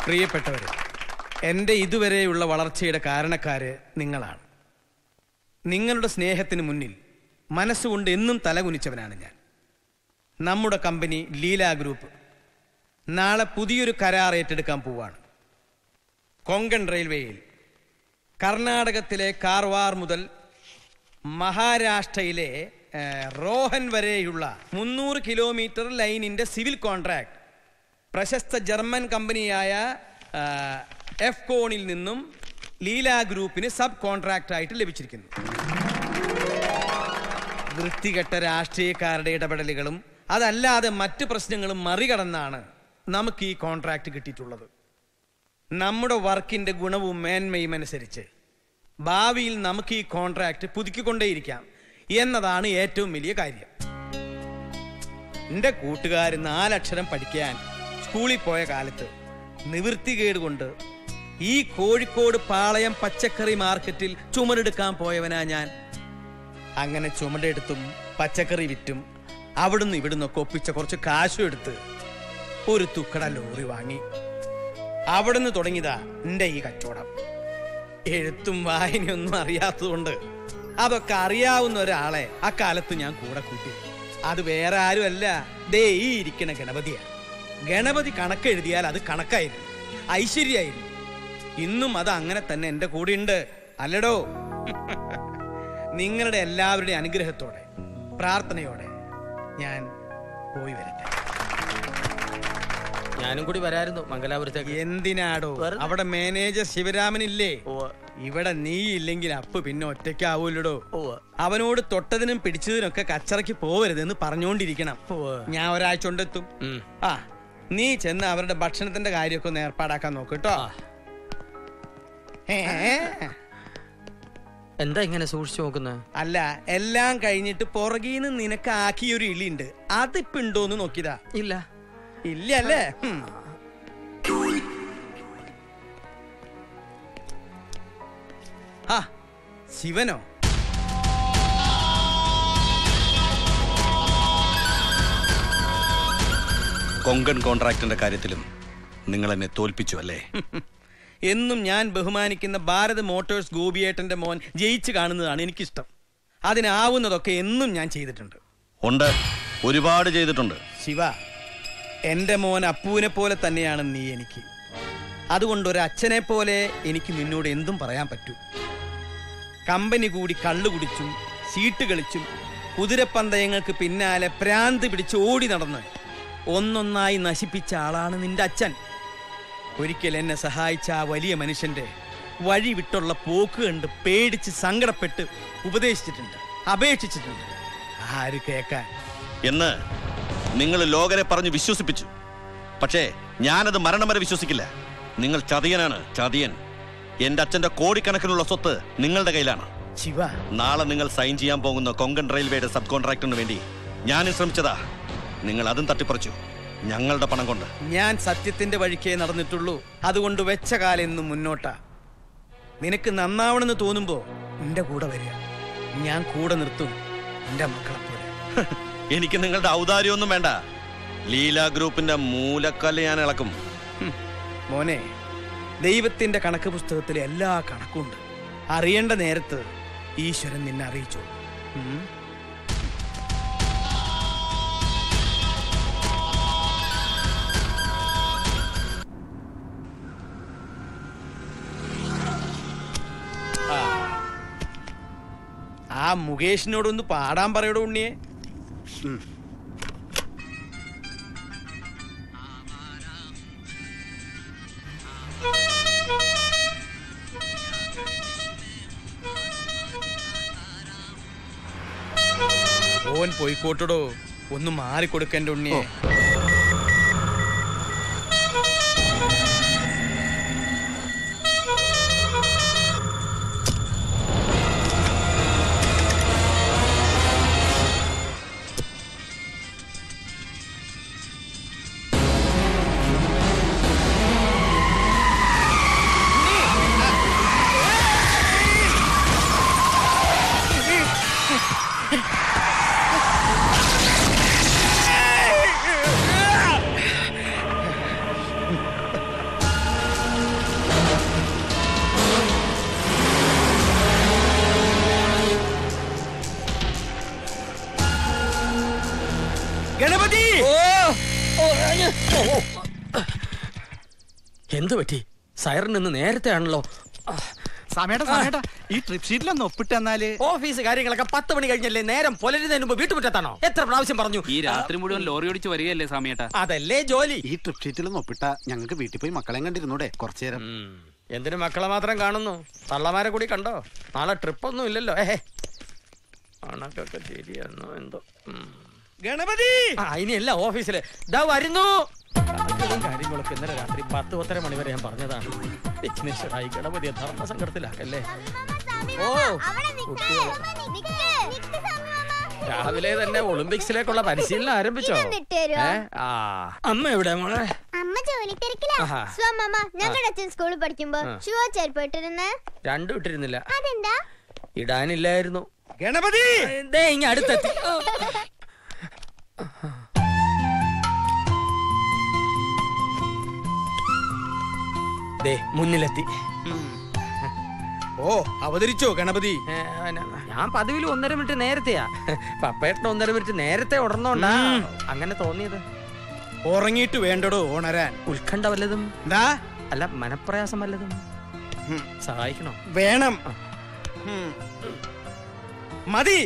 പ്രിയപ്പെട്ടവരെ എൻ്റെ ഇതുവരെയുള്ള വളർച്ചയുടെ കാരണക്കാര് നിങ്ങളാണ് നിങ്ങളുടെ സ്നേഹത്തിന് മുന്നിൽ മനസ്സുകൊണ്ട് എന്നും തലകുനിച്ചവനാണ് ഞാൻ നമ്മുടെ കമ്പനി ലീല ഗ്രൂപ്പ് നാളെ പുതിയൊരു കരാർ ഏറ്റെടുക്കാൻ പോവാണ് കൊങ്കൺ റെയിൽവേയിൽ കർണാടകത്തിലെ കാർവാർ മുതൽ മഹാരാഷ്ട്രയിലെ ഏ, റോഹൻ വരെയുള്ള മുന്നൂറ് കിലോമീറ്റർ ലൈനിന്റെ സിവിൽ കോൺട്രാക്ട് പ്രശസ്ത ജർമ്മൻ കമ്പനിയായ ആ, എഫ് കോണിൽ നിന്നും ലീല ഗ്രൂപ്പിന് സബ് കോൺട്രാക്ട് ആയിട്ട് ലഭിച്ചിരിക്കുന്നു വൃത്തികെട്ട രാഷ്ട്രീയക്കാരുടെ ഇടപെടലുകളും അതല്ലാതെ മറ്റ് പ്രശ്നങ്ങളും മറികടന്നാണ് നമുക്ക് ഈ കോൺട്രാക്ട് കിട്ടിയിട്ടുള്ളത് നമ്മുടെ വർക്കിന്റെ ഗുണവും മേന്മയും അനുസരിച്ച് ഭാവിയിൽ നമുക്ക് ഈ കോൺട്രാക്ട് പുതുക്കിക്കൊണ്ടേയിരിക്കാം എന്നതാണ് ഏറ്റവും വലിയ കാര്യം എൻ്റെ കൂട്ടുകാർ നാലക്ഷരം പഠിക്കാൻ സ്കൂളിൽ പോയ കാലത്ത് നിവൃത്തികേട് കൊണ്ട് ഈ കോഴിക്കോട് പാളയം പച്ചക്കറി മാർക്കറ്റിൽ ചുമടെടുക്കാൻ പോയവനാ ഞാൻ അങ്ങനെ ചുമടെടുത്തും പച്ചക്കറി വിറ്റും അവിടുന്ന് ഇവിടുന്നൊക്കെ ഒപ്പിച്ച കുറച്ച് കാശും എടുത്ത് ഒരു തുക്കട ലോറി വാങ്ങി അവിടുന്ന് തുടങ്ങിയതാ എൻ്റെ ഈ കച്ചവടം എഴുത്തും വായനയൊന്നും അറിയാത്തതുകൊണ്ട് അതൊക്കെ അറിയാവുന്ന ഒരാളെ അക്കാലത്ത് ഞാൻ കൂടെ കൂട്ടി അത് വേറെ ആരുമല്ല ദേ ഈ ഇരിക്കണ ഗണപതിയാ ഗണപതി കണക്കെഴുതിയാൽ അത് കണക്കായിരുന്നു ഐശ്വര്യായിരുന്നു ഇന്നും അത് അങ്ങനെ തന്നെ എൻ്റെ കൂടെയുണ്ട് അല്ലടോ നിങ്ങളുടെ എല്ലാവരുടെയും അനുഗ്രഹത്തോടെ പ്രാർത്ഥനയോടെ ഞാൻ പോയി വരട്ടെ ഞാനും കൂടി വരായിരുന്നു മംഗലാപുരത്തേക്ക് എന്തിനാടോ വെറുതെ. അവിടെ മാനേജർ ശിവരാമൻ ഇല്ലേ ഉവ്വ്. ഇവിടെ നീ ഇല്ലെങ്കിൽ അപ്പ് പിന്നെ ഒറ്റയ്ക്കാവൂലടോ ഉവ്വ്. അവനോട് തൊട്ടതിനും പിടിച്ചതിനൊക്കെ കച്ചറയ്ക്ക് പോവരുതെന്ന് പറഞ്ഞുകൊണ്ടിരിക്കണം ഉവ്വ്. ഞാൻ ഒരാഴ്ച കൊണ്ടെത്തും ഉം. ആ നീ ചെന്ന് അവരുടെ ഭക്ഷണത്തിന്റെ കാര്യമൊക്കെ ഒന്ന് ഏർപ്പാടാക്കാൻ നോക്ക് കേട്ടോ ആ. ഏ, എന്താ ഇങ്ങനെ സൂക്ഷിച്ചു നോക്കുന്നത് അല്ല എല്ലാം കഴിഞ്ഞിട്ട് പുറകീന്ന് നിനക്ക് ആക്കിയൊരു ഇളിയുണ്ട് അതിപ്പോ ഉണ്ടോന്ന് നോക്കിയതാ ഇല്ല ഇല്ല അല്ലേ ഹും. ആ ശിവനോ കൊങ്കൺ കോൺട്രാക്ടിന്റെ കാര്യത്തിലും നിങ്ങൾ എന്നെ തോൽപ്പിച്ചു അല്ലേ എന്നും ഞാൻ ബഹുമാനിക്കുന്ന ഭാരത് മോട്ടോഴ്സ് ഗോപിയേട്ടന്റെ മോൻ ജയിച്ചു കാണുന്നതാണ് എനിക്കിഷ്ടം അതിനാവുന്നതൊക്കെ എന്നും ഞാൻ ചെയ്തിട്ടുണ്ട് ഉണ്ട് ഒരുപാട് ചെയ്തിട്ടുണ്ട് ശിവ എൻ്റെ മോൻ അപ്പുവിനെ പോലെ തന്നെയാണ് നീ എനിക്ക് അതുകൊണ്ട് ഒരു അച്ഛനെ പോലെ എനിക്ക് നിന്നോട് എന്തും പറയാൻ പറ്റൂ കമ്പനി കൂടി കള്ളു കുടിച്ചും സീട്ട് കളിച്ചും കുതിരപ്പന്തയങ്ങൾക്ക് പിന്നാലെ പ്രാന്ത് പിടിച്ച് ഓടി നടന്ന് ഒന്നൊന്നായി നശിപ്പിച്ച ആളാണ് നിന്റെ അച്ഛൻ ഒരിക്കൽ എന്നെ സഹായിച്ച ആ വലിയ മനുഷ്യന്റെ വഴി വിട്ടുള്ള പോക്ക് കണ്ട് പേടിച്ച് സങ്കടപ്പെട്ട് ഉപദേശിച്ചിട്ടുണ്ട് അപേക്ഷിച്ചിട്ടുണ്ട് ആര് കേക്കാൻ എന്ന് നിങ്ങൾ ലോകരെ പറഞ്ഞ് വിശ്വസിപ്പിച്ചു പക്ഷേ ഞാനത് മരണം വരെ വിശ്വസിക്കില്ല നിങ്ങൾ ചതിയനാണ് ചതിയൻ എന്റെ അച്ഛന്റെ കോടിക്കണക്കിനുള്ള സ്വത്ത് നിങ്ങളുടെ കയ്യിലാണ് ശിവ നാളെ നിങ്ങൾ സൈൻ ചെയ്യാൻ പോകുന്ന കൊങ്കൺ റെയിൽവേയുടെ സബ് കോൺട്രാക്ടറിന് വേണ്ടി ഞാനും ശ്രമിച്ചതാ നിങ്ങൾ അതും തട്ടിപ്പറിച്ചു ഞങ്ങളുടെ പണം കൊണ്ട് ഞാൻ സത്യത്തിന്റെ വഴിക്കേ നടന്നിട്ടുള്ളൂ അതുകൊണ്ട് വെച്ച കാലം എന്നും മുന്നോട്ടാ നിനക്ക് നന്നാവണമെന്ന് തോന്നുമ്പോ എന്റെ കൂടെ വരിക ഞാൻ കൂടെ നിർത്തും എന്റെ മക്കളെ പോലെ എനിക്ക് നിങ്ങളുടെ ഔദാര്യമൊന്നും വേണ്ട ലീല ഗ്രൂപ്പിന്റെ മൂലക്കല്ല് ഞാൻ ഇളക്കും ഹും. മോനെ ദൈവത്തിന്റെ കണക്ക് പുസ്തകത്തിലെ എല്ലാ കണക്കുണ്ട് അറിയേണ്ട നേരത്ത് ഈശ്വരൻ നിന്നെ അറിയിച്ചു ഉം. ആ. ആ മുകേഷിനോടൊന്ന് പാടാൻ പറയടോ ഉണ്ണിയെ ഓൻ പോയിക്കോട്ടടോ ഒന്ന് മാറിക്കൊടുക്കൻ്റെ ഉണ്ണിയെ എന്തു പറ്റി സൈറൻ നിന്ന് നേരത്തെ ആണല്ലോ സമേട്ടാ സമേട്ടാ ഈ ട്രിപ്പ് ഷീറ്റിലൊന്ന് ഒപ്പിട്ട് തന്നാല് ഓഫീസ് കാര്യങ്ങളൊക്കെ പത്ത് മണി കഴിഞ്ഞല്ലേ നേരം പുലരുന്നതിന് മുമ്പ് വീട്ടുമുറ്റത്താണോ എത്ര പ്രാവശ്യം പറഞ്ഞു ഈ രാത്രി മുഴുവൻ ലോറി ഓടിച്ച് വരികയല്ലേ സമയട്ടാ അതല്ലേ ജോലി ഈ ട്രിപ്പ് ഷീറ്റിലൊന്ന് ഒപ്പിട്ട ഞങ്ങൾക്ക് വീട്ടിൽ പോയി മക്കളെ കണ്ടിരുന്നൂടെ കുറച്ചു നേരം ഉം. എന്തിനു മക്കളെ മാത്രം കാണുന്നു തള്ളമാരെ കൂടി കണ്ടോ നാളെ ട്രിപ്പൊന്നും ഇല്ലല്ലോ ഏഹേ കണക്കൊക്കെ ശരിയാണോ എന്തോ ഉം. ഗണപതി ആ ഇനിയല്ല ഓഫീസില് ദാ വരുന്നു കണക്കുകളും കാര്യങ്ങളൊക്കെ ഇന്നലെ രാത്രി പത്ത് പത്തര മണി വരെ ഞാൻ പറഞ്ഞതാണ് വിഘ്നേശ്വരായി ഗണപതിയെ ധർമ്മസങ്കടത്തിലാക്കല്ലേ ഓ കുട്ടികൾ രാവിലെ തന്നെ ഒളിമ്പിക്സിലേക്കുള്ള പരിശീലനം ആരംഭിച്ചോ ഇതൊന്ന് ഇട്ടുതരുവോ? ഏ? ആ അമ്മ എവിടെ മോളെ അമ്മ ജോലി തിരക്കില്ല ആഹാ. സ്വമ്മ ഞങ്ങളുടെ അച്ഛൻ സ്കൂളിൽ പഠിക്കുമ്പോ ആ. ഷൂ ചെരുപ്പ് ഇട്ടിരുന്ന് രണ്ടും ഇട്ടിരുന്നില്ല അതെന്താ ഇടാനില്ലായിരുന്നു ഗണപതി ദേ ഇങ്ങ അടുത്തെത്തി ദേ മുന്നിലെത്തി ഓ അവതരിച്ചോ ഗണപതി ഏ, ന- ഞാൻ പതിവിൽ ഒന്നര മിനിറ്റ് നേരത്തെയാ പപ്പേട്ടന് ഒന്നര മിനിറ്റ് നേരത്തെ ഉടർന്നോണ്ടാ ഉം. അങ്ങനെ തോന്നിയത് ഉറങ്ങിയിട്ട് വേണ്ടടോ ഉണരാൻ ഉത്കണ്ഠ വല്ലതും എന്താ അല്ല മനപ്രയാസം വല്ലതും ഉം. സഹായിക്കണോ വേണം ഉം. മതി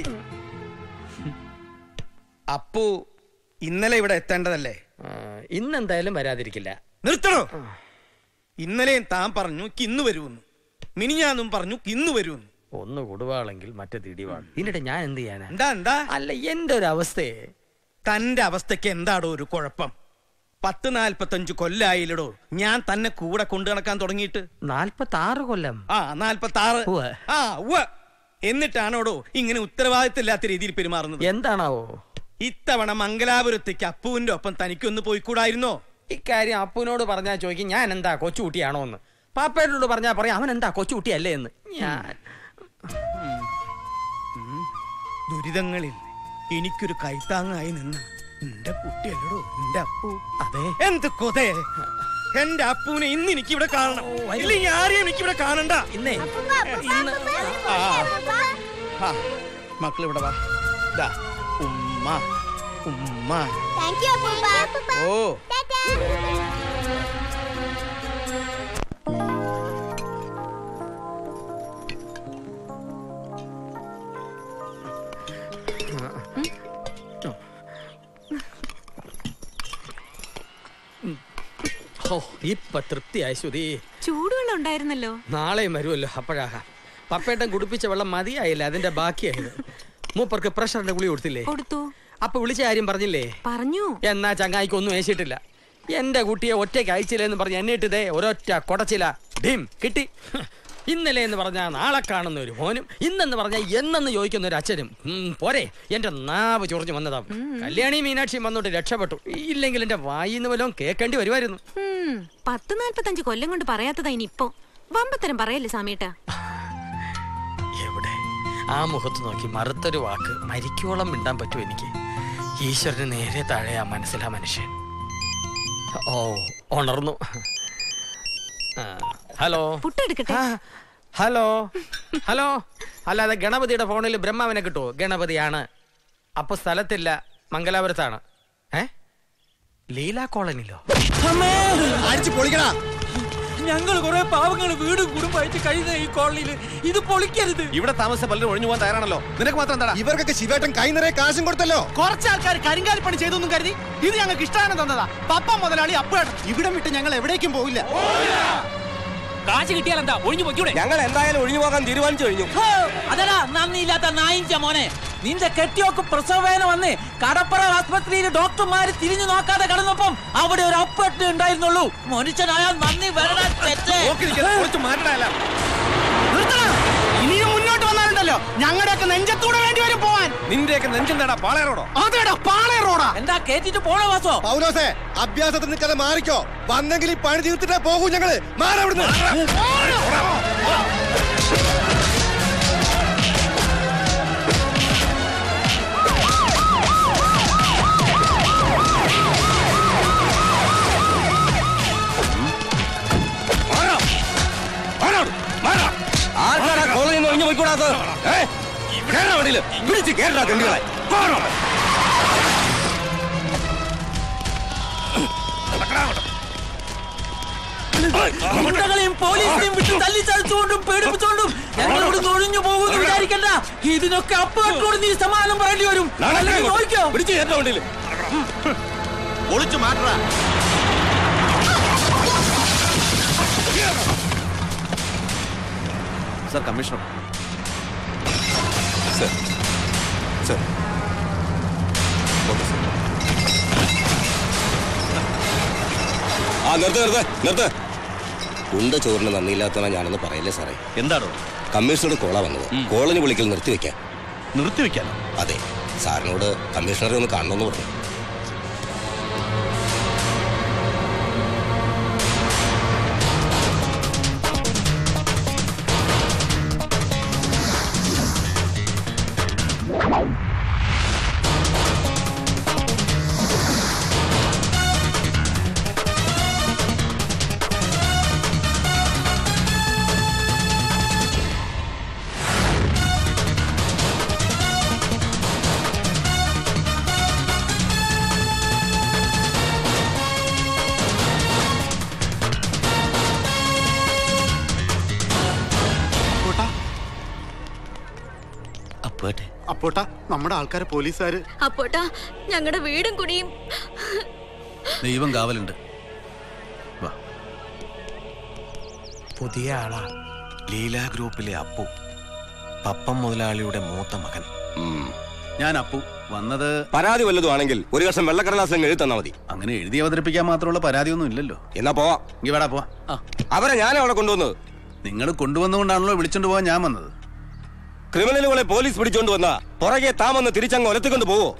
അപ്പു ഇന്നലെ ഇവിടെ എത്തേണ്ടതല്ലേ ആ, ഇന്നെന്തായാലും വരാതിരിക്കില്ല നിർത്തണോ ഇന്നലെയും താൻ പറഞ്ഞു ഇന്ന് വരുമെന്ന് മിനിഞ്ഞാന്നും പറഞ്ഞു ഇന്ന് വരുമെന്ന് ഒന്ന് കൊടുവാളെങ്കിൽ മറ്റേ തിടിവാൾ ഇതിനിടെ ഞാൻ എന്ത് ചെയ്യാനാ എന്താ എന്താ അല്ല എന്റെ ഒരു അവസ്ഥയെ തന്റെ അവസ്ഥയ്ക്ക് എന്താടോ ഒരു കുഴപ്പം പത്ത് നാൽപ്പത്തഞ്ച് കൊല്ലായില്ലടോ ഞാൻ തന്നെ കൂടെ കൊണ്ടു നടക്കാൻ തുടങ്ങിയിട്ട് നാൽപ്പത്തി ആറ് കൊല്ലം ആ നാൽപ്പത്തി ആറ് ഉവ്വ്. ആ ഉവ്വ് എന്നിട്ടാണോടോ ഇങ്ങനെ ഉത്തരവാദിത്തമില്ലാത്ത രീതിയിൽ പെരുമാറുന്നത് എന്താണാവോ ഇത്തവണ മംഗലാപുരത്തേക്ക് അപ്പുവിന്റെ ഒപ്പം തനിക്കൊന്ന് പോയിക്കൂടായിരുന്നോ ഇക്കാര്യം അപ്പുവിനോട് പറഞ്ഞാൽ ചോദിക്കും ഞാൻ എന്താ കൊച്ചുകുട്ടിയാണോ എന്ന് പാപ്പേട്ടനോട് പറഞ്ഞാൽ പറയാം അവൻ എന്താ കൊച്ചുകുട്ടിയല്ലേ എന്ന് ഞാൻ ദുരിതങ്ങളിൽ എനിക്കൊരു കൈത്താങ്ങായി നിന്ന എന്റെ കുട്ടിയല്ലടോ എന്റെ അപ്പു അതെ എന്ത് കൊതേ എന്റെ അപ്പുവിനെ ഇന്ന് എനിക്ക് ഇവിടെ കാണണം ഇല്ലെങ്കിൽ ആരെയും എനിക്ക് ഇവിടെ കാണണ്ട ഇന്നേ അപ്പൂപ്പ, അപ്പൂപ്പ, ഇന്ന് അപ്പൂപ്പ, ആ. അപ്പൂപ്പ. ആ, മക്കൾ ഇവിടെ വാ ദാ, ഉമ്മ ഉമ്മ Thank you, അപ്പൂപ്പ. ഓ ടാറ്റാ. ഓ ഇപ്പൊ തൃപ്തിയായി ശ്രുതി ചൂടുവെള്ളം ഉണ്ടായിരുന്നല്ലോ നാളെയും വരുമല്ലോ അപ്പോഴാകാം പപ്പേട്ടൻ കുടിപ്പിച്ച വെള്ളം മതിയായില്ല അതിന്റെ ബാക്കിയായത് മൂപ്പർക്ക് പ്രഷറിന്റെ ഗുളി കൊടുത്തില്ലേ കൊടുത്തു അപ്പൊ വിളിച്ച കാര്യം പറഞ്ഞില്ലേ പറഞ്ഞു എന്നാ ചങ്ങായിക്ക് ഒന്നും ഏശിട്ടില്ല എന്റെ കുട്ടിയെ ഒറ്റയ്ക്ക് അയച്ചില്ലെന്ന് പറഞ്ഞ് എന്നെ ഇട്ടതേ ഒരൊറ്റ കൊടച്ചില ഡിം കിട്ടി ഇന്നലെ എന്ന് പറഞ്ഞാൽ നാളെ കാണുന്ന ഒരു മോനും ഇന്നെന്ന് പറഞ്ഞാൽ എന്നെന്ന് ചോദിക്കുന്ന ഒരു അച്ഛനും ഉം, പോരെ എന്റെ നാവ് ചൊറിഞ്ഞു വന്നതാ കല്യാണി മീനാക്ഷിയും വന്നോട്ട് രക്ഷപ്പെട്ടു ഇല്ലെങ്കിൽ എന്റെ വായിന്ന് വല്ലതും കേൾക്കേണ്ടി വരുമായിരുന്നു ഉം, പത്ത് നാൽപ്പത്തഞ്ച് കൊല്ലം കൊണ്ട് പറയാത്തതാ ഇനിയിപ്പോ വമ്പത്തരം പറയല്ലേ സാമേട്ട എവിടെ ആ മുഖത്ത് നോക്കി മറുത്തൊരു വാക്ക് മരിക്കോളം മിണ്ടാൻ പറ്റും എനിക്ക് ഈശ്വരന് നേരെ താഴെ ആ മനസ്സിലാ മനുഷ്യൻ ഓ ഉണർന്നു ആ, ഹലോ പുട്ടെടുക്കട്ടെ ആ, ഹലോ ഹലോ അല്ലാതെ ഗണപതിയുടെ ഫോണിൽ ബ്രഹ്മാവിനെ കിട്ടുമോ ഗണപതിയാണ് അപ്പൊ സ്ഥലത്തില്ല മംഗലാപുരത്താണ് ഏ ലീല കോളനിലോ അടിച്ചു പൊളിക്കടാ ഞങ്ങൾ കുറെ പാവങ്ങൾ വീടും കുടുംബമായിട്ട് കഴിയുന്ന ഈ കോളനിയിൽ ഇത് പൊളിക്കരുത് ഇവിടെ താമസ പലരും ഒഴിഞ്ഞു പോകാൻ തയ്യാറാണല്ലോ നിനക്ക് മാത്രം എന്താ ഇവർക്കൊക്കെ ശിവേട്ടൻ കൈ നിറയെ കാശും കൊടുത്തല്ലോ കുറച്ച് ആൾക്കാർ കരിങ്കാലി പണി ചെയ്തൊന്നും കരുതി ഇത് ഞങ്ങൾക്ക് ഇഷ്ടമാണ് തന്നതാ പപ്പ മുതലാളി അപ്പേട്ടൻ ഇവിടം വിട്ട് ഞങ്ങൾ എവിടേക്കും പോവില്ല കാശ് കിട്ടിയാൽ എന്താ ഒഴിഞ്ഞു പൊയ്ക്കൂടെ ഞങ്ങൾ എന്തായാലും ഒഴിഞ്ഞു പോകാൻ തീരുമാനിച്ചു കഴിഞ്ഞു അതടാ നന്ദിയില്ലാത്ത നായിഞ്ച മോനെ നിന്റെ കെട്ടിയോക്ക് പ്രസവവേദന വന്ന് കടപ്പുറ ആസ്പത്രിയിൽ ഡോക്ടർമാര് തിരിഞ്ഞു നോക്കാതെ കടന്നപ്പം അവിടെ ഒരു അപ്പട്ട് ഉണ്ടായിരുന്നുള്ളൂ മനുഷ്യനായാൽ നന്ദി വരണ തെറ്റ് നിർത്തണം. ഇനിയും മുന്നോട്ട് വന്നാലുണ്ടല്ലോ ഞങ്ങളുടെയൊക്കെ നെഞ്ചത്തൂടെ വേണ്ടി വരും പോവാൻ നിന്റെയൊക്കെ നെഞ്ചെന്താടാ പാളയറോടോ അതേടാ പാളയ റോഡാ എന്താ കേട്ടിട്ട് പോണോ വാസോ പൗലോസേ അഭ്യാസത്തിൽ നിൽക്കാതെ മാറിക്കോ വന്നെങ്കിൽ ഈ പണി തീർത്തിട്ടേ പോകൂ ഞങ്ങള് മാറവിടുന്ന് ആർക്കാരാ കോളനിയിൽ നിന്ന് ഒഴിഞ്ഞു പോയിക്കൂടാത്തത് ഏ? കേറാ വണ്ടിയില്. പിടിച്ച് കേറാ തെണ്ടികളെ. പോണം. ഗുണ്ടകളെയും പോലീസിനെയും വിട്ട് തല്ലിച്ചതച്ചുകൊണ്ടും പേടിപ്പിച്ചുകൊണ്ടും ഞങ്ങൾ ഇവിടെ ഒഴിഞ്ഞു പോകുമെന്ന് വിചാരിക്കണ്ട ഇതിനൊക്കെ അപ്പോഴോട് നീ സമാധാനം പറയേണ്ടി വരും അല്ലെങ്കിൽ നോക്കിക്കോ പിടിച്ചു കയറ്റ വണ്ടിയിൽ ഒളിച്ചു മാറ്റടാ sir commissioner sir sir okay sir ആ നിർത്ത് നിർത്ത് നിർത്ത് ഉണ്ട ചോറിന് നന്ദിയില്ലാത്തവനാ ഞാനൊന്ന് പറയല്ലേ സാറേ എന്താണോ കമ്മീഷണറുടെ കോളാ വന്നത് കോളനി വിളിക്കൽ നിർത്തിവെക്കാൻ നിർത്തിവെക്കാനോ അതെ സാറിനോട് കമ്മീഷണറെ ഒന്ന് കാണണമെന്ന് പറഞ്ഞു അപ്പോട്ടാ അപ്പോട്ടെ അപ്പോട്ടാ നമ്മുടെ ആൾക്കാരെ പോലീസുകാര് അപ്പോട്ടാ ഞങ്ങളുടെ വീടും കുടിയും ദൈവം കാവലുണ്ട് പുതിയ ആളാ ലീല ഗ്രൂപ്പിലെ അപ്പു പപ്പം മുതലാളിയുടെ മൂത്ത മകൻ ഞാൻ അപ്പു വന്നത് പരാതി വല്ലതും ആണെങ്കിൽ ഒരു കഷ്ണം വെള്ളക്കടലാസം എഴുതി തന്നാ മതി അങ്ങനെ എഴുതി അവതരിപ്പിക്കാൻ മാത്രമുള്ള പരാതിയൊന്നും ഇല്ലല്ലോ എന്നാ പോവാ ഇങ്ങ വേടാ പോവാ അവരെ ഞാൻ അവിടെ കൊണ്ടുവന്നത് നിങ്ങൾ കൊണ്ടുവന്നുകൊണ്ടാണല്ലോ വിളിച്ചോണ്ട് പോവാൻ ഞാൻ വന്നത് ക്രിമിനലുകളെ പോലീസ് പിടിച്ചോണ്ട് വന്ന പുറകെ താമെന്ന് തിരിച്ചങ്ങ് ഒലത്തിക്കൊണ്ട് പോവോ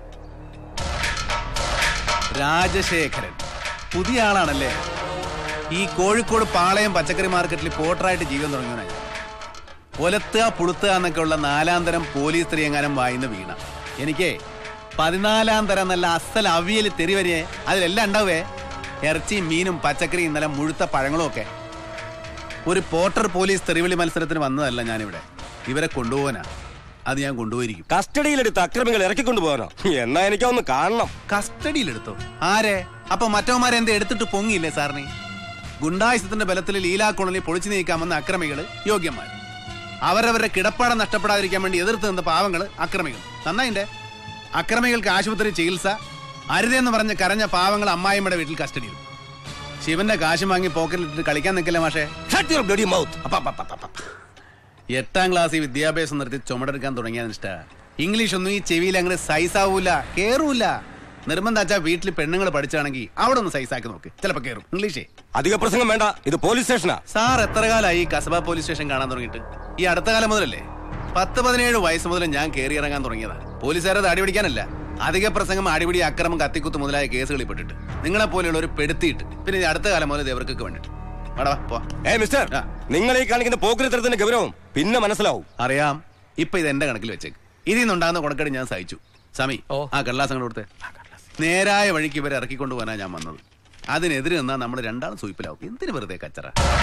രാജശേഖരൻ പുതിയ ആളാണല്ലേ ഈ കോഴിക്കോട് പാളയം പച്ചക്കറി മാർക്കറ്റിൽ പോട്ടറായിട്ട് ജീവൻ തുടങ്ങിയവനാണ് ഞാൻ. ഒലത്തുക പുളുത്തുക എന്നൊക്കെ ഉള്ള നാലാം തരം പോലീസ് സ്ത്രീയങ്ങാനം വായിന്ന് വീണ എനിക്ക് പതിനാലാം തരം നല്ല അസൽ അവിയൽ തെറി വരികയെ അതിലെല്ലാം ഉണ്ടാവേ ഇറച്ചിയും മീനും പച്ചക്കറിയും നല്ല മുഴുത്ത പഴങ്ങളും ഒക്കെ ഒരു പോട്ടർ പോലീസ് തെറിവിളി മത്സരത്തിന് വന്നതല്ല ഞാനിവിടെ ഇവരെ കൊണ്ടുപോകാനാ അത് ഞാൻ കൊണ്ടുപോയിരിക്കും കസ്റ്റഡിയിലെടുത്ത അക്രമികൾ ഇറക്കിക്കൊണ്ടു പോകാനോ എന്നാ എനിക്കൊന്ന് കാണണം കസ്റ്റഡിയിലെടുത്തോ ആരെ അപ്പൊ മറ്റവന്മാരെ എന്താ എടുത്തിട്ട് പൊങ്ങിയില്ലേ സാറിന് ഗുണ്ടായുസത്തിന്റെ ബലത്തിൽ ലീലാക്കുണലി പൊളിച്ചു നീക്കാമെന്ന അക്രമികള് യോഗ്യന്മാർ അവരവരുടെ കിടപ്പാടം നഷ്ടപ്പെടാതിരിക്കാൻ വേണ്ടി എതിർത്ത് നിന്ന പാവങ്ങള് അക്രമികൾ നന്നായിന്റെ അക്രമികൾക്ക് ആശുപത്രി ചികിത്സ അരുതെന്ന് പറഞ്ഞ് കരഞ്ഞ പാവങ്ങൾ അമ്മായിമ്മയുടെ വീട്ടിൽ കസ്റ്റഡിയിൽ ശിവന്റെ കാശ് വാങ്ങി പോക്കറ്റിലിട്ട് കളിക്കാൻ നിൽക്കില്ല മാഷേ Shut your bloody mouth. എട്ടാം ക്ലാസ്സിൽ വിദ്യാഭ്യാസം നിർത്തി ചുമടെടുക്കാൻ തുടങ്ങിയ ഇഷ്ട ഇംഗ്ലീഷ് ഒന്നും ഈ ചെവിയിൽ അങ്ങനെ സൈസാവൂല കേറൂല നിർബന്ധാച്ചാ വീട്ടിൽ പെണ്ണുങ്ങൾ പഠിച്ചാണെങ്കിൽ അവിടെ ഒന്ന് സൈസാക്കി നോക്ക് ചിലപ്പോ കേറും ഇംഗ്ലീഷേ അധിക പ്രസംഗം വേണ്ട ഇത് പോലീസ് സ്റ്റേഷനാ സാർ എത്ര കാലമായി ഈ കസബ പോലീസ് സ്റ്റേഷൻ കാണാൻ തുടങ്ങിയിട്ട് ഈ അടുത്ത കാലം മുതലല്ലേ പത്ത് പതിനേഴ് വയസ്സ് മുതൽ ഞാൻ കയറി ഇറങ്ങാൻ തുടങ്ങിയതാ പോലീസുകാരെ അത് അടിപിടിക്കാനല്ല അധിക പ്രസംഗം അടിപിടി അക്രമം കത്തിക്കുത്ത് മുതലായ കേസുകളിൽ പെട്ടിട്ട് നിങ്ങളെ പോലെയുള്ള ഒരു പെടുത്തിയിട്ട് പിന്നെ ഈ അടുത്ത കാലം മുതൽ ഇവർക്കൊക്കെ വേണ്ടിട്ട് വാടാ, വാ, പോ. ഏ മിസ്റ്റർ ആ. നിങ്ങൾ ഈ കാണിക്കുന്ന പോക്രിത്തരത്തിന്റെ ഗൗരവം പിന്നെ മനസ്സിലാവും അറിയാം ഇപ്പൊ ഇത് എന്റെ കണക്കിൽ വെച്ചേക്ക് ഇതിൽ നിന്നുണ്ടാകുന്ന കൊണക്കേട് ഞാൻ സഹിച്ചു സമി ഓ. ആ കടലാസങ്ങൾ കൊടുത്തേ നേരായ വഴിക്ക് ഇവരെ ഇറക്കിക്കൊണ്ട് പോകാനാ ഞാൻ വന്നത് അതിനെതിരെ നിന്നാ നമ്മൾ രണ്ടാളും സൂയിപ്പിലാവും എന്തിനു വെറുതെ കച്ചറ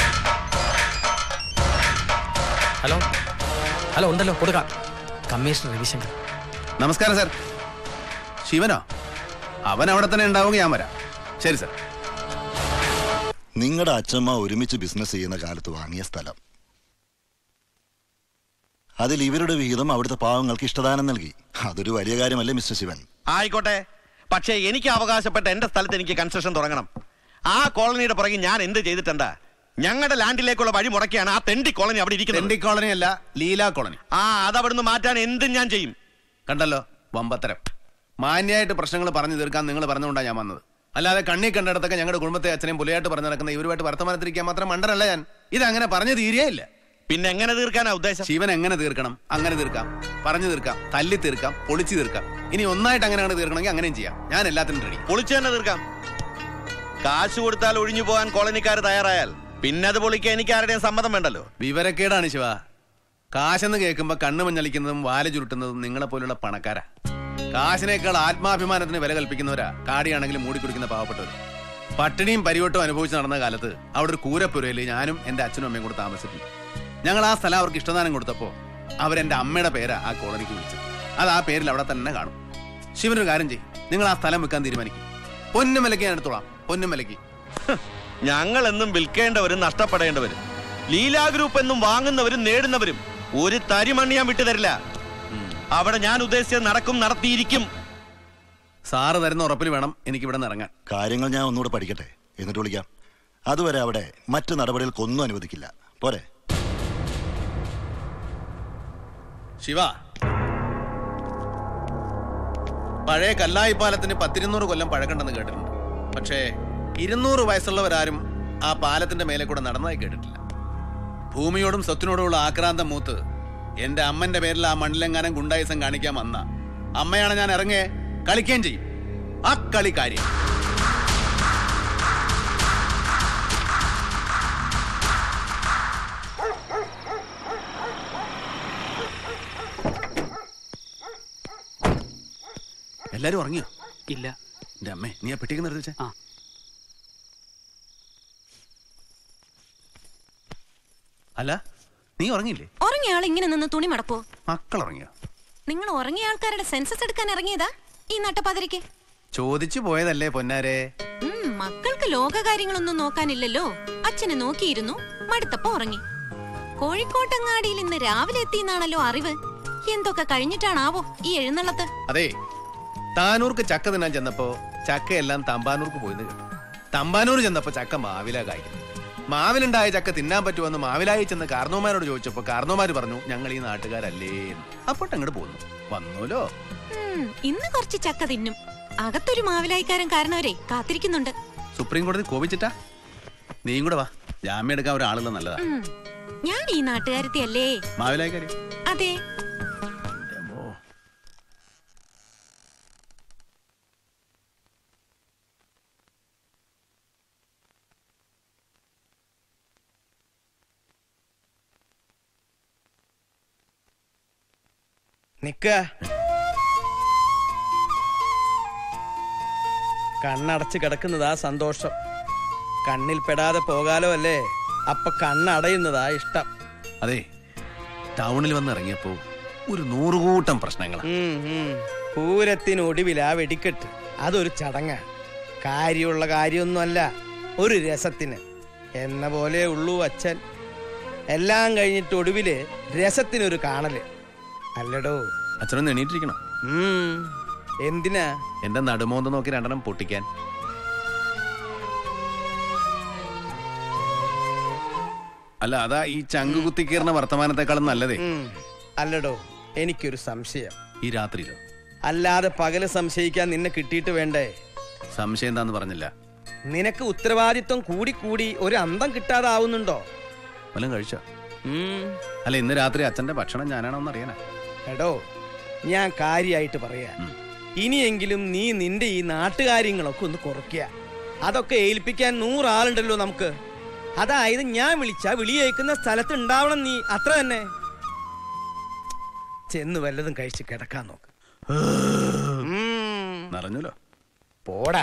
ഹലോ ഹലോ ഉണ്ടല്ലോ കൊടുക്കാം കമ്മീഷണർ രവിശങ്കർ നമസ്കാരം സാർ ശിവനോ അവൻ അവിടെ തന്നെ ഉണ്ടാവുമെങ്കിൽ ഞാൻ വരാം ശരി സാർ നിങ്ങളുടെ അച്ഛമ്മ ഒരുമിച്ച് ബിസിനസ് ചെയ്യുന്ന കാലത്ത് വാങ്ങിയ സ്ഥലം അതിൽ ഇവരുടെ വിഹിതം അവിടുത്തെ പാവങ്ങൾക്ക് ഇഷ്ടദാനം നൽകി അതൊരു വലിയ കാര്യമല്ലേ മിസ്റ്റർ ശിവൻ ആയിക്കോട്ടെ പക്ഷേ എനിക്ക് അവകാശപ്പെട്ട എന്റെ സ്ഥലത്ത് എനിക്ക് കൺസ്ട്രക്ഷൻ തുടങ്ങണം ആ കോളനിയുടെ പുറകെ ഞാൻ എന്ത് ചെയ്തിട്ടുണ്ടാ ഞങ്ങളുടെ ലാൻഡിലേക്കുള്ള വഴി മുടക്കിയാണ് ആ തെണ്ടി കോളനി അവിടെ ഇരിക്കുന്നത് തെണ്ടി കോളനി അല്ല ലീല കോളനി ആ അതവിടുന്ന് മാറ്റാൻ എന്തും ഞാൻ ചെയ്യും കണ്ടല്ലോ വമ്പത്തരം മാന്യായിട്ട് പ്രശ്നങ്ങൾ പറഞ്ഞു തീർക്കാൻ നിങ്ങൾ പറഞ്ഞുകൊണ്ടാണ് ഞാൻ വന്നത് അല്ലാതെ കണ്ണി കണ്ടിടത്തൊക്കെ ഞങ്ങളുടെ കുടുംബത്തെ അച്ഛനെയും പുലിയായിട്ട് പറഞ്ഞു നടക്കുന്ന ഇവരുമായിട്ട് വർത്തമാനത്തിരിക്കാൻ മാത്രം മണ്ടരല്ല ഞാൻ ഇത് അങ്ങനെ പറഞ്ഞു തീരെയില്ല പിന്നെ എങ്ങനെ തീർക്കാനാ ഉദ്ദേശം ശിവൻ എങ്ങനെ തീർക്കണം അങ്ങനെ തീർക്കാം പറഞ്ഞു തീർക്കാം തല്ലി തീർക്കാം പൊളിച്ചു തീർക്കാം ഇനി ഒന്നായിട്ട് അങ്ങനെ അങ്ങനെ തീർക്കണമെങ്കിൽ അങ്ങനെയും ചെയ്യാം ഞാൻ എല്ലാത്തിനും റെഡി പൊളിച്ചു തന്നെ തീർക്കാം കാശ് കൊടുത്താൽ ഒഴിഞ്ഞു പോകാൻ കോളനിക്കാർ തയ്യാറായാൽ പിന്നെ അത് പൊളിക്കാൻ എനിക്ക് ആരുടെയും സമ്മതം വേണ്ടല്ലോ വിവരക്കേടാണ് ശിവ കാശെന്ന് കേൾക്കുമ്പോ കണ്ണ് മഞ്ഞളിക്കുന്നതും വാല ചുരുട്ടുന്നതും നിങ്ങളെ പോലുള്ള പണക്കാരാ കാശിനേക്കാൾ ആത്മാഭിമാനത്തിന് വില കൽപ്പിക്കുന്നവരാ കാടിയാണെങ്കിലും മൂടിക്കുടിക്കുന്ന പാവപ്പെട്ടവർ പട്ടിണിയും പരിവട്ടവും അനുഭവിച്ച് നടന്ന കാലത്ത് അവിടെ ഒരു കൂരപ്പുരയിൽ ഞാനും എന്റെ അച്ഛനും അമ്മയും കൂടെ താമസിച്ചിട്ടുണ്ട് ഞങ്ങൾ ആ സ്ഥലം അവർക്ക് ഇഷ്ടദാനം കൊടുത്തപ്പോ അവരെന്റെ അമ്മയുടെ പേരാ ആ കോളനിക്ക് വിളിച്ചത് അത് ആ പേരിൽ അവിടെ തന്നെ കാണും ശിവനൊരു കാര്യം ചെയ്യും നിങ്ങൾ ആ സ്ഥലം വെക്കാൻ തീരുമാനിക്കും പൊന്നും വിലക്ക് ഞാൻ എടുത്തോളാം പൊന്നും വിലക്ക് ഞങ്ങൾ എന്നും വിൽക്കേണ്ടവരും നഷ്ടപ്പെടേണ്ടവരും ലീലാ ഗ്രൂപ്പ് എന്നും വാങ്ങുന്നവരും നേടുന്നവരും ഒരു തരി മണ്ണ് ഞാൻ വിട്ടുതരില്ല അവിടെ ഞാൻ ഉദ്ദേശിച്ചത് നടക്കും നടത്തിയിരിക്കും സാറ് തരുന്ന ഉറപ്പിൽ വേണം എനിക്ക് ഇവിടെ നിന്ന് ഇറങ്ങാൻ കാര്യങ്ങൾ ഞാൻ ഒന്നുകൂടെ പഠിക്കട്ടെ എന്നിട്ട് വിളിക്കാം അതുവരെ അവിടെ മറ്റു നടപടികൾക്കൊന്നും അനുവദിക്കില്ല പോരെ ശിവ പഴയ കല്ലായി പാലത്തിന് പത്തിരുന്നൂറ് കൊല്ലം പഴക്കണ്ടെന്ന് കേട്ടിട്ടുണ്ട് പക്ഷേ ഇരുന്നൂറ് വയസ്സുള്ളവരാരും ആ പാലത്തിന്റെ മേലെ കൂടെ നടന്നതായി കേട്ടിട്ടില്ല ഭൂമിയോടും സ്വത്തിനോടുമുള്ള ആക്രാന്തം മൂത്ത് എന്റെ അമ്മന്റെ പേരിൽ ആ മണ്ണിലെങ്ങാനും ഗുണ്ടായുസം കാണിക്കാൻ വന്ന അമ്മയാണ് ഞാൻ ഇറങ്ങേ കളിക്കുകയും ചെയ്യും ആ കളി കാര്യം എല്ലാരും ഉറങ്ങിയോ ഇല്ല എന്റെ അമ്മേ നീ ആ പെട്ടിക്ക് നിർത്തിച്ചേ ആ. അല്ല നീ ഉറങ്ങിയില്ലേ ഉറങ്ങിയ ആൾ ഇങ്ങനെ നിന്ന് തുണി മടക്കോ മക്കൾ ഉറങ്ങിയോ നിങ്ങൾ ഉറങ്ങിയ ആൾക്കാരുടെ സെൻസസ് എടുക്കാൻ ഇറങ്ങിയതാ ഈ നട്ടപ്പാതിരിക്ക് ചോദിച്ചു പോയതല്ലേ പൊന്നാരെ ഉം, മക്കൾക്ക് ലോകകാര്യങ്ങളൊന്നും നോക്കാനില്ലല്ലോ അച്ഛനെ നോക്കിയിരുന്നു മടുത്തപ്പോ ഉറങ്ങി കോഴിക്കോട്ടങ്ങാടിയിൽ ഇന്ന് രാവിലെ എത്തിയെന്നാണല്ലോ അറിവ് എന്തൊക്കെ കഴിഞ്ഞിട്ടാണാവോ ഈ എഴുന്നള്ളത്ത് അതെ താനൂർക്ക് ചക്ക തിന്നാൻ ചെന്നപ്പോ ചക്കയെല്ലാം തമ്പാനൂർക്ക് പോയിന്ന് കേട്ടു തമ്പാനൂർ ചെന്നപ്പോ ചക്ക മാവില കായ്ക്കുന്നു മാവിലുണ്ടായ ചക്ക തിന്നാൻ പറ്റുമെന്ന് മാവിലായി ചെന്ന് കാർന്നോമാരോട് ചോദിച്ചപ്പോ കാർന്നോമാര് പറഞ്ഞു ഞങ്ങൾ ഈ നാട്ടുകാരല്ലേ അപ്പോൾ അങ്ങോട്ട് പോന്നു വന്നൂലോ ഉം, ഇന്ന് കുറച്ച് ചക്ക തിന്നും അകത്തൊരു മാവിലായിക്കാരൻ കാരണവരെ കാത്തിരിക്കുന്നുണ്ട് സുപ്രീം കോടതി കോപിച്ചിട്ടാ നീയും കൂടെ വാ ജാമ്യം എടുക്കാൻ ഒരാളുള്ള നല്ലതാ ഉം, ഞാൻ ഈ നാട്ടുകാരത്തി അല്ലേ മാവിലായിക്കാരി അതെ നിക്ക കണ്ണടച്ച് കിടക്കുന്നതാ സന്തോഷം കണ്ണിൽ പെടാതെ പോകാലോ അല്ലേ അപ്പൊ കണ്ണടയുന്നതാ ഇഷ്ടം അതെ ടൗണിൽ വന്ന് ഇറങ്ങിയപ്പോ ഒരു നൂറുകൂട്ടം പ്രശ്നങ്ങളാ ഉം, ഉം. പൂരത്തിനൊടുവിലാ വെടിക്കെട്ട് അതൊരു ചടങ്ങാ കാര്യമുള്ള കാര്യമൊന്നുമല്ല ഒരു രസത്തിന് എന്ന പോലെ ഉള്ളൂ അച്ഛൻ എല്ലാം കഴിഞ്ഞിട്ട് ഒടുവില് രസത്തിനൊരു കാണല് അല്ലടോ അച്ഛനൊന്ന് എണീറ്റിരിക്കണം ഉം. എന്തിനാ എന്റെ നടുമോന്ത് നോക്കി രണ്ടെണ്ണം പൊട്ടിക്കാൻ അല്ല അതാ ഈ ചങ്കു കുത്തി കീറുന്ന വർത്തമാനത്തെക്കാളും നല്ലതേ ഉം. അല്ലടോ എനിക്കൊരു സംശയം ഈ രാത്രിയിലോ അല്ലാതെ പകല് സംശയിക്കാൻ നിന്നെ കിട്ടിയിട്ട് വേണ്ടേ സംശയം എന്താന്ന് പറഞ്ഞില്ല നിനക്ക് ഉത്തരവാദിത്വം കൂടി കൂടി ഒരു അന്തം കിട്ടാതാവുന്നുണ്ടോ വല്ലതും കഴിച്ചോ ഉം. അല്ല ഇന്ന് രാത്രി അച്ഛന്റെ ഭക്ഷണം ഞാനാണോന്ന് അറിയാനാ എടോ ഞാൻ കാര്യമായിട്ട് പറയാ ഇനിയെങ്കിലും നീ നിന്റെ ഈ നാട്ടുകാര്യങ്ങളൊക്കെ ഒന്ന് കുറയ്ക്കുക അതൊക്കെ ഏൽപ്പിക്കാൻ നൂറാളുണ്ടല്ലോ നമുക്ക് അതായത് ഞാൻ വിളിച്ച വിളിയേക്കുന്ന സ്ഥലത്ത് ഉണ്ടാവണം നീ അത്ര തന്നെ ചെന്ന് വല്ലതും കഴിച്ച് കിടക്കാൻ നോക്ക് ഉം. നിറഞ്ഞല്ലോ പോടാ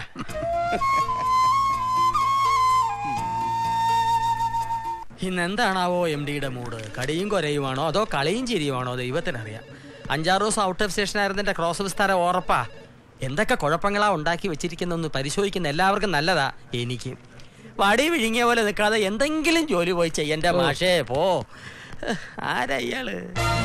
ഇന്ന് എന്താണാവോ എം ഡിയുടെ മൂഡ് കടിയും കൊരയുമാണോ അതോ കളിയും ചിരിയുമാണോ ദൈവത്തിനറിയാം അഞ്ചാറ് ദിവസം ഔട്ട് ഓഫ് സ്റ്റേഷൻ ആയിരുന്നതിന്റെ ക്രോസ് വിസ്താരം ഉറപ്പാ എന്തൊക്കെ കുഴപ്പങ്ങളാ ഉണ്ടാക്കി വെച്ചിരിക്കുന്നൊന്ന് പരിശോധിക്കുന്ന എല്ലാവർക്കും നല്ലതാ എനിക്ക് വടി വിഴുങ്ങിയ പോലെ നിൽക്കാതെ എന്തെങ്കിലും ജോലി പോയി ചെയ്യണ്ട മാഷേ പോ ആരാ ഇയാള്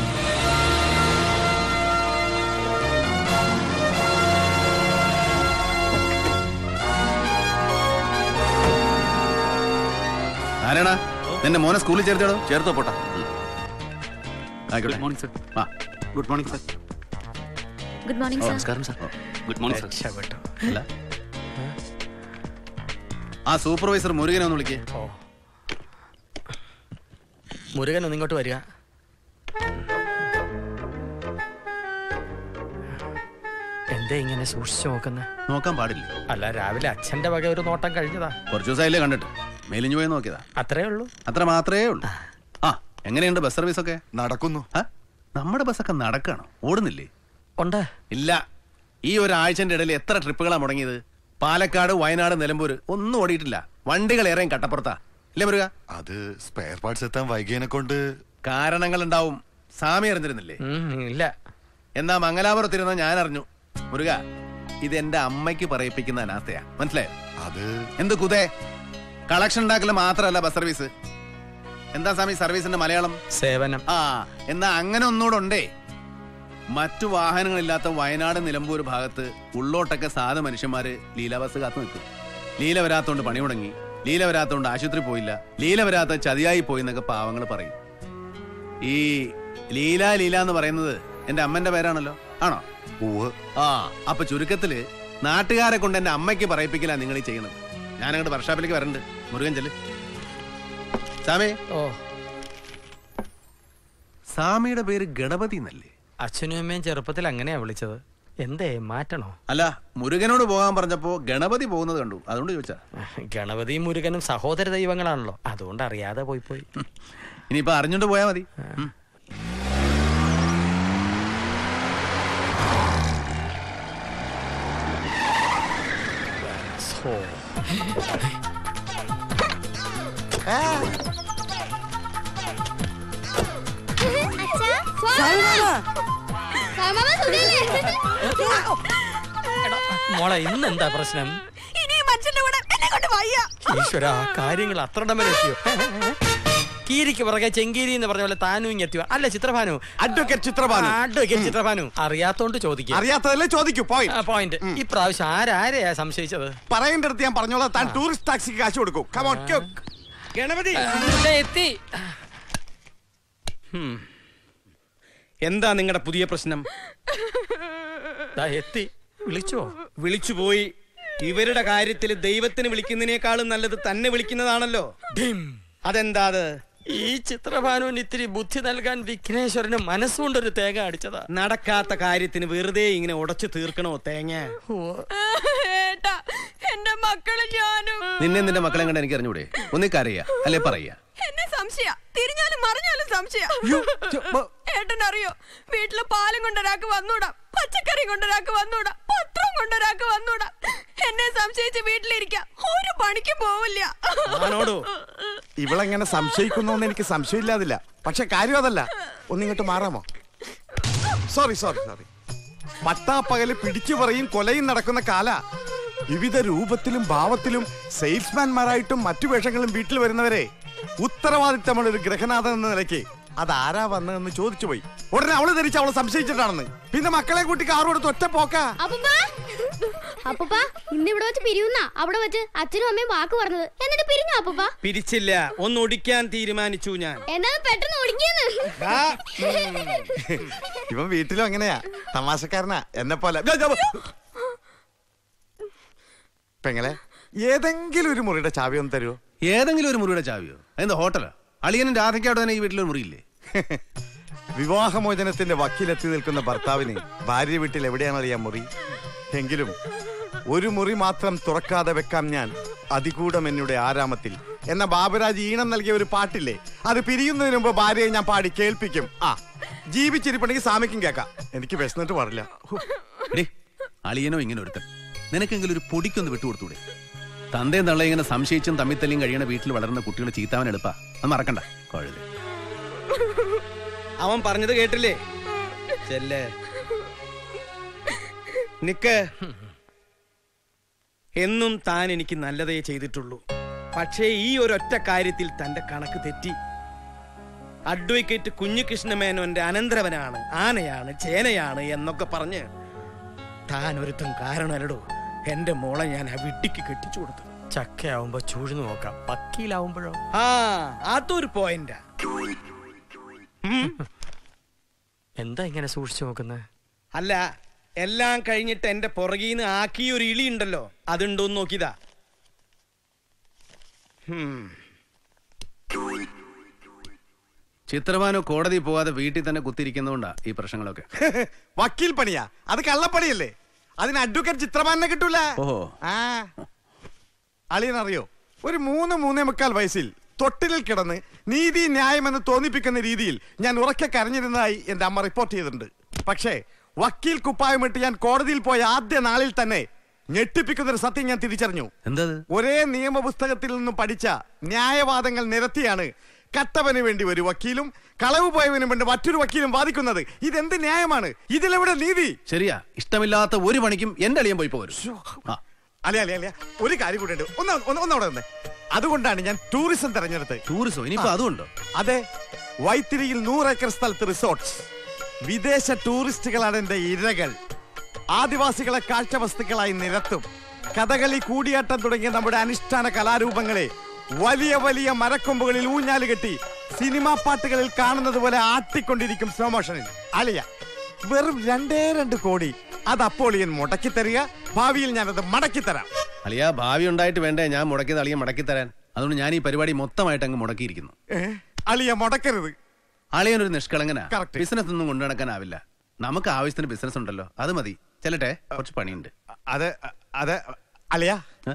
ആരാടാ നിന്റെ മോനെ സ്കൂളിൽ ചേർത്തോ ചേർത്തോ പോട്ടാ ആയിക്കോട്ടെ ഗുഡ് മോർണിംഗ് സർ ആ good morning sir good morning sir നമസ്കാരം സർ ഗുഡ് മോർണിംഗ് സർ രക്ഷപ്പെട്ടു അല്ല ആ സൂപ്പർവൈസർ മുരുകനെ ഒന്ന് വിളിക്കേ ഓ മുരുകൻ ഒന്ന് ഇങ്ങോട്ട് വരിക എന്താ ഇങ്ങനെ സൂക്ഷിച്ചു നോക്കുന്നത് നോക്കാൻ പാടില്ലേ അല്ല രാവിലെ അച്ഛന്റെ വക ഒരു നോട്ടം കഴിഞ്ഞതാ കുറച്ചു ദിവസമായില്ലേ കണ്ടിട്ട് മേലിഞ്ഞു പോയി നോക്കിയതാ അത്രേ ഉള്ളൂ അത്ര മാത്രമേ ഉള്ളൂ ആ എങ്ങനെയുണ്ട് ബസ് സർവീസ് ഒക്കെ നടക്കുന്നു ആ? നമ്മുടെ ബസ്സൊക്കെ നടക്കാണോ ഓടുന്നില്ലേ ഉണ്ട് ഇല്ല ഈ ഒരാഴ്ചന്റെ ഇടയിൽ എത്ര ട്രിപ്പുകളാ മുടങ്ങിയത് പാലക്കാട് വയനാട് നിലമ്പൂര് ഒന്നും ഓടിയിട്ടില്ല വണ്ടികൾ ഏറെയും കട്ടപ്പുറത്താ ഇല്ലേ മുരുക അത് സ്പെയർ പാർട്സ് എത്താൻ വൈകിയതിനെ കൊണ്ട് കാരണങ്ങൾ ഉണ്ടാവും സാമി അറിഞ്ഞിരുന്നില്ലേ ഉം, ഇല്ല എന്നാ മംഗലാപുരത്തിരുന്ന ഞാൻ അറിഞ്ഞു മുരുക ഇത് എന്റെ അമ്മയ്ക്ക് പറയിപ്പിക്കുന്ന അനാസ്ഥയാ മനസ്സിലായോ അത് എന്ത് കുതേ കളക്ഷൻ ഉണ്ടാക്കൽ മാത്രമല്ല ബസ് സർവീസ് എന്താ സ്വാമി സർവീസിന്റെ മലയാളം സേവനം ആ എന്നാ അങ്ങനെ ഒന്നുകൂടെ ഉണ്ടേ മറ്റു വാഹനങ്ങളില്ലാത്ത വയനാട് നിലമ്പൂർ ഭാഗത്ത് ഉള്ളോട്ടൊക്കെ സാധ മനുഷ്യന്മാര് ലീല ബസ് കാത്തു നിൽക്കും ലീല വരാത്തോണ്ട് പണി മുടങ്ങി ലീല വരാത്തോണ്ട് ആശുപത്രി പോയില്ല ലീല വരാത്ത ചതിയായി പോയി എന്നൊക്കെ പാവങ്ങൾ പറയും ഈ ലീല ലീല എന്ന് പറയുന്നത് എന്റെ അമ്മന്റെ പേരാണല്ലോ ആണോ ആ അപ്പൊ ചുരുക്കത്തില് നാട്ടുകാരെ കൊണ്ട് എന്റെ അമ്മയ്ക്ക് പറയിപ്പിക്കില്ല നിങ്ങൾ ഈ ചെയ്യുന്നത് ഞാൻ അങ്ങോട്ട് വർഷാപ്പിലേക്ക് വരണ്ട് മുരുകൻ ചെല്ല് സാമേ ഓ സാമിയുടെ പേര് ഗണപതി എന്നല്ലേ അച്ഛനും അമ്മയും ചെറുപ്പത്തിൽ അങ്ങനെയാ വിളിച്ചത് എന്തേ മാറ്റണോ അല്ല മുരുകനോട് പോകാൻ പറഞ്ഞപ്പോ ഗണപതി പോകുന്നത് കണ്ടു അതുകൊണ്ട് ചോദിച്ചാ ഗണപതിയും മുരുകനും സഹോദര ദൈവങ്ങളാണല്ലോ അതുകൊണ്ട് അറിയാതെ പോയി പോയി ഇനിയിപ്പോ അറിഞ്ഞോണ്ട് പോയാ മതി ഉം. സോ മോളെ ഇന്ന് എന്താ പ്രശ്നം ഇനിയും അച്ഛന്റെ കൂടെ എന്നെ കൊണ്ട് വയ്യ ഈശ്വര കാര്യങ്ങൾ അത്ര എത്തിയോ കീരിക്ക് പുറകെ ചെങ്കീരി എന്ന് പറഞ്ഞ പോലെ താനും ഇങ്ങെത്തിയോ അല്ല ചിത്രഭാനു അഡ്വക്കേറ്റ് ചിത്രഭാനു അഡ്വക്കേറ്റ് ചിത്രഭാനു അറിയാത്തോണ്ട് ചോദിക്കുക അറിയാത്തതല്ലേ ചോദിക്കൂ പോയി പോയിന്റ് ഇപ്രാവശ്യം ആരാരെയാ സംശയിച്ചത് പറയേണ്ട അടുത്ത് ഞാൻ പറഞ്ഞോളാം താൻ ടൂറിസ്റ്റ് ടാക്സിക്ക് കാശ് കൊടുക്കും കമോൺ ഗണപതി ദേ എത്തി ഹും. എന്താ നിങ്ങളുടെ പുതിയ പ്രശ്നം ദാ എത്തി വിളിച്ചോ വിളിച്ചു പോയി ഇവരുടെ കാര്യത്തിൽ ദൈവത്തിന് വിളിക്കുന്നതിനേക്കാളും നല്ലത് തന്നെ വിളിക്കുന്നതാണല്ലോ അതെന്താ അത് ഈ ചിത്രഭാനുവിന് ഇത്തിരി ബുദ്ധി നൽകാൻ വിഘ്നേശ്വരന് മനസ്സുകൊണ്ടൊരു തേങ്ങ അടിച്ചതാ നടക്കാത്ത കാര്യത്തിന് വെറുതെ ഇങ്ങനെ ഉടച്ചു തീർക്കണോ തേങ്ങ ഏട്ടാ എന്റെ മക്കള് ഞാനും നിന്നെ നിന്റെ മക്കളെ കണ്ട് എനിക്ക് അറിഞ്ഞൂടെ ഒന്നേ കരയാ അല്ലെ പറയാ എന്നെ സംശയ തിരിഞ്ഞാലും മറിഞ്ഞാലും സംശയ ഏട്ടൻ അറിയോ വീട്ടില് പാലും കൊണ്ടൊരാൾക്ക് വന്നൂടാ പച്ചക്കറി കൊണ്ടൊരാൾക്ക് വന്നൂടാ പത്രം കൊണ്ടൊരാൾക്ക് വന്നൂടാ എന്നെ സംശയിച്ച് വീട്ടിലിരിക്കാം ഒരു പണിക്കും പോവില്ല ആണോടോ ഇവളെങ്ങനെ സംശയിക്കുന്നു എന്ന് എനിക്ക് സംശയമില്ലാതില്ല പക്ഷെ കാര്യം അതല്ല ഒന്നിങ്ങോട്ട് മാറാമോ സോറി സോറി സോറി പട്ടാപ്പകല് പിടിച്ചു പറയും കൊലയും നടക്കുന്ന കാല വിവിധ രൂപത്തിലും ഭാവത്തിലും സെയിൽസ്മാൻമാരായിട്ടും മറ്റു വേഷങ്ങളും വീട്ടിൽ വരുന്നവരെ ഉത്തരവാദിത്തമുള്ള ഒരു ഗ്രഹനാഥൻ എന്ന നിലയ്ക്ക് അതാരാ വന്നതെന്ന് ചോദിച്ചു പോയി ഉടനെ അവള് ധരിച്ച് അവളെ സംശയിച്ചിട്ടാണെന്ന് പിന്നെ മക്കളെ കൂട്ടി കാറോടുത്ത് ഒറ്റ പോക്കാ അപ്പൂപ്പ ഇന്ന് ഇവിടെ വെച്ച് പിരിയുന്ന അവിടെ വെച്ച് അച്ഛനും അമ്മയും വാക്ക് പറഞ്ഞത് എന്നിട്ട് പിരിഞ്ഞു അപ്പൂപ്പ പിരിച്ചില്ല ഒന്ന് ഒടിക്കാൻ തീരുമാനിച്ചു ഞാൻ എന്നത് പെട്ടെന്ന് ഒടുങ്ങിയെന്ന് ദാ, ഇവൻ വീട്ടിലും അങ്ങനെയാ തമാശക്കാരനാ എന്നെ പോലെ പെങ്ങളെ ഏതെങ്കിലും ഒരു മുറിയുടെ ചാവി ഒന്ന് തരുമോ ഏതെങ്കിലും ഒരു മുറിയുടെ ചാവിയോ എന്താ ഹോട്ടലോ അളിയനും രാധയ്ക്കവിടെ തന്നെ ഈ വീട്ടിലൊരു മുറിയില്ലേ വിവാഹമോചനത്തിന്റെ വക്കീലെത്തി നിൽക്കുന്ന ഭർത്താവിന് ഭാര്യ വീട്ടിൽ എവിടെയാണ് അറിയാൻ മുറി എങ്കിലും ഒരു മുറി മാത്രം തുറക്കാതെ വെക്കാം ഞാൻ അതികൂടം എന്നുടെ ആരാമത്തിൽ എന്ന ബാബുരാജ് ഈണം നൽകിയ ഒരു പാട്ടില്ലേ അത് പിരിയുന്നതിന് മുമ്പ് ഭാര്യയെ ഞാൻ പാടി കേൾപ്പിക്കും ആ ജീവിച്ചിരിപ്പുണ്ടെങ്കിൽ സാമിക്കും കേൾക്കാം എനിക്ക് വിശന്നിട്ട് പാടില്ല ഹോ. എടീ, അളിയനോ ഇങ്ങനെ ഒരുത്തൻ നിനക്കെങ്കിലും ഒരു പൊടിക്കൊന്ന് വിട്ടുകൊടുത്തൂടെ തന്തയും തള്ള ഇങ്ങനെ സംശയിച്ചും തമ്മിത്തല്ലിയും കഴിയണ വീട്ടിൽ വളർന്ന കുട്ടികളെ ചീത്താവൻ എളുപ്പാ അത് മറക്കണ്ട കൊഴുത് അവൻ പറഞ്ഞത് കേട്ടില്ലേ ചെല്ലേ നിക്ക് എന്നും താൻ എനിക്ക് നല്ലതേ ചെയ്തിട്ടുള്ളൂ പക്ഷേ ഈ ഒരൊറ്റ കാര്യത്തിൽ തന്റെ കണക്ക് തെറ്റി അഡ്വക്കേറ്റ് കുഞ്ഞികൃഷ്ണമേനോന്റെ അനന്തരവനാണ് ആനയാണ് ചേനയാണ് എന്നൊക്കെ പറഞ്ഞ് താൻ ഒരുത്തം കാരണമല്ലടോ എന്റെ മോളെ ഞാൻ ആ വിട്ടിക്ക് കെട്ടിച്ചു കൊടുത്തു ചക്കയാവുമ്പോ ചൂഴ്ന്നു നോക്കാം പക്കിയിലാവുമ്പോഴോ ആ അതൊരു പോയിന്റാ എന്താ ഇങ്ങനെ സൂക്ഷിച്ചു നോക്കുന്നത് അല്ല എല്ലാം കഴിഞ്ഞിട്ട് എന്റെ പുറകീന്ന് ആക്കിയ ഒരു ഇളി ഉണ്ടല്ലോ അതുണ്ടോന്ന് നോക്കിയതാ ഹും. ചിത്രവാനോ കോടതി പോവാതെ വീട്ടിൽ തന്നെ കുത്തിരിക്കുന്നതുകൊണ്ടാ ഈ പ്രശ്നങ്ങളൊക്കെ വക്കീൽ പണിയാ അത് കള്ളപ്പണിയല്ലേ അതിന് അഡ്വക്കേറ്റ് ചിത്രമാനെ കിട്ടൂല ഓഹോ ആ അളിയനറിയോ ഒരു മൂന്ന് മൂന്നേ മുക്കാൽ വയസ്സിൽ തൊട്ടിലിൽ കിടന്ന് നീതി ന്യായമെന്ന് തോന്നിപ്പിക്കുന്ന രീതിയിൽ ഞാൻ ഉറക്കെ കരഞ്ഞിരുന്നതായി എന്റെ അമ്മ റിപ്പോർട്ട് ചെയ്തിട്ടുണ്ട് പക്ഷേ വക്കീൽ കുപ്പായമിട്ട് ഞാൻ കോടതിയിൽ പോയ ആദ്യ നാളിൽ തന്നെ ഞെട്ടിപ്പിക്കുന്ന ഒരു സത്യം ഞാൻ തിരിച്ചറിഞ്ഞു എന്താ ഒരേ നിയമപുസ്തകത്തിൽ നിന്നും പഠിച്ച ന്യായവാദങ്ങൾ നിരത്തിയാണ് കട്ടവന് വേണ്ടി ഒരു വക്കീലും കളവ് പോയവന് വേണ്ടി മറ്റൊരു വക്കീലും വാദിക്കുന്നത് ഇതെന്ത് ന്യായമാണ് ഇതിലെവിടെ നീതി ശരിയാ ഇഷ്ടമില്ലാത്ത ഒരു പണിക്കും എന്റെ അളിയൻ പോയി പോരും അല്ലേ അല്ലേ അല്ലേ ഒരു കാര്യം കൂടെ ഉണ്ട് ഒന്ന് ഒന്ന് ഒന്നവിടെ നിന്ന് അതുകൊണ്ടാണ് ഞാൻ ടൂറിസം തെരഞ്ഞെടുത്തത് ടൂറിസം ഇനിയിപ്പോ അതുണ്ടോ അതെ വൈത്തിരിയിൽ നൂറ് ഏക്കർ സ്ഥലത്ത് റിസോർട്ട്സ് വിദേശ ടൂറിസ്റ്റുകളാണ് എന്റെ ഇരകൾ ആദിവാസികളെ കാഴ്ചവസ്തുക്കളായി നിരത്തും കഥകളി കൂടിയാട്ടം തുടങ്ങിയ നമ്മുടെ അനുഷ്ഠാന കലാരൂപങ്ങളെ വലിയ വലിയ മരക്കൊമ്പുകളിൽ ഊഞ്ഞാല് കെട്ടി സിനിമാ പാട്ടുകളിൽ കാണുന്നത് പോലെ ആട്ടിക്കൊണ്ടിരിക്കും സ്ലോ മോഷനിൽ അലിയ വെറും രണ്ടേ രണ്ട് കോടി അത് അപ്പോളിയൻ മുടക്കി തരിക ഭാവിയിൽ ഞാനത് മടക്കി തരാം അളിയ ഭാവി ഉണ്ടായിട്ട് വേണ്ടേ ഞാൻ മുടക്കിയത് അളിയൻ മടക്കി തരാൻ അതുകൊണ്ട് ഞാൻ ഈ പരിപാടി മൊത്തമായിട്ട് അങ്ങ് മുടക്കിയിരിക്കുന്നു ഏ? അളിയ മുടക്കരുത് അളിയൻ ഒരു നിഷ്കളങ്കനാ Correct. ബിസിനസ് ഒന്നും കൊണ്ടു നടക്കാനാവില്ല നമുക്ക് ആവശ്യത്തിന് ബിസിനസ് ഉണ്ടല്ലോ അത് മതി ചെല്ലട്ടെ കുറച്ച് പണിയുണ്ട് അത് അത് അളിയ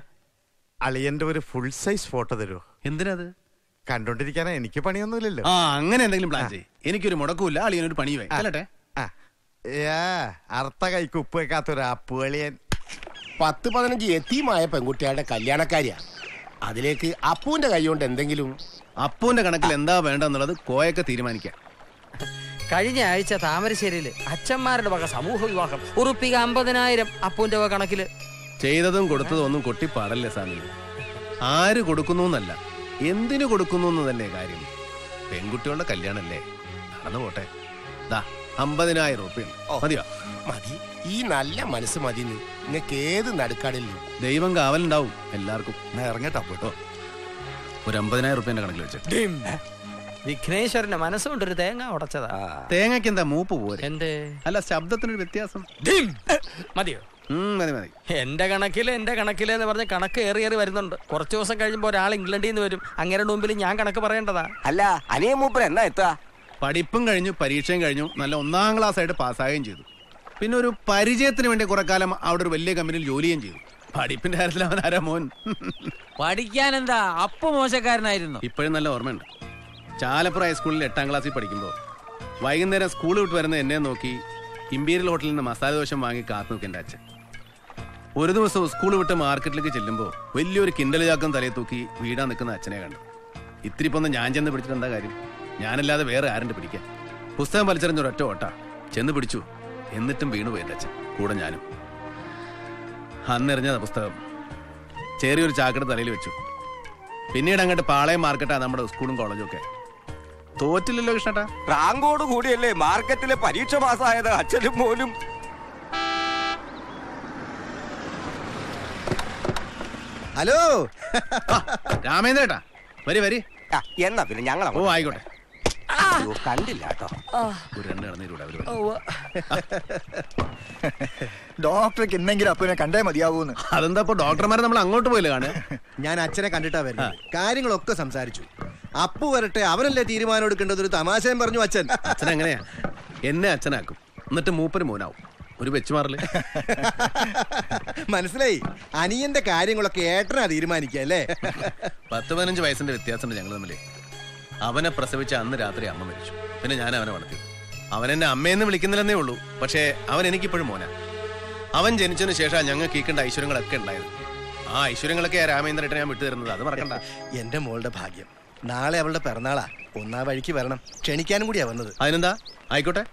അളിയന്റെ ഒരു ഫുൾ സൈസ് ഫോട്ടോ തരുമോ എന്തിനത് കണ്ടോണ്ടിരിക്കാനാ എനിക്ക് പണിയൊന്നുമില്ലല്ലോ ആ അങ്ങനെ എന്തെങ്കിലും പ്ലാൻ ചെയ്യ് എനിക്കൊരു മുടക്കൂല്ല അളിയൻ ഒരു പണിയുവേ ചെല്ലട്ടെ ആ. ഏ, അർത്ഥ കൈക്ക് ഉപ്പ് വെക്കാത്തൊരു അപ്പുകളിയൻ പത്ത് പതിനഞ്ച് എത്തിയുമായ പെൺകുട്ടികളുടെ കല്യാണക്കാരിയാ അതിലേക്ക് അപ്പൂന്റെ കൈ കൊണ്ട് എന്തെങ്കിലും അപ്പുവിന്റെ കണക്കിൽ എന്താ വേണ്ടെന്നുള്ളത് കോയൊക്കെ തീരുമാനിക്കാം കഴിഞ്ഞ ആഴ്ച താമരശ്ശേരിയിൽ അച്ഛന്മാരുടെ വക സമൂഹ വിവാഹം ഉറുപ്പിക അമ്പതിനായിരം അപ്പൂന്റെ വക കണക്കില് ചെയ്തതും കൊടുത്തതും ഒന്നും കൊട്ടിപ്പാടല്ലേ സ്വാമി ആര് കൊടുക്കുന്നു എന്നല്ല എന്തിനു കൊടുക്കുന്നു എന്നതല്ലേ കാര്യം പെൺകുട്ടികളുടെ കല്യാണല്ലേ നടന്നു പോട്ടെ ദാ അമ്പതിനായിരം റുപ്യ മതിയോ മതി ഈ നല്ല മനസ്സ് മതി നിങ്ങൾക്ക് ഏത് നടുക്കാടിലും ദൈവം കാവലുണ്ടാവും എല്ലാവർക്കും ഇറങ്ങട്ടോ കേട്ടോ ഒരു അമ്പതിനായിരം റുപ്യന്റെ കണക്കിൽ വെച്ചിട്ട് വിഘ്നേശ്വരന്റെ മനസ്സുകൊണ്ടൊരു തേങ്ങ ഉടച്ചതാ തേങ്ങയ്ക്ക് എന്താ മൂപ്പ് പോരെ എന്തേ അല്ല ശബ്ദത്തിനൊരു വ്യത്യാസം മതിയോ ഉം, മതി മതി എന്റെ കണക്കില് എന്റെ കണക്കില് എന്ന് പറഞ്ഞ് കണക്ക് ഏറി ഏറി വരുന്നുണ്ട് കുറച്ച് ദിവസം കഴിയുമ്പോൾ ഒരാൾ ഇംഗ്ലണ്ടിൽ നിന്ന് വരും അങ്ങയുടെ മുമ്പിൽ ഞാൻ കണക്ക് പറയേണ്ടതാ അല്ല അനിയ മൂപ്പർ എന്നാ എത്താ പഠിപ്പും കഴിഞ്ഞു പരീക്ഷയും കഴിഞ്ഞു നല്ല ഒന്നാം ക്ലാസ് ആയിട്ട് പാസ്സാകുകയും ചെയ്തു പിന്നെ ഒരു പരിചയത്തിന് വേണ്ടി കുറെ കാലം അവിടെ ഒരു വലിയ കമ്പനിയിൽ ജോലിയും ചെയ്തു പഠിപ്പിന്റെ കാര്യത്തിൽ അവൻ ആരാ മോൻ പഠിക്കാൻ എന്താ അപ്പു മോശക്കാരനായിരുന്നു ഇപ്പോഴും നല്ല ഓർമ്മയുണ്ട് ചാലപ്പുറ ഹൈസ്കൂളിൽ എട്ടാം ക്ലാസ്സിൽ പഠിക്കുമ്പോൾ വൈകുന്നേരം സ്കൂൾ വിട്ട് വരുന്ന എന്നെ നോക്കി ഇമ്പീരിയൽ ഹോട്ടലിൽ നിന്ന് മസാല ദോശം വാങ്ങി കാത്തു നിൽക്കും എൻ്റെ അച്ഛൻ ഒരു ദിവസം സ്കൂൾ വിട്ട് മാർക്കറ്റിലേക്ക് ചെല്ലുമ്പോൾ വലിയൊരു കിണ്ടൽ ചാക്കം തലയിൽ തൂക്കി വീടാൻ നിൽക്കുന്ന അച്ഛനെ കണ്ടു ഇത്തിരി പൊന്ന് ഞാൻ ചെന്ന് പിടിച്ചിട്ട് എന്താ കാര്യം ഞാനല്ലാതെ വേറെ ആരുണ്ട് പിടിക്കാൻ പുസ്തകം വലിച്ചെറിഞ്ഞ ഒരൊറ്റ ഓട്ട ചെന്ന് പിടിച്ചു എന്നിട്ടും വീണുപോയി എൻ്റെ അച്ഛൻ കൂടെ ഞാനും അന്നെറിഞ്ഞ പുസ്തകം ചെറിയൊരു ചാക്കട തലയിൽ വെച്ചു പിന്നീട് അങ്ങോട്ട് പാളയം മാർക്കറ്റാ നമ്മുടെ സ്കൂളും കോളേജും ഒക്കെ തോറ്റില്ലല്ലോ കൃഷ്ണട്ടാ റാങ്കോട് കൂടിയല്ലേ മാർക്കറ്റിലെ പരീക്ഷ പാസ്സായത് അച്ഛനും മോനും ഹലോ രാമേന്ദ്രേട്ടാ വരി വരി എന്നാ പിന്നെ ഞങ്ങൾ ഓ ആയിക്കോട്ടെ കണ്ടില്ല കേട്ടോ ഒരു രണ്ട് കടന്നിലൂടെ അവര് ഡോക്ടർക്ക് ഇന്നെങ്കിലും അപ്പനെ കണ്ടേ മതിയാവൂന്ന് അതെന്താ ഇപ്പൊ ഡോക്ടർമാരെ നമ്മൾ അങ്ങോട്ട് പോയില്ല കാണുക ഞാൻ അച്ഛനെ കണ്ടിട്ടാ വരുന്നത് കാര്യങ്ങളൊക്കെ സംസാരിച്ചു അപ്പു വരട്ടെ അവനല്ലേ തീരുമാനം എടുക്കേണ്ടത് ഒരു തമാശയും പറഞ്ഞു അച്ഛൻ അച്ഛൻ എങ്ങനെയാ എന്നെ അച്ഛനാക്കും എന്നിട്ട് മൂപ്പര് മോനാവും ഒരു വെച്ചുമാറല് മനസ്സിലായി അനിയന്റെ കാര്യങ്ങളൊക്കെ ഏട്ടനാ തീരുമാനിക്കുക അല്ലേ പത്ത് പതിനഞ്ച് വയസ്സിന്റെ വ്യത്യാസമുണ്ട് ഞങ്ങൾ തമ്മില് അവനെ പ്രസവിച്ച അന്ന് രാത്രി അമ്മ മരിച്ചു പിന്നെ ഞാൻ അവനെ വളർത്തി അവൻ എന്നെ അമ്മയെന്ന് വിളിക്കുന്നില്ലെന്നേ ഉള്ളൂ പക്ഷേ അവൻ എനിക്കിപ്പോഴും മോനാ അവൻ ജനിച്ചതിന് ശേഷം ഞങ്ങൾക്ക് ഈ കണ്ട ഐശ്വര്യങ്ങളൊക്കെ ഉണ്ടായത് ആ ഐശ്വര്യങ്ങളൊക്കെ ആ രാമേന്ദ്രേട്ടൻ ഞാൻ വിട്ടു തരുന്നത് അത് മറക്കണ്ട എന്റെ മോളുടെ ഭാഗ്യം നാളെ അവളുടെ പിറന്നാളാ ഒന്നാ വഴിക്ക് വരണം ക്ഷണിക്കാനും കൂടിയാ വന്നത് അതിനെന്താ ആയിക്കോട്ടെ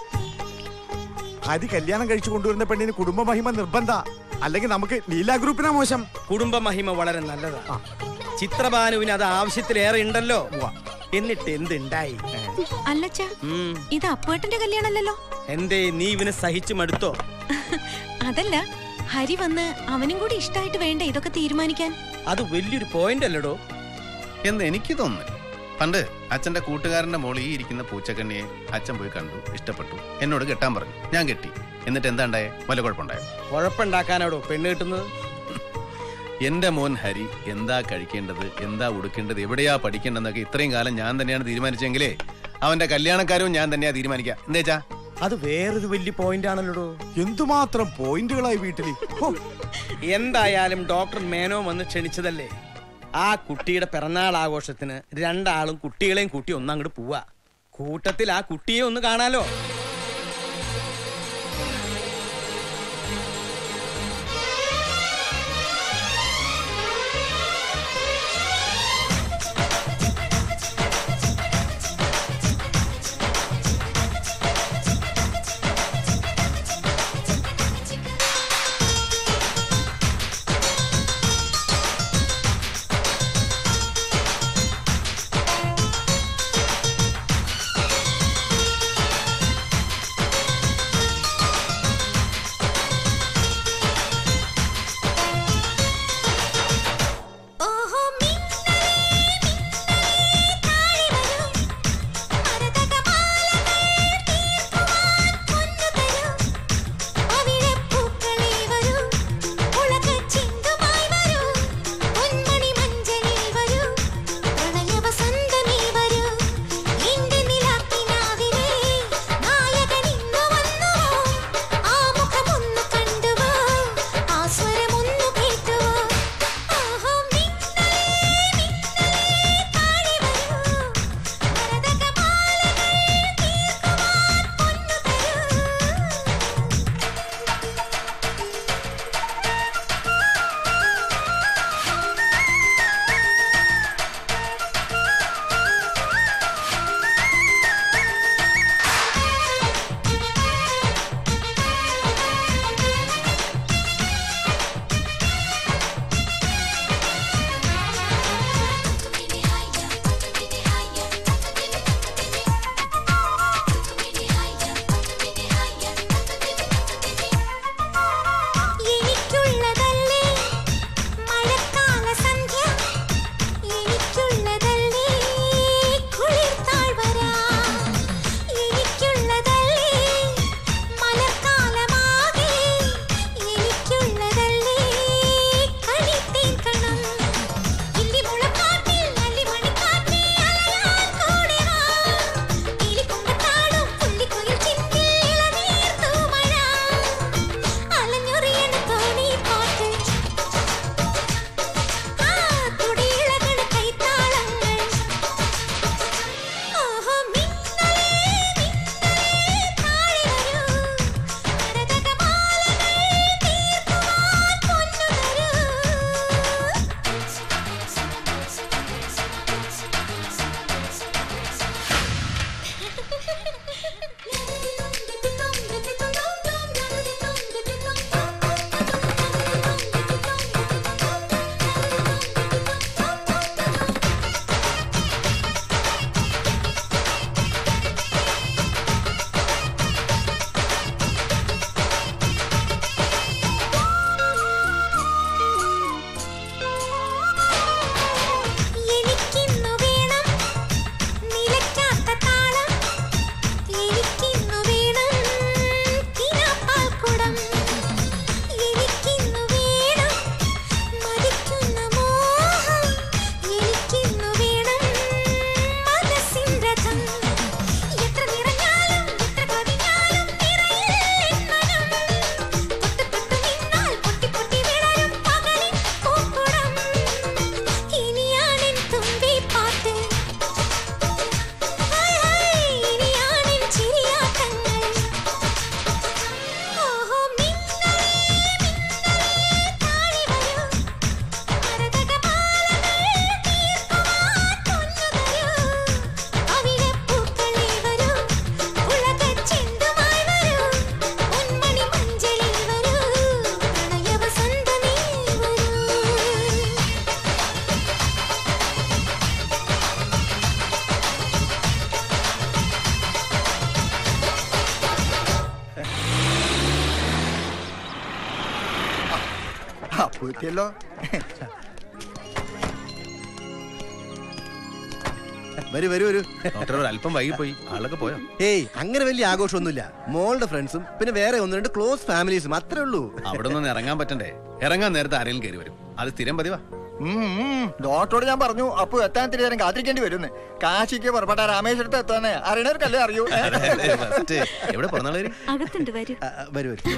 ഹരി കല്യാണം കഴിച്ചു കൊണ്ടുവരുന്ന പെണ്ണിന് കുടുംബ മഹിമ നിർബന്ധ അല്ലെങ്കിൽ നമുക്ക് ലീല ഗ്രൂപ്പിനാ മോശം കുടുംബ മഹിമ വളരെ നല്ലതാ ചിത്രഭാനുവിന് അത് ആവശ്യത്തിലേറെ ഉണ്ടല്ലോ എന്നിട്ട് എന്തുണ്ടായി അല്ലച്ച ഉം. ഇത് അപ്പുവേട്ടന്റെ കല്യാണമല്ലല്ലോ എന്തേ നീ ഇവനെ സഹിച്ചു മടുത്തോ അതല്ല ഹരി വന്ന് അവനും കൂടി ഇഷ്ടായിട്ട് വേണ്ട ഇതൊക്കെ തീരുമാനിക്കാൻ അത് വലിയൊരു പോയിന്റ് അല്ലടോ എന്ന് എനിക്ക് തോന്നുന്നു പണ്ട് അച്ഛന്റെ കൂട്ടുകാരന്റെ മോൾ ഈ ഇരിക്കുന്ന പൂച്ചക്കണ്ണിയെ അച്ഛൻ പോയി കണ്ടു ഇഷ്ടപ്പെട്ടു എന്നോട് കെട്ടാൻ പറഞ്ഞു ഞാൻ കെട്ടി എന്നിട്ട് എന്താ ഉണ്ടായേ വല്ല കുഴപ്പമുണ്ടായോ കുഴപ്പമുണ്ടാക്കാനാടോ പെണ്ണ് കിട്ടുന്നത് എന്റെ മോൻ ഹരി എന്താ കഴിക്കേണ്ടത് എന്താ ഉടുക്കേണ്ടത് എവിടെയാ പഠിക്കേണ്ടതെന്നൊക്കെ ഇത്രയും കാലം ഞാൻ തന്നെയാണ് തീരുമാനിച്ചെങ്കിലേ അവന്റെ കല്യാണക്കാരവും ഞാൻ തന്നെയാ തീരുമാനിക്കുക എന്തേച്ചാ അത് വേറൊരു വലിയ പോയിന്റ് ആണല്ലോ എന്തുമാത്രം പോയിന്റുകളായി വീട്ടിൽ എന്തായാലും ഡോക്ടർ മേനോ വന്ന് ക്ഷണിച്ചതല്ലേ ആ കുട്ടിയുടെ പിറന്നാൾ ആഘോഷത്തിന് രണ്ടാളും കുട്ടികളെയും കൂട്ടി ഒന്നങ്ങോട്ട് പോവാ കൂട്ടത്തിൽ ആ കുട്ടിയെ ഒന്ന് കാണാലോ അപ്പു എത്തിയല്ലോ വരൂ വരൂ വരൂ ഡോക്ടർ ഒരു അല്പം വൈകിപ്പോയി ആളൊക്കെ പോയോ ഏയ് അങ്ങനെ വലിയ ആഘോഷമൊന്നുമില്ല മോളുടെ ഫ്രണ്ട്സും പിന്നെ വേറെ ഒന്ന് രണ്ട് ക്ലോസ് ഫാമിലീസും അത്രേ ഉള്ളൂ അവിടെ നിന്ന് ഇറങ്ങാൻ പറ്റണ്ടേ ഇറങ്ങാൻ നേരത്തെ ആരെങ്കിലും കയറി വരും അത് സ്ഥിരം പതിവാ ഡോക്ടറോട് ഞാൻ പറഞ്ഞു അപ്പു എത്താൻ ഇത്തിരി നേരം കാത്തിരിക്കേണ്ടി വരുന്നു കാശിക്ക് പുറപ്പെട്ട രാമേശ്വരത്ത് എത്താന്ന് അറിയണവർക്കല്ലേ അറിയൂ ഫസ്റ്റ് എവിടെ പിറന്നാളേരി അകത്തുണ്ട് വരൂ വരൂ വരൂ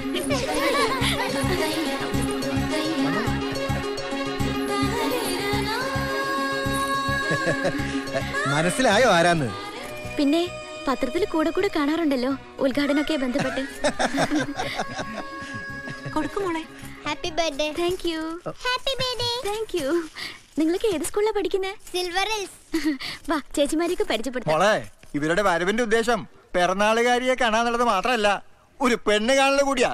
മനസ്സിലായോ ആരാന്ന് പിന്നെ പത്രത്തിൽ കൂടെ കൂടെ കാണാറുണ്ടല്ലോ ഉദ്ഘാടനമൊക്കെ ബന്ധപ്പെട്ട് കൊടുക്കുമോളെ happy birthday thank you happy birthday thank you നിങ്ങളൊക്കെ ഏത് സ്കൂളിലാണ് പഠിക്കുന്നത് സിൽവർ ഹിൽസ് വാ ചേച്ചിമാരെയൊക്കെ പരിചയപ്പെടുത്താം മോളെ ഇവരുടെ വരവിന്റെ ഉദ്ദേശം പിറന്നാളുകാരിയെ കാണാന്നുള്ളത് മാത്രമല്ല ഒരു പെണ്ണ് കാണൽ കൂടിയാ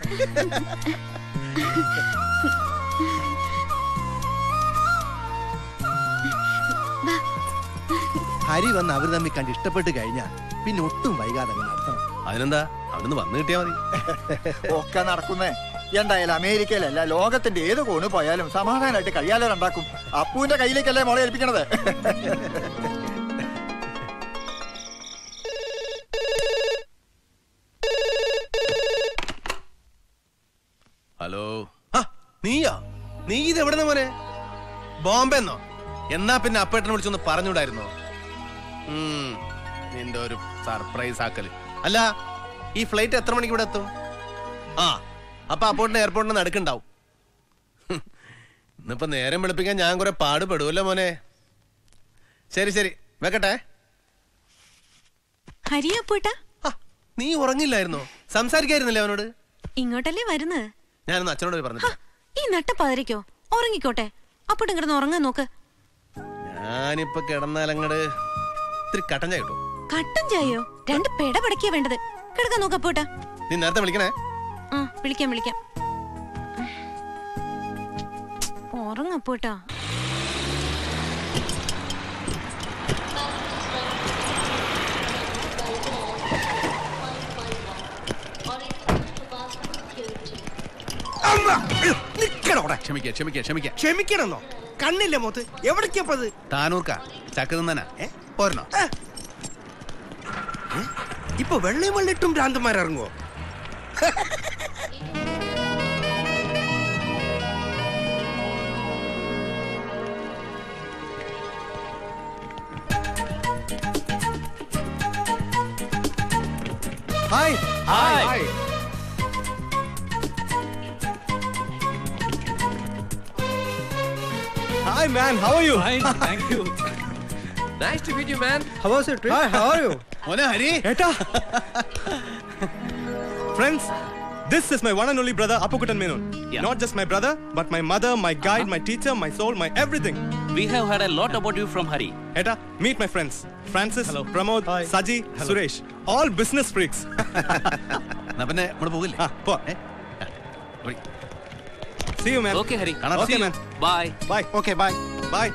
ഹരി വന്ന് അവർ തമ്മിൽ കണ്ട് ഇഷ്ടപ്പെട്ട് കഴിഞ്ഞാൽ പിന്നെ ഒട്ടും വൈകാതെ അങ്ങ് നടത്തണം അതിനെന്താ അവിടുന്ന് വന്നു കിട്ടിയാ മതി ഒക്കെ നടക്കുന്നേ എന്തായാലും അമേരിക്കയിലല്ല ലോകത്തിന്റെ ഏത് കോണ് പോയാലും സമാധാനമായിട്ട് കഴിയാലോ ഉണ്ടാക്കും അപ്പുവിന്റെ കയ്യിലേക്കല്ലേ മോളെ ഏൽപ്പിക്കണത് ഹലോ നീയോ നീ ഇത് എവിടെ മോനെ ബോംബെന്നോ എന്നാ പിന്നെ അപ്പേട്ടനെ വിളിച്ചൊന്ന് പറഞ്ഞൂടായിരുന്നോ ഉം, നിന്റെ ഒരു സർപ്രൈസ് ആക്കല് അല്ല ഈ ഫ്ലൈറ്റ് എത്ര മണിക്ക് ഇവിടെ എത്തും ആ അപ്പൊ അപ്പോട്ടിന് എയർപോർട്ടിന് നടുക്കുണ്ടാവും ഹും, ഇന്നിപ്പോ നേരം വെളുപ്പിക്കാൻ ഞാൻ കുറെ പാടുപെടുമല്ലോ മോനെ ശരി ശരി വെക്കട്ടെ ഹരിയപ്പൂട്ടാ നീ ഉറങ്ങില്ലായിരുന്നോ സംസാരിക്കായിരുന്നില്ലേ അവനോട് ഇങ്ങോട്ടല്ലേ വരുന്നത് ഞാനൊന്ന് അച്ഛനോട് പോയി പറഞ്ഞിട്ട് ഈ നട്ടപ്പാതിരിക്കോ ഉറങ്ങിക്കോട്ടെ അപ്പോട്ടും കിടന്ന് ഉറങ്ങാൻ നോക്ക് ഞാനിപ്പോ കിടന്നാലങ്ങട് ഇത്തിരി കട്ടൻ ചായ കിട്ടും കട്ടൻ ചായയോ രണ്ട് പെട പടക്കിയാ വേണ്ടത് കിടക്കാൻ നോക്ക് അപ്പൂട്ടാ നീ നേരത്തെ വിളിക്കണേ ആ വിളിക്കാം വിളിക്കാം ഉറങ്ങപ്പൂട്ടാ നിക്കണോടെ ക്ഷമിക്ക ക്ഷമിക്ക ക്ഷമിക്ക ക്ഷമിക്കണമെന്നോ കണ്ണില്ലേ മോത്ത് എവിടേക്കപ്പത് താനൂർക്ക ചക്ക തിന്നനാ പോരണോ ഇപ്പൊ വെള്ളയും വെള്ളിട്ടും ഭ്രാന്തന്മാരിറങ്ങുവോ hi hi Hi man, how are you? Fine, thank you. Nice to meet you man. How was your trip? Hi, how are you? മോനെ ഹരി ഏട്ടാ Friends, this is my one and only brother Apukutan Menon. Not just my brother, but my mother, my guide, my teacher, my soul, my everything. We have heard a lot about you from Hari. Eta, meet my friends. Francis, Pramod, Saji, Suresh. All business freaks. എന്നാ പിന്നെ നമ്മള് പോകില്ലേ ആ, പോ. See you, man. Okay, Hari. കാണാം. See Okay, you. man. Bye. Bye. Okay, bye. Bye.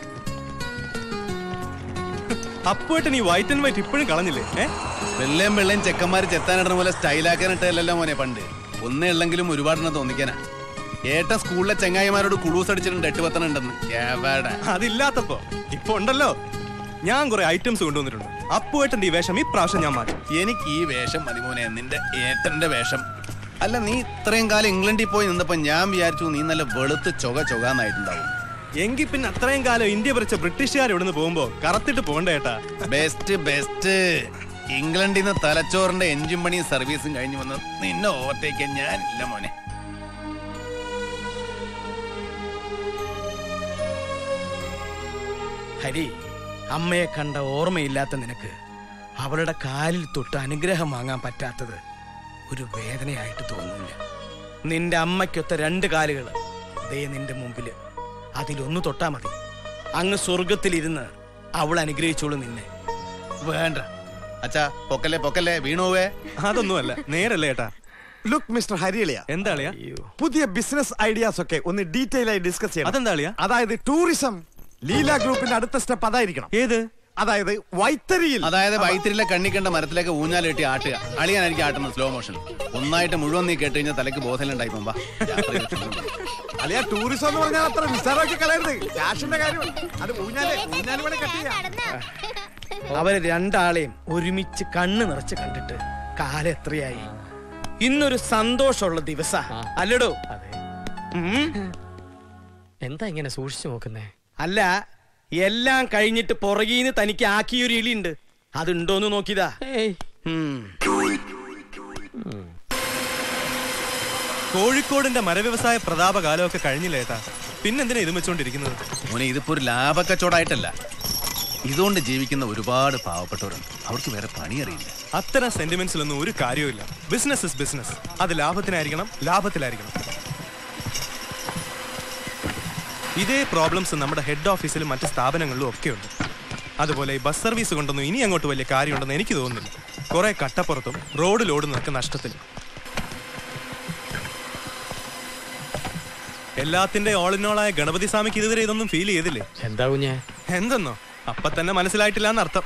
അപ്പോട്ട് നീ white and white ഇപ്പോഴും കളഞ്ഞില്ലേ ഏ വെള്ളയും വെള്ളയും ചെക്കന്മാര് ചെത്താനിടുന്ന പോലെ സ്റ്റൈലാക്കാനിട്ടല്ലോ മോനെ പണ്ട് ഒന്നേ ഉള്ളെങ്കിലും ഒരുപാടെണ്ണം തോന്നിക്കാനാ ഏട്ട സ്കൂളിലെ ചെങ്ങായിമാരോട് കുളൂസ് അടിച്ചിട്ടുണ്ട് എട്ട് പത്തനുണ്ടെന്ന് എവിടെ അതില്ലാത്തപ്പോ ഇപ്പൊ ഉണ്ടല്ലോ ഞാൻ കുറെ ഐറ്റംസ് കൊണ്ടുവന്നിട്ടുണ്ട് അപ്പുവേട്ടന്റെ ഈ വേഷം ഈ പ്രാവശ്യം ഞാൻ മാറ്റും എനിക്ക് ഈ വേഷം മതി മോനെ നിന്റെ ഏട്ടന്റെ വേഷം അല്ല നീ ഇത്രയും കാലം ഇംഗ്ലണ്ടിൽ പോയി നിന്നപ്പോ ഞാൻ വിചാരിച്ചു നീ നല്ല വെളുത്ത് ചൊക ചൊകാന്നായിട്ടുണ്ടാവും എങ്കിൽ പിന്നെ അത്രയും കാലം ഇന്ത്യ ഭരിച്ച ബ്രിട്ടീഷുകാർ ഇവിടുന്ന് പോകുമ്പോ കറത്തിട്ട് പോകണ്ട ഏട്ടാ ബെസ്റ്റ് ബെസ്റ്റ് ഇംഗ്ലണ്ടിൽ നിന്ന് തലച്ചോറിന്റെ എഞ്ചിൻ പണിയും സർവീസും കഴിഞ്ഞു വന്ന് നിന്നെ ഓവർടേക്കാൻ ഞാനില്ല മോനെ ഹരി അമ്മയെ കണ്ട ഓർമ്മയില്ലാത്ത നിനക്ക് അവളുടെ കാലിൽ തൊട്ട് അനുഗ്രഹം വാങ്ങാൻ പറ്റാത്തത് ഒരു വേദനയായിട്ട് തോന്നുന്നില്ല നിന്റെ അമ്മയ്ക്കൊത്ത രണ്ട് കാലുകൾ ദേ നിന്റെ മുമ്പില് അതിലൊന്ന് തൊട്ടാ മതി അങ്ങ് സ്വർഗത്തിലിരുന്ന് അവൾ അനുഗ്രഹിച്ചോളൂ നിന്നെ വേണ്ട അച്ഛാ പൊക്കല്ലേ പൊക്കല്ലേ വീണുവേ അതൊന്നുമല്ല നേരല്ലേ ഏട്ടാ ലുക്ക് മിസ്റ്റർ ഹരിയളിയ എന്താ അളിയാ പുതിയ ബിസിനസ് ഐഡിയാസ് ഒക്കെ ഒന്ന് ഡീറ്റെയിൽ ആയി ഡിസ്കസ് ചെയ്യണം അതെന്താ അളിയാ അതായത് ടൂറിസം ലീല ഗ്രൂപ്പിന്റെ അടുത്ത സ്റ്റെപ്പ് അതായിരിക്കണം ഏത് അതായത് വൈത്തരിയിൽ അതായത് വൈത്തിരിയിലെ കണ്ണിക്കണ്ട മരത്തിലേക്ക് ഊഞ്ഞാലിട്ടി ആട്ടുക അളിയാനായിരിക്കും ആട്ടുന്നത് സ്ലോ മോഷൻ ഒന്നായിട്ട് മുഴുവൻ നീ കേട്ട് കഴിഞ്ഞാൽ തലക്ക് ബോധലുണ്ടായി പോകാം അളിയ ടൂറിസം എന്ന് പറഞ്ഞാൽ അത്ര നിസ്സാരമാക്കി കളയരുത് ക്യാഷിന്റെ കാര്യം അത് ഊഞ്ഞാല് ഊഞ്ഞാല് വേണേ കട്ട് ചെയ്യാം അവര് രണ്ടാളെയും ഒരുമിച്ച് കണ്ണ് നിറച്ച് കണ്ടിട്ട് കാലം എത്രയായി ഇന്നൊരു സന്തോഷമുള്ള ദിവസ അല്ലടോ എന്താ ഇങ്ങനെ സൂക്ഷിച്ചു നോക്കുന്നേ അല്ല എല്ലാം കഴിഞ്ഞിട്ട് പുറകീന്ന് തനിക്ക് ആക്കിയൊരു ഇളിയുണ്ട് അതുണ്ടോന്ന് നോക്കിയതാ ഉം. കോഴിക്കോടിന്റെ മരവ്യവസായ പ്രതാപ കാലമൊക്കെ കഴിഞ്ഞില്ലേ ഏട്ടാ പിന്നെന്തിനാ ഇതും വെച്ചോണ്ടിരിക്കുന്നത് മോനെ ഇതിപ്പോ ഒരു ലാഭക്കച്ചവടമായിട്ടല്ല ഇതുകൊണ്ട് ജീവിക്കുന്ന ഒരുപാട് പാവപ്പെട്ടവരുണ്ട് അവർക്ക് വേറെ പണി അറിയില്ല അത്തരം സെന്റിമെന്റ്സിലൊന്നും ഒരു കാര്യവുമില്ല ബിസിനസ് ഇസ് ബിസിനസ് അത് ലാഭത്തിനായിരിക്കണം ലാഭത്തിലായിരിക്കണം ഇതേ പ്രോബ്ലംസ് നമ്മുടെ ഹെഡ് ഓഫീസിലും മറ്റ് സ്ഥാപനങ്ങളിലും ഒക്കെ ഉണ്ട് അതുപോലെ ഈ ബസ് സർവീസ് കൊണ്ടൊന്നും ഇനി അങ്ങോട്ട് വലിയ കാര്യമുണ്ടെന്ന് എനിക്ക് തോന്നുന്നില്ല കുറെ കട്ടപ്പുറത്തും റോഡിൽ ഓടുന്നതൊക്കെ നഷ്ടത്തിൽ എല്ലാത്തിന്റെ ഓൾ ഇൻ ഓളായ ഗണപതി സ്വാമിക്ക് ഇതുവരെ ഇതൊന്നും ഫീൽ ചെയ്തില്ലേ എന്താ കുഞ്ഞേ എന്തെന്നോ അപ്പൊ തന്നെ മനസ്സിലായിട്ടില്ല എന്നർത്ഥം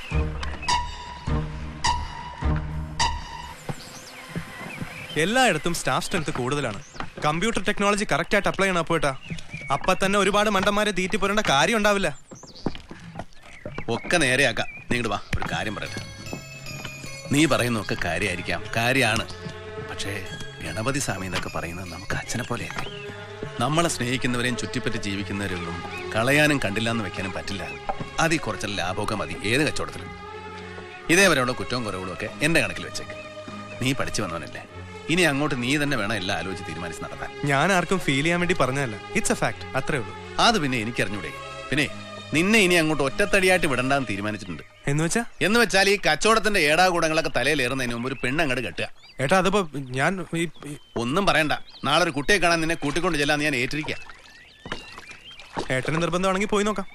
എല്ലായിടത്തും സ്റ്റാഫ് സ്ട്രെങ്ത് കൂടുതലാണ് കമ്പ്യൂട്ടർ ടെക്നോളജി കറക്റ്റ് ആയിട്ട് അപ്ലൈ ചെയ്യണം അപ്പോട്ടാ അപ്പൊ തന്നെ ഒരുപാട് മണ്ടന്മാരെ തീറ്റി പോരേണ്ട കാര്യം ഉണ്ടാവില്ല ഒക്കെ നേരെയാക്കാം നീ ഇങ്ങട് വാ ഒരു കാര്യം പറയട്ടെ നീ പറയുന്നതൊക്കെ കാര്യമായിരിക്കാം കാര്യമാണ് പക്ഷേ ഗണപതി സ്വാമി എന്നൊക്കെ പറയുന്നത് നമുക്ക് അച്ഛനെ പോലെയല്ലേ നമ്മളെ സ്നേഹിക്കുന്നവരെയും ചുറ്റിപ്പറ്റി ജീവിക്കുന്നവരൊന്നും കളയാനും കണ്ടില്ല എന്ന് വെക്കാനും പറ്റില്ല അതിൽ കുറച്ച് ലാഭമൊക്കെ മതി ഏത് കച്ചവടത്തിലും ഇതേവരെയുള്ള കുറ്റവും കുറവുകളും ഒക്കെ എന്റെ കണക്കിൽ വെച്ചേക്ക് നീ പഠിച്ചു വന്നവനല്ലേ ഇനി അങ്ങോട്ട് നീ തന്നെ വേണം എല്ലാം ആലോചിച്ച് തീരുമാനിച്ച് നടത്താൻ ഞാൻ ആർക്കും ഫീൽ ചെയ്യാൻ വേണ്ടി പറഞ്ഞതല്ല ഇറ്റ്സ് എ ഫാക്ട് അത്രേ ഉള്ളൂ അത് പിന്നെ എനിക്കറിഞ്ഞൂടെ പിന്നെ നിന്നെ ഇനി അങ്ങോട്ട് ഒറ്റത്തടിയായിട്ട് വിടണ്ടാന്ന് തീരുമാനിച്ചിട്ടുണ്ട് എന്ന് വെച്ചാ എന്ന് വെച്ചാൽ ഈ കച്ചവടത്തിന്റെ ഏടാകൂടങ്ങളൊക്കെ തലയിലേറുന്നതിന് മുമ്പ് ഒരു പെണ്ണങ്ങട് കെട്ടുക ഏട്ടാ അതിപ്പോ ഞാൻ ഒന്നും പറയണ്ട നാളെ ഒരു കുട്ടിയെ കാണാൻ നിന്നെ കൂട്ടിക്കൊണ്ട് ചെല്ലാന്ന് ഞാൻ ഏറ്റിരിക്കാം ഏട്ടന് നിർബന്ധമാണെങ്കിൽ പോയി നോക്കാം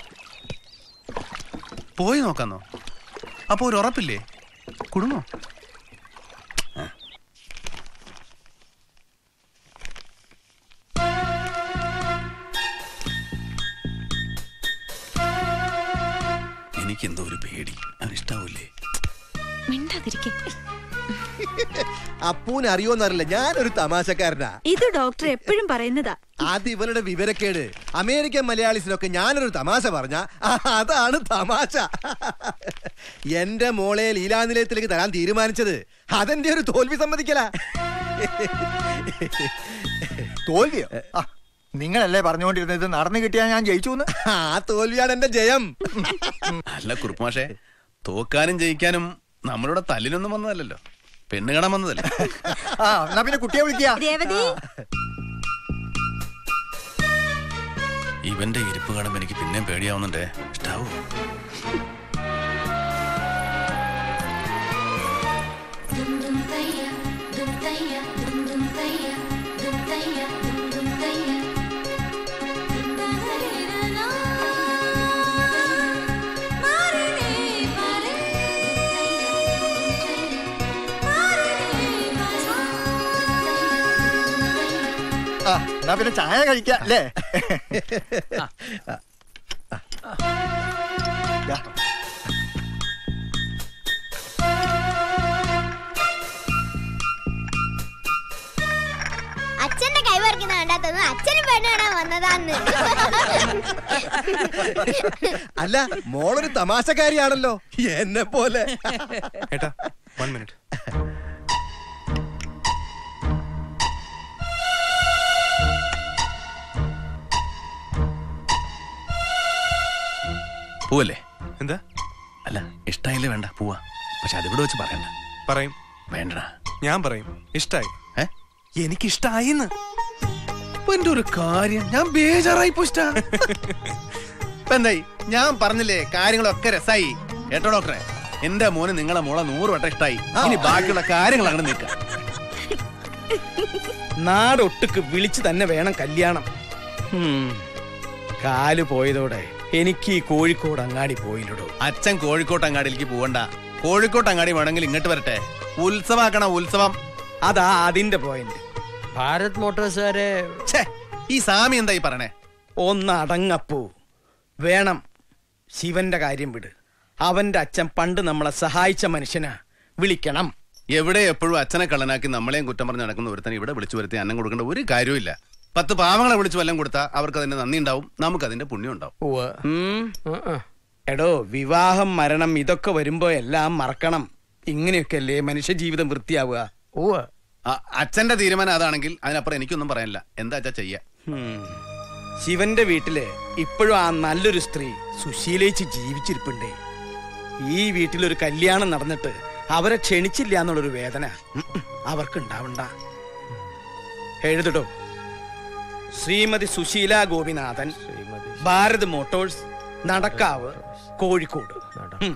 പോയി നോക്കാന്നോ അപ്പൊ ഒരു ഉറപ്പില്ലേ കുടുങ്ങോ എനിക്കെന്തോ ഒരു പേടി അവനിഷ്ടാവൂലേ മിണ്ടാതിരിക്കെ അപ്പൂന് അറിയോന്നറിയില്ല ഞാനൊരു തമാശക്കാരനാ ഇത് ഡോക്ടർ എപ്പോഴും പറയുന്നതാ അത് ഇവരുടെ വിവരക്കേട് അമേരിക്കൻ മലയാളീസിനൊക്കെ ഞാനൊരു തമാശ പറഞ്ഞ അതാണ് തമാശ എന്റെ മോളെ ലീലാനിലയത്തിലേക്ക് തരാൻ തീരുമാനിച്ചത് അതെന്റെ ഒരു തോൽവി സമ്മതിക്കല തോൽവിയോ ആ, നിങ്ങളല്ലേ പറഞ്ഞുകൊണ്ടിരുന്നത് ഇത് നടന്നു കിട്ടിയാൽ ഞാൻ ജയിച്ചു ആ തോൽവിയാണ് എന്റെ ജയം അല്ല കുറുപ്പമാഷേ തോക്കാനും ജയിക്കാനും നമ്മളിവിടെ തല്ലിനൊന്നും വന്നതല്ലല്ലോ പെണ്ണ് കാണാൻ വന്നതല്ലേ ആ എന്നാ പിന്നെ കുട്ടിയെ വിളിക്കുക രേവതി ഇവന്റെ ഇരിപ്പ് കാണുമ്പോ എനിക്ക് പിന്നെയും പേടിയാവുന്നുണ്ടേ ഇഷ്ടാവൂ ആ എന്നാ പിന്നെ ചായ കഴിക്കാം അല്ലേ ദാ, അച്ഛന്റെ കൈ പറിക്കുന്ന കണ്ടാത്തൊന്നും അച്ഛനും പെണ്ണ് കാണാൻ വന്നതാന്ന് അല്ല മോളൊരു തമാശക്കാരിയാണല്ലോ എന്നെ പോലെ ഏട്ടാ വൺ മിനിറ്റ് പോവല്ലേ എന്താ അല്ല ഇഷ്ടായില്ലേ വേണ്ട പോവാ പക്ഷെ അതിവിടെ വെച്ച് പറയണ്ട പറയും വേണ്ടടാ ഞാൻ പറയും ഇഷ്ടായി എനിക്ക് ഇഷ്ടായിന്ന് എന്റെ ഒരു കാര്യം ഞാൻ ബേജാറായി പോയിട്ടാ ഇപ്പൊ എന്തായി ഞാൻ പറഞ്ഞില്ലേ കാര്യങ്ങളൊക്കെ രസായി കേട്ടോ ഡോക്ടറെ എന്റെ മോന് നിങ്ങളെ മോളെ നൂറ് വട്ടം ഇഷ്ടായി ഇനി ബാക്കിയുള്ള കാര്യങ്ങൾ അങ്ങനെ നീക്കാം നാടൊട്ടുക്ക് വിളിച്ചു തന്നെ വേണം കല്യാണം ഉം. കാല് പോയതോടെ എനിക്ക് ഈ കോഴിക്കോട് അങ്ങാടി പോയില്ലടോ അച്ഛൻ കോഴിക്കോട്ട് അങ്ങാടിയിലേക്ക് പോവണ്ട കോഴിക്കോട്ട് അങ്ങാടി വേണമെങ്കിൽ ഇങ്ങോട്ട് വരട്ടെ ഉത്സവാക്കണ ഉത്സവം അതാ അതിന്റെ പോയിന്റ് ഭാരത് മോട്ടോഴ്സുകാരെ ഈ സാമി എന്താ ഈ പറയണേ ഒന്ന് അടങ്ങപ്പോ വേണം ശിവന്റെ കാര്യം വിട് അവന്റെ അച്ഛൻ പണ്ട് നമ്മളെ സഹായിച്ച മനുഷ്യനാ വിളിക്കണം എവിടെ എപ്പോഴും അച്ഛനെ കള്ളനാക്കി നമ്മളെയും കുറ്റം പറഞ്ഞ് നടക്കുന്ന ഒരുത്തനെ ഇവിടെ വിളിച്ചു വരുത്തി അന്നം കൊടുക്കേണ്ട ഒരു കാര്യമില്ല പത്ത് പാവങ്ങളെ വിളിച്ച് വല്ലതും കൊടുത്താൽ അവർക്ക് അതിന്റെ നന്ദി ഉണ്ടാവും നമുക്ക് അതിന്റെ പുണ്യം ഉണ്ടാവും ഉം. എടോ വിവാഹം മരണം ഇതൊക്കെ വരുമ്പോ എല്ലാം മറക്കണം ഇങ്ങനെയൊക്കെ അല്ലേ മനുഷ്യ ജീവിതം വൃത്തിയാവുക അ- അച്ഛന്റെ തീരുമാനം അതാണെങ്കിൽ അതിനപ്പുറം എനിക്കൊന്നും പറയാനില്ല എന്താ അച്ഛാ ചെയ്യാ ഉം. ശിവന്റെ വീട്ടില് ഇപ്പോഴും ആ നല്ലൊരു സ്ത്രീ സുശീലേച്ച് ജീവിച്ചിരിപ്പുണ്ടേ ഈ വീട്ടിലൊരു കല്യാണം നടന്നിട്ട് അവരെ ക്ഷണിച്ചില്ല എന്നുള്ളൊരു വേദന ഉം ഉം, അവർക്കുണ്ടാവണ്ട എഴുതട്ടോ ശ്രീമതി സുശീല ഗോപിനാഥൻ ഭാരത് മോട്ടോഴ്സ് നടക്കാവ് കോഴിക്കോട് ഉം.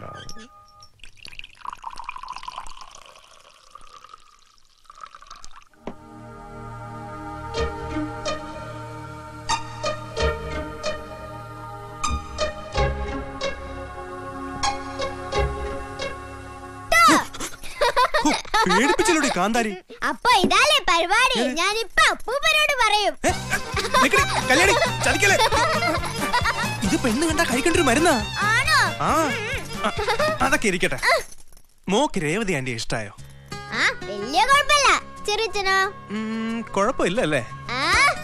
പേടിപ്പിച്ചല്ലോടി കാന്താരി അപ്പൊ ഇതല്ലേ പരിപാടി ഞാൻ ഇപ്പൊ അപ്പൂപ്പനോട് പറയും നിക്കടി, കല്യാണി ചതിക്കല്ലേ ഇത് പെണ്ണ് കണ്ടാ കഴിക്കേണ്ട മരുന്നാ ആണോ ആ അ- അതൊക്കെ ഇരിക്കട്ടെ മോക്ക് രേവതി ആന്റി ഇഷ്ടായോ ആ വലിയ കുഴപ്പമില്ല ചെറിച്ചനോ ഉം, കുഴപ്പമില്ലല്ലേ ആ?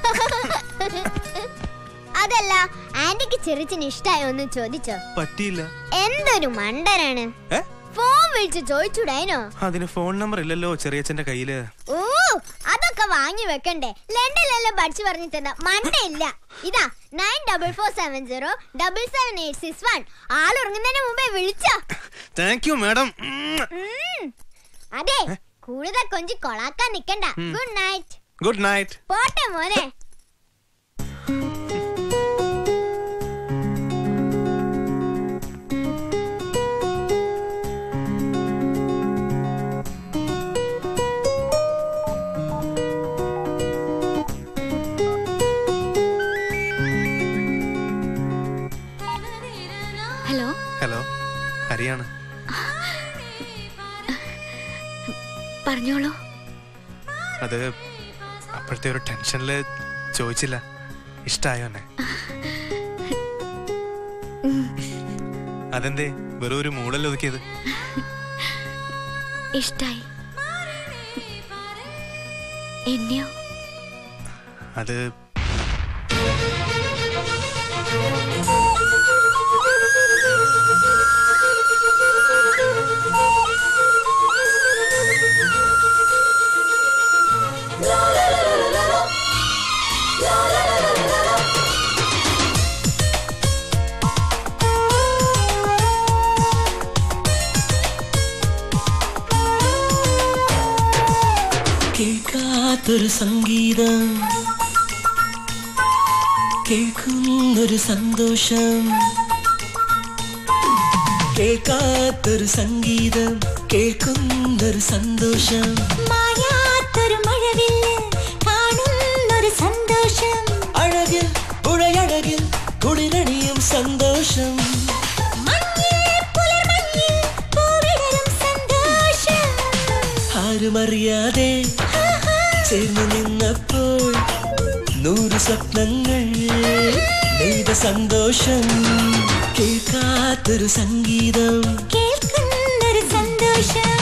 അതല്ല ആന്റിക്ക് ചെറിച്ചന് ഇഷ്ടായോ എന്ന് ചോദിച്ചോ പറ്റിയില്ല എന്തൊരു മണ്ടനാണ് ഏ? ഫോൺ വിളിച്ച് ചോദിച്ചൂടായിനോ അതിന് ഫോൺ നമ്പർ ഇല്ലല്ലോ ചെറിയച്ഛന്റെ കയ്യില് ഓ അതൊക്കെ വാങ്ങി വെക്കണ്ടേ ലണ്ടനിലെല്ലാം പഠിച്ചു പറഞ്ഞു തന്ന മണ്ടയില്ല ഇതാ nine double four seven zero double seven eight six one ആളുറങ്ങുന്നതിന് മുമ്പേ വിളിച്ചോ താങ്ക് യു മാഡം ഉം. അതെ കൂടുതൽ കൊഞ്ചി കൊളാക്കാൻ നിക്കണ്ട ഉം. ഗുഡ് നൈറ്റ് ഗുഡ് നൈറ്റ് പോട്ടെ മോനെ ഹലോ ഹലോ ഹരിയാണ് പറഞ്ഞോളൂ അത് അപ്പോഴത്തെ ഒരു ടെൻഷനില് ചോദിച്ചില്ല ഇഷ്ടായോ എന്നെ അതെന്തേ വെറും ഒരു മൂളൽ ഒതുക്കിയത് ഇഷ്ടായി എന്നെയോ അത് കേൾക്കാത്തൊരു സംഗീതം കേൾക്കുന്നൊരു സന്തോഷം കേൾക്കാത്തൊരു സംഗീതം കേൾക്കുന്നൊരു സന്തോഷം മായാത്തൊരു മഴവില്ല് കാണുന്നൊരു സന്തോഷം അഴകിൽ പുഴയഴകിൽ കുളിരണിയും സന്തോഷം മഞ്ഞിൽ പുലർമഞ്ഞിൽ പൂവിടരും സന്തോഷം ആരുമറിയാതെ ചേർന്നു നിന്നപ്പോൾ നൂറ് സ്വപ്നങ്ങൾ നെയ്ത സന്തോഷം കേൾക്കാത്തൊരു സംഗീതം കേൾക്കുന്നൊരു സന്തോഷം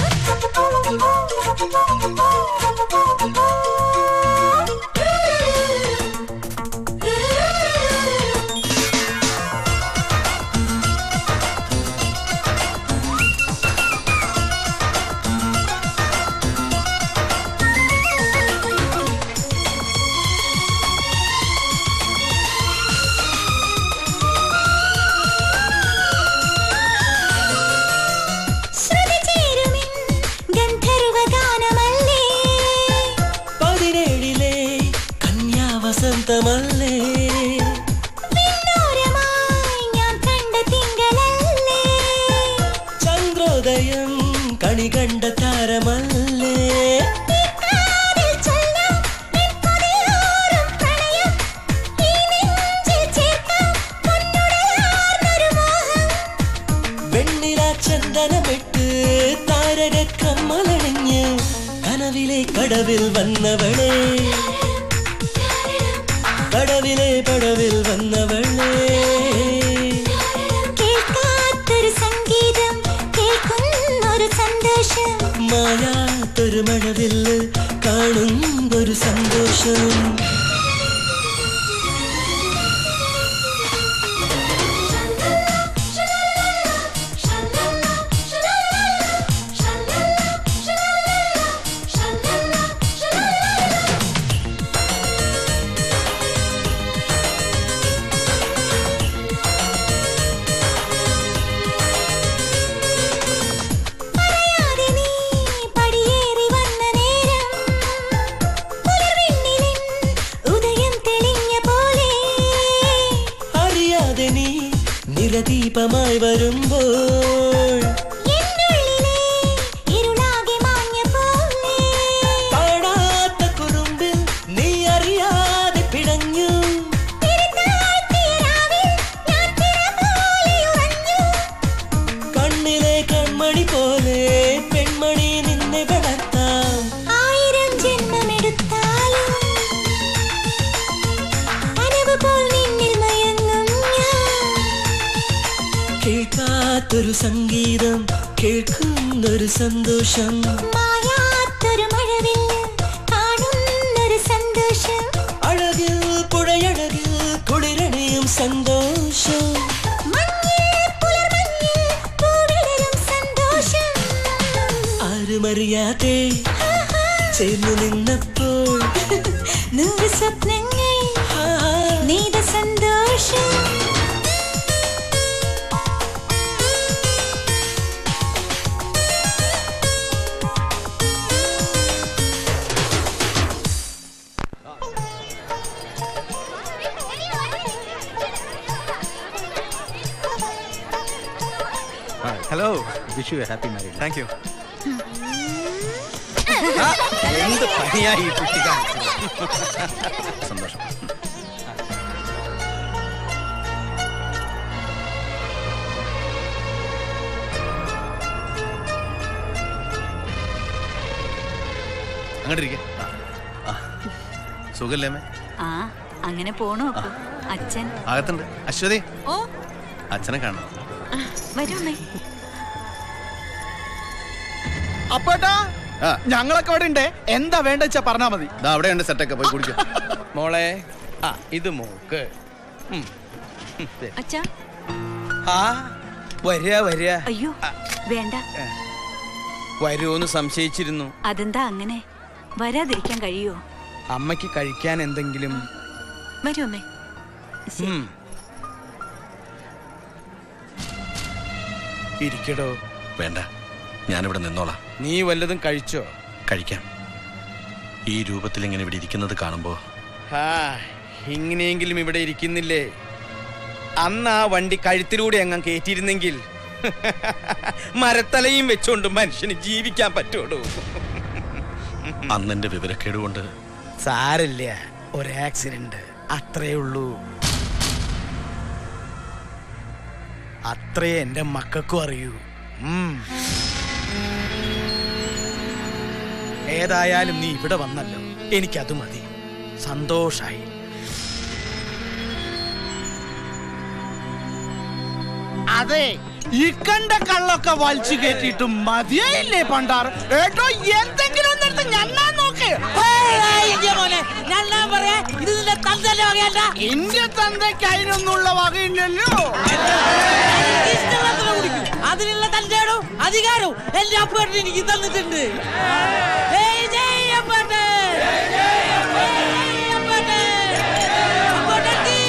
ശ്രുതി ചേരുമിൻ ഗന്ധർവഗാനമല്ലേ പതിനേഴിലെ കന്യാവസന്തമല്ലേ വിണ്ണോരമായി ഞാൻ കണ്ട തിങ്കളല്ലേ ചന്ദ്രോദയം കണി കണ്ട താരമല്ലേ കാതിൽ ചൊല്ലാം നിൻ കൊതിയോറും പ്രണയം ഈ നെഞ്ചിൽ ചേർക്കാം പൊന്നുടലാർന്നൊരു മോഹം വെണ്ണില ചന്ദനമിട്ട് താരക കമ്മലണിഞ്ഞ് കനവിലെ കടവിൽ വന്നവളെ കടവിലെ പടവിൽ വന്നവളെ കേൾക്കാത്തൊരു സംഗീതം മായാത്തൊരു മഴവില്ല് കാണുന്നൊരു സന്തോഷം പറയാതെ നീ പടിയേറി വന്ന നേരം പുലർവെണ്ണിലിൻ ഉദയം തെളിഞ്ഞ പോലെ അറിയാതെ നീ നിറദീപമായി വരുമ്പോൾ എന്നുള്ളിലെ ഇരുളാകെ മാഞ്ഞ പോലെ കാണാത്ത കുറുമ്പിൽ നീ അറിയാതെ പിടഞ്ഞു തിരുത്താഴ്ത്തിയ രാവിൽ ഞാൻ തിര പോലെ ഉറഞ്ഞു കണ്ണിലെ കൺമണി പോലെ പെൺമണി നിന്നെ വളർത്താം ആയിരം ജന്മമെടുത്താലും കനവ് പോൽ നിന്നിൽ മയങ്ങും ഞാൻ കേൾക്കാത്തൊരു സംഗീതം കേൾക്കുന്നൊരു സന്തോഷം മായാത്തൊരു മഴവില്ല് കാണുന്നൊരു സന്തോഷം അഴകിൽ പുഴയഴകിൽ കുളിരണിയും സന്തോഷം മഞ്ഞിൽ പുലർമഞ്ഞിൽ പൂവിടരും സന്തോഷം ആരുമറിയാതെ ചേർന്നു നിന്നപ്പോൾ നൂറ് സ്വപ്നങ്ങൾ നീത സന്തോഷം hello Vishu happy married thank you എന്ത് പണിയായി ഈ കുട്ടി കാണിച്ചത് സന്തോഷം അങ്ങോട്ടിരിക്കെ സുഖല്ലേ അമ്മേ ആ അങ്ങനെ പോണു അപ്പു അച്ഛൻ അകത്തുണ്ട് അശ്വതി ഓ അച്ഛനെ കാണാം വരുമേ അപ്പേട്ടാ ആ. ഞങ്ങളൊക്കെ ഇവിടെ ഉണ്ട് എന്താ വേണ്ട വെച്ചാ പറഞ്ഞാ മതി ദാ അവിടെയുണ്ട് സെറ്റൊക്കെ പോയി കുടിക്കാം മോളെ ആ ഇത് മോക്ക് ഉം. ഉം, ദേ. അച്ഛാ ആ വരിക വരിക അയ്യോ വേണ്ട വരുമോന്ന് സംശയിച്ചിരുന്നു അതെന്താ അങ്ങനെ വരാതിരിക്കാൻ കഴിയോ അമ്മയ്ക്ക് കഴിക്കാൻ എന്തെങ്കിലും വരുമേ ഉം. ഇരിക്കടോ വേണ്ട ഞാനിവിടെ നിന്നോളാം നീ വല്ലതും കഴിച്ചോ കഴിക്കാം ഈ രൂപത്തിൽ ഇങ്ങനെ ഇവിടെ ഇരിക്കുന്നത് കാണുമ്പോൾ ആ ഇങ്ങനെയെങ്കിലും ഇവിടെ ഇരിക്കുന്നില്ലേ അന്ന് ആ വണ്ടി കഴുത്തിലൂടെ അങ്ങ് കയറ്റിയിരുന്നെങ്കിൽ മരത്തലയും വെച്ചോണ്ട് മനുഷ്യന് ജീവിക്കാൻ പറ്റുള്ളൂ അന്ന് എന്റെ വിവരക്കേട് കൊണ്ട് സാരില്ല ഒരു ആക്സിഡന്റ് അത്രേ ഉള്ളൂ അത്രേ എന്റെ മക്കൾക്കും അറിയൂ ഉം. ഏതായാലും നീ ഇവിടെ വന്നല്ലോ എനിക്കത് മതി സന്തോഷായി അതെ ഈ കണ്ട കള്ളൊക്കെ വലിച്ചു കയറ്റിയിട്ട് മതിയായില്ലേ പണ്ടാർ ഏട്ടോ എന്തെങ്കിലും ഒന്നെടുത്ത് ഞണ്ണാൻ നോക്ക് ഇത് നിന്റെ തന്തന്റെ വകയല്ല എന്റെ തന്തയ്ക്ക് അതിനൊന്നുള്ള വകയില്ലല്ലോ ഇഷ്ടമുള്ളത്ര കുടിക്കും അതിനുള്ള തന്റെയോ അധികാരവും എന്റെ അപ്പേട്ടൻ എനിക്ക് തന്നിട്ടുണ്ട് ജയ് ജയ് അപ്പേട്ടൻ. ജയ് അപ്പേട്ടൻ. അപ്പേട്ടത്തി.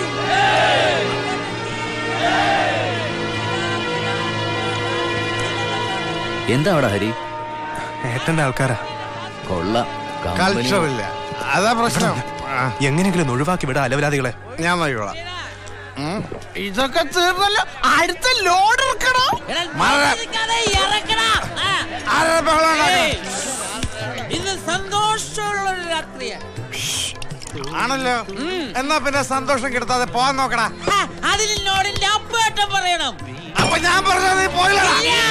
എന്താ അവിടെ ഹരി ഏട്ടന്റെ ആൾക്കാരാ കൊള്ളാം കൾച്ചർ ഇല്ല അതാ പ്രശ്നം എങ്ങനെയെങ്കിലും ഒന്ന് ഒഴിവാക്കി വിടാ അലവലാദികളെ ഞാൻ നോക്കിക്കോളാം ഇതൊക്കെ തീർന്നല്ലോ അടുത്ത ലോഡ് ഇറക്കണോ നിൽക്കാതെ ഇറക്കടാ. ആ. ഏയ്. ഇന്ന് സന്തോഷമുള്ള ഒരു രാത്രിയാ ആണല്ലോ എന്നാ പിന്നെ സന്തോഷം കിടത്താതെ പോവാൻ നോക്കടാ ആ, അതിൽ എന്നോടിന്റെ അപ്പേട്ടൻ പറയണം അപ്പൊ ഞാൻ പറഞ്ഞത് നീ പോയില്ലടാ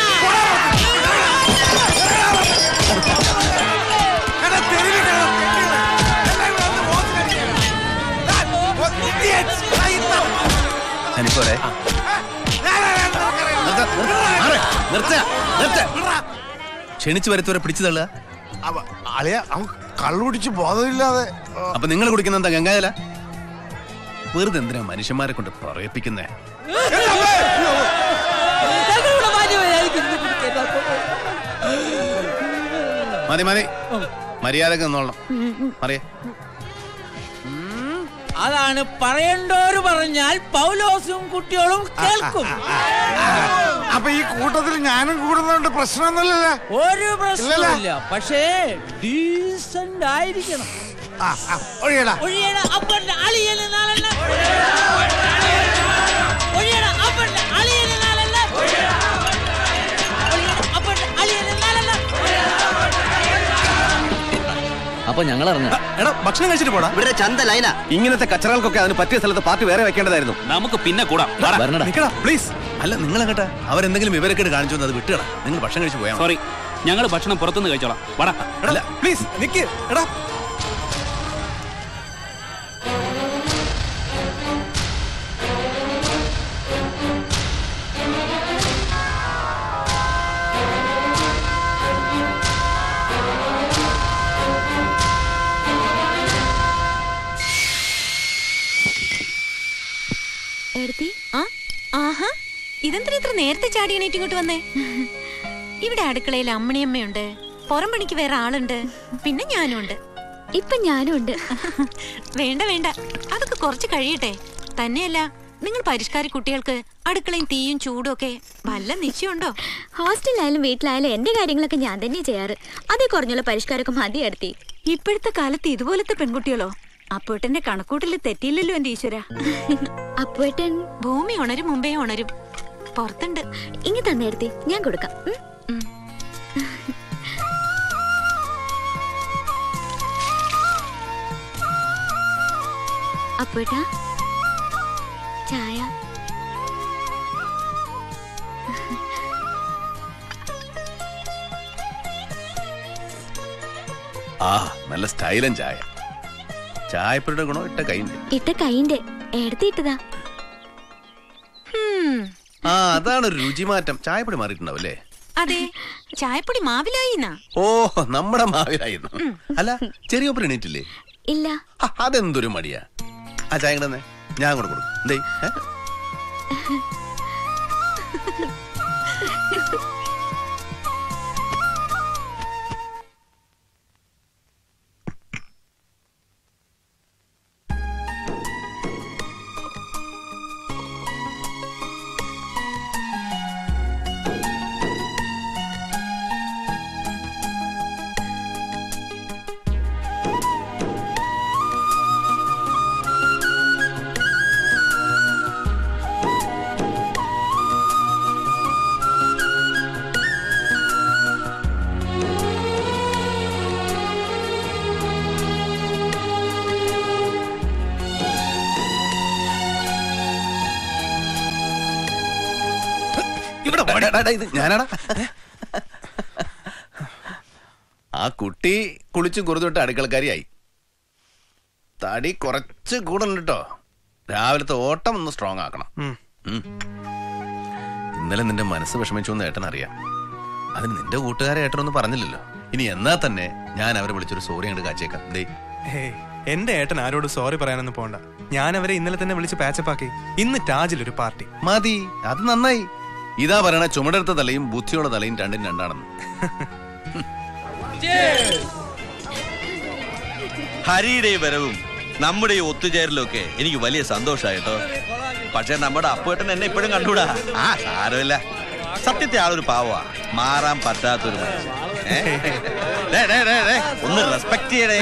എടാ, തെരുവിൽ കിടന്ന് തെണ്ടികള്. എല്ലാവരും വന്ന് വോട്ട് അടിക്കണം. ദാ, ഓ, idiots. ദാ, ഇതാ. എനിക്കോരെ ഞാൻ ആരാണെന്ന് നിനക്കറിയാമോ? നിർത്ത നിർത്ത വിടറാ. ക്ഷണിച്ചു വരുത്തവരെ പിടിച്ചു തള്ളുക അവ- അളിയ അവൻ കള്ളുപിടിച്ച് ബോധമില്ലാതെ ആ, അപ്പൊ നിങ്ങൾ കുടിക്കുന്ന എന്താ ഗംഗാജല വെറുതെ എന്തിനാ മനുഷ്യന്മാരെ കൊണ്ട് പറയിപ്പിക്കുന്നേ ഞങ്ങളുടെ ഭാര്യ മര്യാദയ്ക്ക് ഇരുന്ന് കുടിക്കരുത്. മതി മതി മര്യാദക്ക് നിന്നോളണം അറിയേ അതാണ് പറയണ്ടോര് പറഞ്ഞാൽ പൗലോസും കുട്ടികളും കേൾക്കും അപ്പൊ ഈ കൂട്ടത്തിൽ ഞാനും കൂടുന്നതുകൊണ്ട് പ്രശ്നമൊന്നുമില്ലല്ലേ ഒരു പ്രശ്നമില്ല പക്ഷേ ഡീസന്റ് ആയിരിക്കണം ആ, ആ, ഒഴിയടാ ഒഴിയണ അപ്പന്റെ അളിയന് നാളല്ല ഒഴിയണ അപ്പന്റെ അളിയന് നാളല്ല ഒഴിയണ അപ്പന്റെ അളിയന് നാളല്ല അപ്പൊ ഞങ്ങൾ ഇറങ്ങാം എടാ ഭക്ഷണം കഴിച്ചിട്ട് പോടാ ഇവിടെ ചന്ത ലൈന ഇങ്ങനത്തെ കച്ചറകൾക്കൊക്കെ അതിന് പറ്റിയ സ്ഥലത്ത് പാർട്ടി വേറെ വെക്കേണ്ടതായിരുന്നു നമുക്ക് പിന്നെ കൂടാം വരണടാ നിക്കടാ പ്ലീസ് അല്ല നിങ്ങൾ അങ്ങട്ടാ അവരെന്തെങ്കിലും വിവരക്കേട് കാണിച്ചു വന്ന് അത് വിട്ടുകളാ നിങ്ങൾ ഭക്ഷണം കഴിച്ച് പോയാൽ സോറി ഞങ്ങൾ ഭക്ഷണം പുറത്തുനിന്ന് കഴിച്ചോളാം വടാ അല്ല പ്ലീസ് നിക്ക് എടാ എടുത്തി ആ ആഹാ ഇതെന്തിനാ ഇത്ര നേരത്തെ ചാടി എണീറ്റ് ഇങ്ങോട്ട് വന്നേ ഇവിടെ അടുക്കളയിൽ അമ്മണിയമ്മയുണ്ട് പുറം പണിക്ക് വേറെ ആളുണ്ട് പിന്നെ ഞാനും ഉണ്ട് ഇപ്പൊ ഞാനും ഉണ്ട് വേണ്ട വേണ്ട അതൊക്കെ കുറച്ച് കഴിയട്ടെ തന്നെയല്ല നിങ്ങൾ പരിഷ്കാരി കുട്ടികൾക്ക് അടുക്കളയും തീയും ചൂടും ഒക്കെ വല്ല നിശ്ചയമുണ്ടോ ഹോസ്റ്റലിലായാലും വീട്ടിലായാലും എന്റെ കാര്യങ്ങളൊക്കെ ഞാൻ തന്നെ ചെയ്യാറ് അതേ കുറഞ്ഞുള്ള പരിഷ്കാരമൊക്കെ മതി എടുത്തി ഇപ്പോഴത്തെ കാലത്ത് ഇതുപോലത്തെ പെൺകുട്ടികളോ അപ്പോട്ടെന്റെ കണക്കൂട്ടിൽ തെറ്റിയില്ലല്ലോ എന്റെ ഈശ്വര അപ്പുവേട്ടൻ ഭൂമി ഉണരും മുമ്പേ ഉണരും പുറത്തുണ്ട് ഇങ്ങി തന്നെടുത്തി ഞാൻ കൊടുക്കാം ഉം? അപ്പുവേട്ടാ ചായ ആ നല്ല സ്റ്റൈലൻ ചായ ചായപ്പൊടിയുടെ ഗുണം ഇട്ട കൈണ്ട് ഇട്ട കൈന്റെ എടുത്തി ഇട്ടതാ ഹും, ആ അതാണ് ഒരു രുചിമാറ്റം ചായപ്പൊടി മാറിയിട്ടുണ്ടാവും അല്ലേ അതെ ചായപ്പൊടി മാവിലായിന്നാ ഓ നമ്മുടെ മാവിലായിരുന്നു അല്ല ചെറിയ ഒപ്പം എണീറ്റില്ലേ ഇല്ല ആ, അതെന്തൊരു മടിയാ ആ ചായ ഇങ്ങടെ തന്നെ ഞാൻ കൂടെ കൊടുക്കും എന്തേ ഏ? ഇവിടെ വാ, ഡാ, ഡാ, ഡാ, ഇത് ഞാനാടാ ആ കുട്ടി കുളിച്ച് കുറുതൊട്ട് അടുക്കളക്കാരിയായി തടി കുറച്ച് കൂടുതലുണ്ട് കേട്ടോ രാവിലത്തെ ഓട്ടം ഒന്ന് സ്ട്രോങ് ആക്കണം ഉം. ഉം. ഇന്നലെ നിന്റെ മനസ്സ് വിഷമിച്ചു എന്ന് ഏട്ടൻ അറിയാം അതിന് നിന്റെ കൂട്ടുകാരെ ഏട്ടനൊന്നും പറഞ്ഞില്ലല്ലോ ഇനി എന്നാ തന്നെ ഞാൻ അവരെ വിളിച്ചൊരു സോറി അങ്ങോട്ട് കാച്ചേക്കാം ദേ ഹേയ് എന്റെ ഏട്ടൻ ആരോട് സോറി പറയാനൊന്നും പോണ്ട ഞാൻ അവരെ ഇന്നലെ തന്നെ വിളിച്ച് പാച്ചപ്പ് ആക്കി ഇന്ന് ടാജിൽ ഒരു പാർട്ടി മതി അത് നന്നായി ഇതാ പറയണ ചുമടെടുത്ത തലയും ബുദ്ധിയുള്ള തലയും രണ്ടും രണ്ടാണെന്ന് ഹരിയുടെ ഈ വരവും നമ്മുടെ ഈ ഒത്തുചേരലും ഒക്കെ എനിക്ക് വലിയ സന്തോഷമായിട്ടോ പക്ഷെ നമ്മുടെ അപ്പേട്ടൻ എന്നെ ഇപ്പോഴും കണ്ടൂടാ ആ സാരമില്ല സത്യത്തെ ആളൊരു പാവാ മാറാൻ പറ്റാത്തൊരു മനുഷ്യൻ ഏ? ഡേ, ഡേ, ഡേ, ഡേ, ഒന്ന് റെസ്പെക്ട് ചെയ്യടേ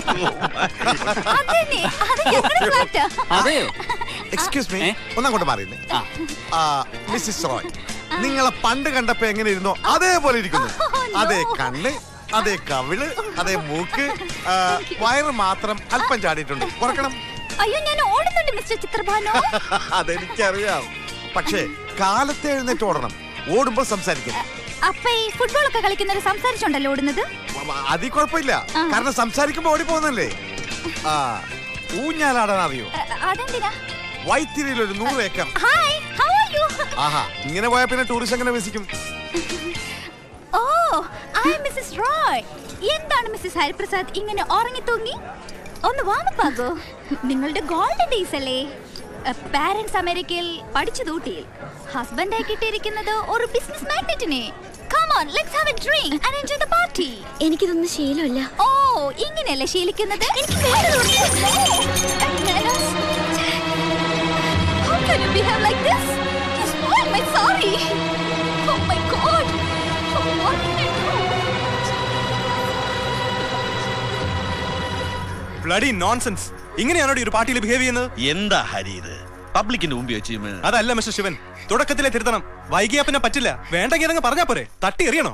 അതെയോ എക്സ്ക്യൂസ് മീ ഒന്നങ്ങോട്ട് മാറിയില്ലേ ആ മിസ്സിസ് റോയ് നിങ്ങളെ പണ്ട് കണ്ടപ്പോ എങ്ങനെ ഇരുന്നോ അതേപോലെ ഇരിക്കുന്നു അതേ കണ്ണ് അതേ കവിള് അതേ മൂക്ക് ആ, വയറ് മാത്രം അല്പം ചാടിയിട്ടുണ്ട് കുറക്കണം അയ്യോ ഞാൻ ഓടുന്നുണ്ട് മിസ്റ്റർ ചിത്രഭാനു അതെനിക്കറിയാം പക്ഷേ കാലത്തെ എഴുന്നേറ്റ് ഓടണം ഓടുമ്പോ സംസാരിക്കണം അപ്പൊ ഈ ഫുട്ബോൾ ഒക്കെ കളിക്കുന്നവര് സംസാരിച്ചുണ്ടല്ലോ ഓടുന്നത് അതിൽ കുഴപ്പമില്ല കാരണം സംസാരിക്കുമ്പോ ഓടിപ്പോകുന്നല്ലേ ആ ഊഞ്ഞാലാടാൻ അറിയോ അതെന്തിനാ വൈത്തിരിയിൽ ഒരു നൂറ് acre hi how are you ആഹാ ഇങ്ങനെ പോയാൽ പിന്നെ ടൂറിസ്റ്റ് എങ്ങനെ വിസിക്കും ഓ ഐ മിസ്സസ് റോയ് എന്താണ് മിസ്സസ് ഹരിപ്രസാദ് ഇങ്ങനെ ഉറങ്ങി തൂങ്ങി ഒന്ന് വാമപ്പാകോ നിങ്ങളുടെ ഗോൾഡൻ ഡേയ്സ് അല്ലേ പാരന്റ്സ് അമേരിക്കയിൽ പഠിച്ചു തൂട്ടിയിൽ ഹസ്ബൻഡായി കിട്ടിയിരിക്കുന്നത് ഒരു ബിസിനസ് മാഗ്നറ്റിനെ Come on, let's have a drink and enjoy the party. എനിക്കിതൊന്നും ശീലമില്ല ഓ ഇങ്ങനെയല്ലേ ശീലിക്കുന്നത് എനിക്ക് വേറൊരു Manners. How can you behave like this? You spoiled my sorry. Oh my god. Oh, what did I do? Bloody nonsense ഇങ്ങനെയാണോ ഈ ഒരു പാർട്ടിയിൽ behave ചെയ്യുന്നത് എന്താ ഹരി ഇത് പബ്ലിക്കിന്റെ മുമ്പിൽ വെച്ച് ഇവൻ അതല്ല മിസ്റ്റർ ശിവൻ തുടക്കത്തിലെ തിരുത്തണം വൈകിയാ പിന്നെ പറ്റില്ല വേണ്ടെങ്കിൽ അതങ്ങ് പറഞ്ഞാ പോരെ തട്ടി എറിയണോ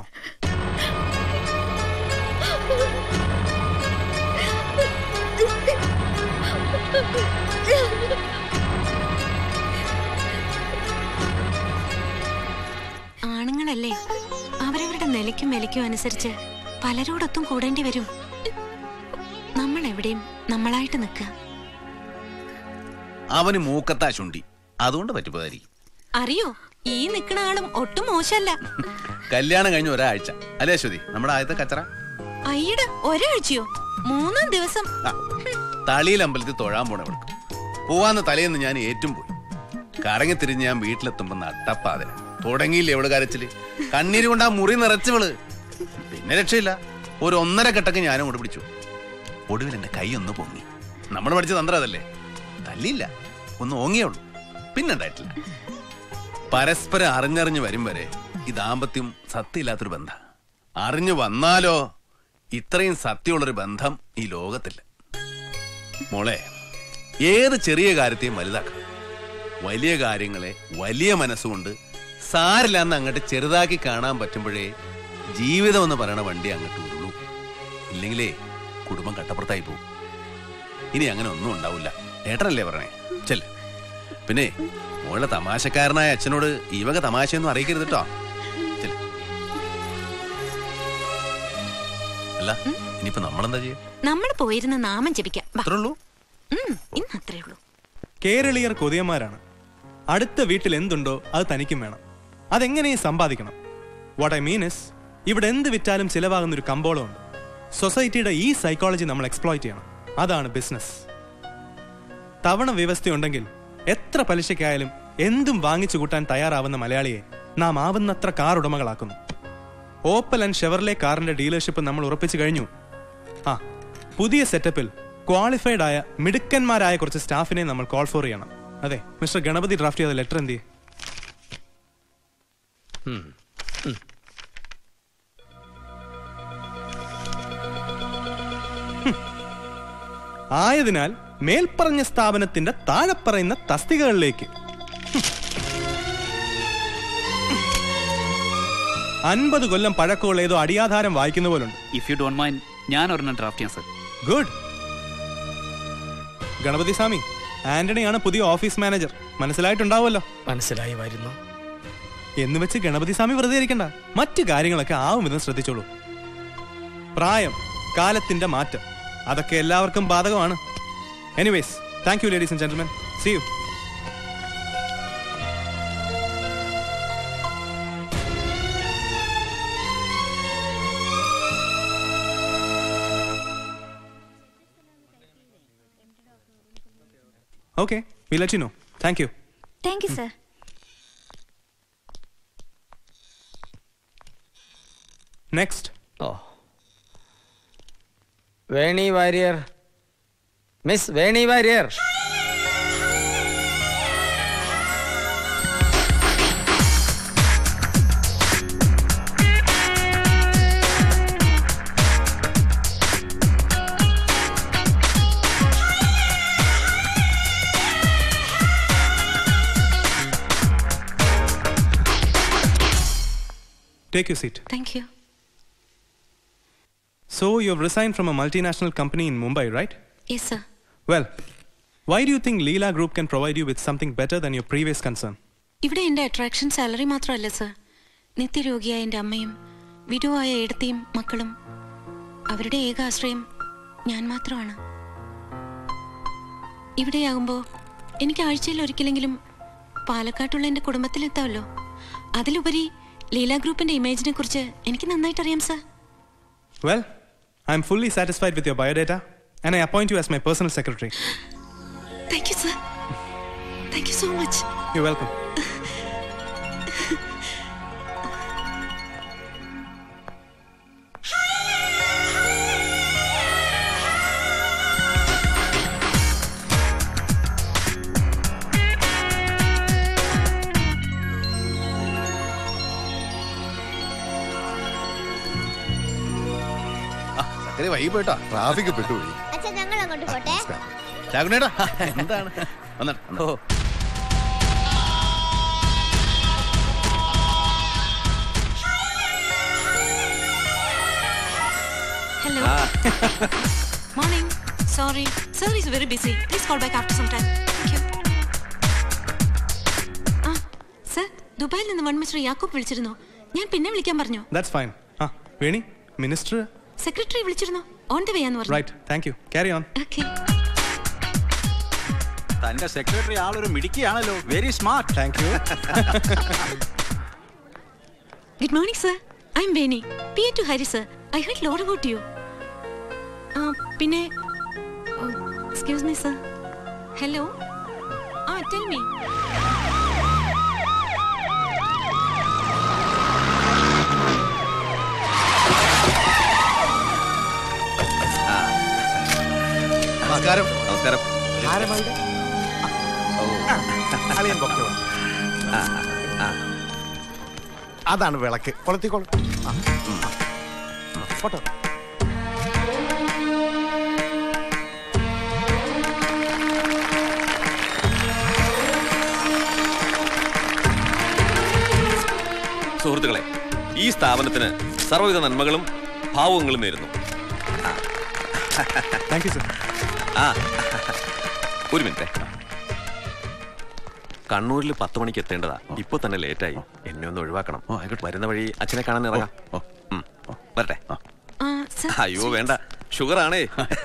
ആണുങ്ങളല്ലേ അവരവരുടെ നിലയ്ക്കും വിലയ്ക്കും അനുസരിച്ച് പലരോടൊത്തും കൂടേണ്ടി വരും നമ്മൾ എവിടെയും നമ്മളായിട്ട് നിൽക്കുക അവന് മൂക്കത്താ ചുണ്ടി അതുകൊണ്ട് പറ്റിപ്പോതായിരിക്കും അറിയോ ഈ നിക്കണ ആളും ഒട്ടും മോശമല്ല കല്യാണം കഴിഞ്ഞ ഒരാഴ്ച അല്ലേ അശ്വതി നമ്മുടെ ആദ്യത്തെ കച്ചറ അയ്യട ഒരാഴ്ചയോ മൂന്നാം ദിവസം തളിയിൽ അമ്പലത്തിൽ തൊഴാൻ പോണ അവൾക്ക് പോവാന്ന് തലേന്ന് ഞാൻ ഏറ്റും പോയി കറങ്ങി തിരിഞ്ഞ് ഞാൻ വീട്ടിലെത്തുമ്പോ നട്ടപ്പാതിര തുടങ്ങിയില്ല എവള് കരച്ചില് കണ്ണീര് കൊണ്ട് ആ മുറി നിറച്ചവള് പിന്നെ രക്ഷയില്ല ഒരു ഒന്നര കെട്ടൊക്കെ ഞാനും കൊണ്ട് പിടിച്ചു ഒടുവിൽ എന്റെ കൈ ഒന്ന് പൊങ്ങി നമ്മൾ പഠിച്ച തന്ത്രം അതല്ലേ തല്ലിയില്ല ഒന്ന് ഓങ്ങിയേ ഉള്ളൂ പിന്നെ ഉണ്ടായിട്ടില്ല പരസ്പരം അറിഞ്ഞറിഞ്ഞ് വരും വരെ ഈ ദാമ്പത്യം സത്യമില്ലാത്തൊരു ബന്ധ അറിഞ്ഞു വന്നാലോ ഇത്രയും സത്യമുള്ളൊരു ബന്ധം ഈ ലോകത്തില്ല മോളെ ഏത് ചെറിയ കാര്യത്തെയും വലുതാക്കാം വലിയ കാര്യങ്ങളെ വലിയ മനസ്സുകൊണ്ട് സാരില്ലാന്ന് അങ്ങോട്ട് ചെറുതാക്കി കാണാൻ പറ്റുമ്പോഴേ ജീവിതം എന്ന് പറയണ വണ്ടി അങ്ങോട്ട് ഉള്ളൂ ഇല്ലെങ്കിലേ കുടുംബം കട്ടപ്പുറത്തായി പോകും ഇനി അങ്ങനെ ഒന്നും ഉണ്ടാവില്ല ഏട്ടനല്ലേ പറഞ്ഞേ ചെല്ല പിന്നെ മോളുടെ തമാശക്കാരനായ അച്ഛനോട് ഈ വക തമാശയൊന്നും അറിയിക്കരുത് കേട്ടോ ചെല്ല്. അല്ല ഇനിയിപ്പോ നമ്മളെന്താ ചെയ്യാ നമ്മൾ പോയിരുന്ന നാമം ജപിക്കാം വാ. അത്രേ ഉള്ളൂ ഉം, ഇന്ന് അത്രേ ഉള്ളൂ കേരളീയർ കൊതിയന്മാരാണ് അടുത്ത വീട്ടിൽ എന്തുണ്ടോ അത് തനിക്കും വേണം അതെങ്ങനെയും സമ്പാദിക്കണം വാട്ട് ഐ മീൻ ഇസ് ഇവിടെ എന്ത് വിറ്റാലും ചിലവാകുന്ന ഒരു കമ്പോളമുണ്ട് സൊസൈറ്റിയുടെ ഈ സൈക്കോളജി നമ്മൾ എക്സ്പ്ലോയിറ്റ് ചെയ്യണം അതാണ് ബിസിനസ് തവണ വ്യവസ്ഥയുണ്ടെങ്കിൽ എത്ര പലിശയ്ക്കായാലും എന്തും വാങ്ങിച്ചു കൂട്ടാൻ തയ്യാറാവുന്ന മലയാളിയെ നാം ആവുന്നത്ര കാർ ഉടമകളാക്കുന്നു ഓപ്പൽ ആൻഡ് ഷെവർലെ കാറിന്റെ ഡീലർഷിപ്പ് നമ്മൾ ഉറപ്പിച്ചു കഴിഞ്ഞു ആ പുതിയ സെറ്റപ്പിൽ ക്വാളിഫൈഡ് ആയ മിടുക്കന്മാരായ കുറച്ച് സ്റ്റാഫിനെ നമ്മൾ കോൾ ഫോർ ചെയ്യണം അതെ മിസ്റ്റർ ഗണപതി ഡ്രാഫ്റ്റ് ചെയ്ത ലെറ്റർ എന്ത് ചെയ്യും ആയതിനാൽ മേൽപ്പറഞ്ഞ സ്ഥാപനത്തിന്റെ താഴെ പറയുന്ന തസ്തികകളിലേക്ക് അൻപത് കൊല്ലം പഴക്കമുള്ള ഏതോ അടിയാധാരം വായിക്കുന്ന പോലുണ്ട് ഇഫ് യു ഡോണ്ട് മൈൻഡ് ഞാൻ ഒരെണ്ണം ഡ്രാഫ്റ്റ് ചെയ്യാം സർ ഗുഡ് ഗണപതി സ്വാമി ആന്റണിയാണ് പുതിയ ഓഫീസ് മാനേജർ മനസ്സിലായിട്ടുണ്ടാവുമല്ലോ മനസ്സിലായി വരുന്നു എന്ന് വെച്ച് ഗണപതി സ്വാമി വെറുതെ ഇരിക്കണ്ട മറ്റു കാര്യങ്ങളൊക്കെ ആവും വിധം ശ്രദ്ധിച്ചോളൂ പ്രായം കാലത്തിന്റെ മാറ്റം അതൊക്കെ എല്ലാവർക്കും ബാധകമാണ് anyways thank you ladies and gentlemen see you Okay, we'll let you know. Thank you. Thank you, sir. Next. Oh. വേണി Warrier miss Veni Warrier Take your seat. Thank you So, you've resigned from a multinational company in Mumbai, right? Yes sir Well, why do you think Leela Group can provide you with something better than your previous concern? ഇവിടെ എൻ്റെ attraction salary മാത്രമല്ല sir നിത്യരോഗിയായ എൻ്റെ അമ്മയും വിധുവായ ഏടത്തിയും മക്കളും അവരുടെ ഏക ആശ്രയം ഞാൻ മാത്രമാണ് ഇവിടെയാകുമ്പോൾ എനിക്ക് ആഴ്ചയിൽ ഒരിക്കലെങ്കിലും പാലക്കാട്ടുള്ള എൻ്റെ കുടുംബത്തിലെത്താമല്ലോ അതിലുപരി ലീല ഗ്രൂപ്പിന്റെ ഇമേജിനെ കുറിച്ച് എനിക്ക് നന്നായിട്ട് അറിയാം sir Well, I'm fully satisfied with your biodata and I appoint you as my personal secretary. Thank you sir thank you so much You're welcome. സക്കരെ വൈകി പോയിട്ടോ ട്രാഫിക് പെട്ടുപോയി അച്ഛാ ഞങ്ങൾ അങ്ങോട്ട് പോട്ടെ ചാകുനേട്ടാ എന്താണ് വന്നിട്ട് ഓ hello morning sorry sir is very busy please call back after some time thank you ആ സർ ദുബായിൽ നിന്ന് വൺ മിസ്റ്റർ യാക്കൂബ് വിളിച്ചിരുന്നു ഞാൻ പിന്നെ വിളിക്കാൻ പറഞ്ഞു That's fine. Ah, Veni, Minister. Secretary വിളിച്ചിരുന്നു ഓൺ ദ വേ എന്ന് പറഞ്ഞു Right, thank you. Carry on. Okay തന്റെ സെക്രട്ടറി ആളൊരു മിടുക്കിയാണല്ലോ very smart thank you good morning sir I am Veni P A to Hari sir I heard lot about you പിന്നെ excuse me sir hello ah tell me നമസ്കാരം നമസ്കാരം അളിയൻ പൊക്കോ. അതാണ് വിളക്ക് കൊളുത്തിക്കോളൂ ആ, ആ. പോട്ടോ സുഹൃത്തുക്കളെ ഈ സ്ഥാപനത്തിന് സർവ്വവിധ നന്മകളും ഭാവുകങ്ങളും നേരുന്നു താങ്ക് യു സർ ആ ഒരു മിനിറ്റ് കണ്ണൂരിൽ പത്ത് മണിക്ക് എത്തേണ്ടതാ ഇപ്പൊ തന്നെ ലേറ്റായി എന്നെ ഒന്ന് ഒഴിവാക്കണം വരുന്ന വഴി അച്ഛനെ കാണാൻ ഇറങ്ങാം ഉം. വരട്ടെ സർ അയ്യോ വേണ്ട ഷുഗർ ആണേ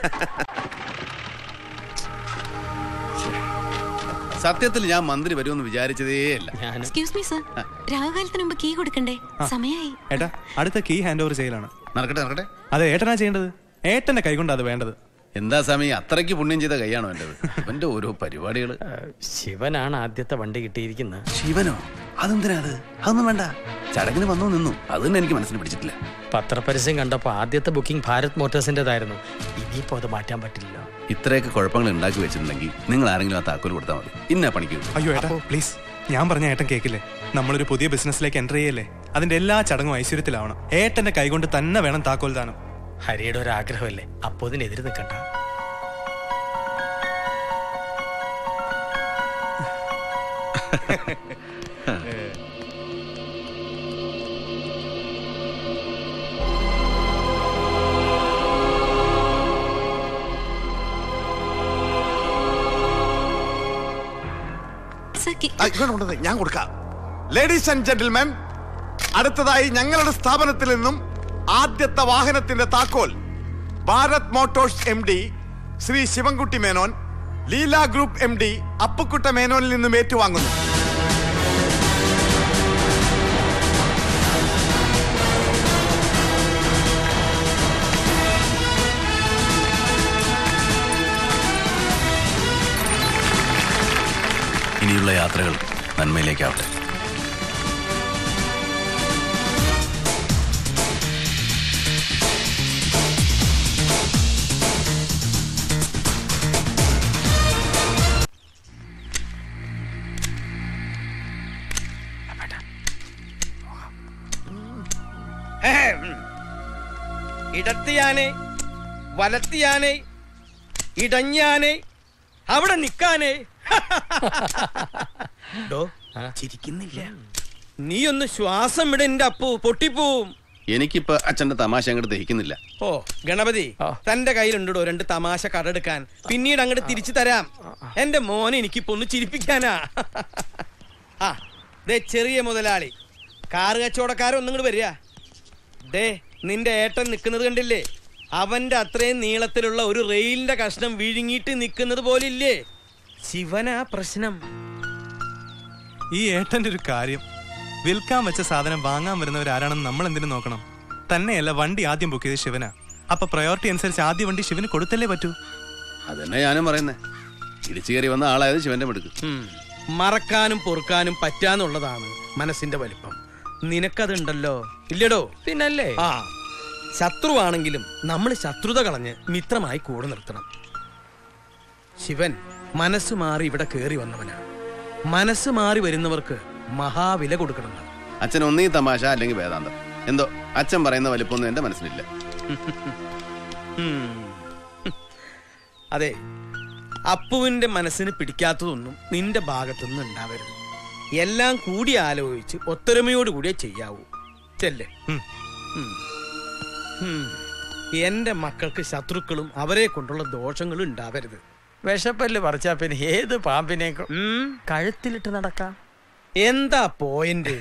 സത്യത്തിൽ ഞാൻ മന്ത്രി വരുമെന്ന് വിചാരിച്ചതേ അല്ല എക്സ്ക്യൂസ് മീ സർ രാഹുകാലത്തിന് മുമ്പ് കീ കൊടുക്കണ്ടേ സമയായി ഏട്ടാ അടുത്ത കീ ഹാൻഡ് ഓവർ ചെയ്യലാണ് നടക്കട്ടെ നടക്കട്ടെ അതെ ഏട്ടനാ ചെയ്യേണ്ടത് ഏട്ടന്റെ കൈകൊണ്ട് അത് വേണ്ടത് എന്താ സമയം അത്രയ്ക്ക് പുണ്യം ചെയ്ത കൈയാണോ എന്റേത് അവന്റെ ഓരോ പരിപാടികള് ശിവനാണ് ആദ്യത്തെ വണ്ടി കിട്ടിയിരിക്കുന്നത് ശിവനോ അതെന്തിനാ അത് അതൊന്നും വേണ്ട ചടങ്ങിന് വന്നു നിന്നു അത് തന്നെ എനിക്ക് മനസ്സിന് പിടിച്ചിട്ടില്ല പത്രപരസ്യം കണ്ടപ്പോ ആദ്യത്തെ ബുക്കിംഗ് ഭാരത് മോട്ടോഴ്സിന്റേതായിരുന്നു ഇനിയിപ്പോ അത് മാറ്റാൻ പറ്റില്ല ഇത്രയൊക്കെ കുഴപ്പങ്ങൾ ഉണ്ടാക്കി വെച്ചിട്ടുണ്ടെങ്കിൽ നിങ്ങൾ ആരെങ്കിലും ആ താക്കോൽ കൊടുത്താൽ മതി ഇന്ന പണിക്ക് വിടും. അയ്യോ ഏട്ടാ പ്ലീസ് ഞാൻ പറഞ്ഞ ഏട്ടൻ കേക്കില്ലേ നമ്മളൊരു പുതിയ ബിസിനസ്സിലേക്ക് എൻ്റർ ചെയ്യല്ലേ അതിന്റെ എല്ലാ ചടങ്ങും ഐശ്വര്യത്തിലാവണം ഏട്ടന്റെ കൈകൊണ്ട് തന്നെ വേണം താക്കോൽ ദാനം ഹരിയുടെ ഒരു ആഗ്രഹമല്ലേ അപ്പോ ഇതിനെതിര് നിൽക്കണ്ട സർ കീ ആ, ഇങ്ങോട്ട് കൊണ്ടുവന്നേ, ഞാൻ കൊടുക്കാം ലേഡീസ് ആൻഡ് ജെന്റിൽമെൻ അടുത്തതായി ഞങ്ങളുടെ സ്ഥാപനത്തിൽ നിന്നും ആദ്യത്തെ വാഹനത്തിന്റെ താക്കോൽ Bharat Motors M D Shri Sivankutty Menon Leela group M D അപ്പുക്കുട്ട മേനോനിൽ നിന്നും ഏറ്റുവാങ്ങുന്നു ഇനിയുള്ള യാത്രകൾ നന്മയിലേക്കാവട്ടെ ഇടത്തിയാനെ വലത്തിയാനെ ഇടഞ്ഞാനെ അവിടെ നിക്കാനേ ഡോ ചിരിക്കുന്നില്ല നീ ഒന്ന് ശ്വാസം വിട എന്റെ അപ്പു പൊട്ടിപ്പോവും എനിക്കിപ്പോ അച്ഛന്റെ തമാശ അങ്ങോട്ട് ദഹിക്കുന്നില്ല ഓ ഗണപതി തന്റെ കയ്യിലുണ്ടോ രണ്ട് തമാശ കടെടുക്കാൻ പിന്നീട് അങ്ങോട്ട് തിരിച്ചു തരാം എന്റെ മോനെ എനിക്കിപ്പോ ഒന്ന് ചിരിപ്പിക്കാനാ ആ ദേ ചെറിയ മുതലാളി കാറ് കച്ചവടക്കാരൊന്നും ഇങ്ങോട്ട് വരിക ദേ നിന്റെ ഏട്ടൻ നിൽക്കുന്നത് കണ്ടില്ലേ അവന്റെ അത്രയും നീളത്തിലുള്ള ഒരു റെയിലിന്റെ കഷ്ണം വിഴുങ്ങിയിട്ട് നിൽക്കുന്നത് പോലില്ലേ ശിവനാ പ്രശ്നം ഈ ഏട്ടന്റെ ഒരു കാര്യം വിൽക്കാൻ വെച്ച സാധനം വാങ്ങാൻ വരുന്നവരാരാണെന്ന് നമ്മൾ എന്തിനു നോക്കണം തന്നെയല്ല വണ്ടി ആദ്യം ബുക്ക് ചെയ്ത് ശിവനാ അപ്പൊ പ്രയോറിറ്റി അനുസരിച്ച് ആദ്യ വണ്ടി ശിവന് കൊടുത്തല്ലേ പറ്റൂ അതന്നെ ഞാനും പറയുന്നേ ഇടിച്ചു കയറി വന്ന ആളായത് ശിവന്റെ മെടുക്ക് ഉം. മറക്കാനും പൊറുക്കാനും പറ്റാന്നുള്ളതാണ് മനസ്സിന്റെ വലിപ്പം നിനക്കതുണ്ടല്ലോ ഇല്ലടോ പിന്നല്ലേ ആ ശത്രുവാണെങ്കിലും നമ്മൾ ശത്രുത കളഞ്ഞ് മിത്രമായി കൂടെ നിർത്തണം ശിവൻ മനസ്സ് മാറി ഇവിടെ കയറി വന്നവനാ മനസ്സ് മാറി വരുന്നവർക്ക് മഹാവില കൊടുക്കണം അച്ഛൻ ഒന്നീ തമാശ അല്ലെങ്കിൽ വേദാന്തം എന്തോ അച്ഛൻ പറയുന്ന വലിപ്പമൊന്നും എന്റെ മനസ്സിലില്ല ഉം. അതെ അപ്പുവിന്റെ മനസ്സിന് പിടിക്കാത്തതൊന്നും നിന്റെ ഭാഗത്തുനിന്ന് ഉണ്ടാവരുത് എല്ലാം കൂടി ആലോചിച്ച് ഒത്തൊരുമയോടുകൂടിയേ ചെയ്യാവൂ ചെല്ലേ ഉം. ഉം. എന്റെ മക്കൾക്ക് ശത്രുക്കളും അവരെ കൊണ്ടുള്ള ദോഷങ്ങളും ഉണ്ടാവരുത് വിഷപ്പല്ല് പറിച്ചാ പിന്നെ ഏത് പാമ്പിനെ കഴുത്തിലിട്ട് നടക്കാം എന്താ പോയിന്റ്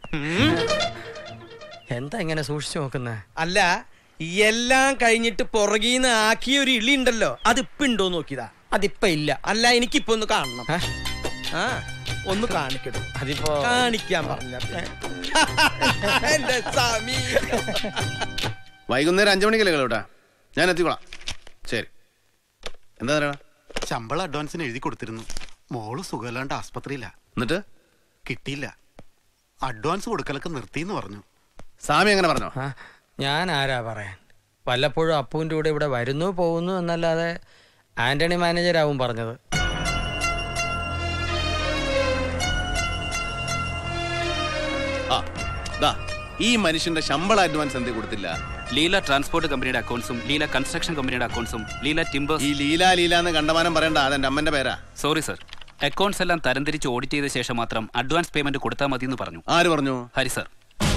എന്താ ഇങ്ങനെ സൂക്ഷിച്ചു നോക്കുന്നേ അല്ല എല്ലാം കഴിഞ്ഞിട്ട് പുറകീന്ന് ആക്കിയ ഒരു ഇളി ഉണ്ടല്ലോ അതിപ്പോ ഉണ്ടോ നോക്കിയതാ അതിപ്പോ ഇല്ല അല്ല എനിക്കിപ്പോ ഒന്ന് കാണണം ആ ഒന്ന് കാണിക്കട്ടെ അതിപ്പോ കാണിക്കാൻ പറഞ്ഞ എന്റെ സ്വാമി വൈകുന്നേരം അഞ്ചു മണിക്കല്ലേ കളൂട്ടാ ഞാൻ എത്തിക്കോളാം ശരി എന്താ പറയണ ശമ്പളം അഡ്വാൻസിന് എഴുതി കൊടുത്തിരുന്നു മോള് സുഖമില്ലാണ്ട് ആസ്പത്രിയില്ല എന്നിട്ട് കിട്ടിയില്ല അഡ്വാൻസ് കൊടുക്കലൊക്കെ നിർത്തിന്ന് പറഞ്ഞു സ്വാമി എങ്ങനെ പറഞ്ഞോ ഞാൻ ആരാ പറയാൻ വല്ലപ്പോഴും അപ്പുവിൻ്റെ കൂടെ ഇവിടെ വരുന്നു പോകുന്നു എന്നല്ലാതെ ആന്റണി മാനേജരാവും പറഞ്ഞത് ആ ദാ ഈ മനുഷ്യന്റെ ശമ്പള അഡ്വാൻസ് എന്തേ കൊടുത്തില്ല ലീല ട്രാൻസ്പോർട്ട് കമ്പനിയുടെ അക്കൗണ്ട്സും ലീല കൺസ്ട്രക്ഷൻ കമ്പനിയുടെ അക്കൗണ്ട്സും ലീല ടിമ്പേഴ്സ് ഈ ലീല ലീല എന്ന് കണ്ടമാനം പറയണ്ട അതെന്റെ അമ്മന്റെ പേരാ സോറി സർ അക്കൗണ്ട്സ് എല്ലാം തരംതിരിച്ച് ഓഡിറ്റ് ചെയ്ത ശേഷം മാത്രം അഡ്വാൻസ് പേയ്മെന്റ് കൊടുത്താൽ മതി എന്ന് പറഞ്ഞു ആര് പറഞ്ഞു ഹരി സർ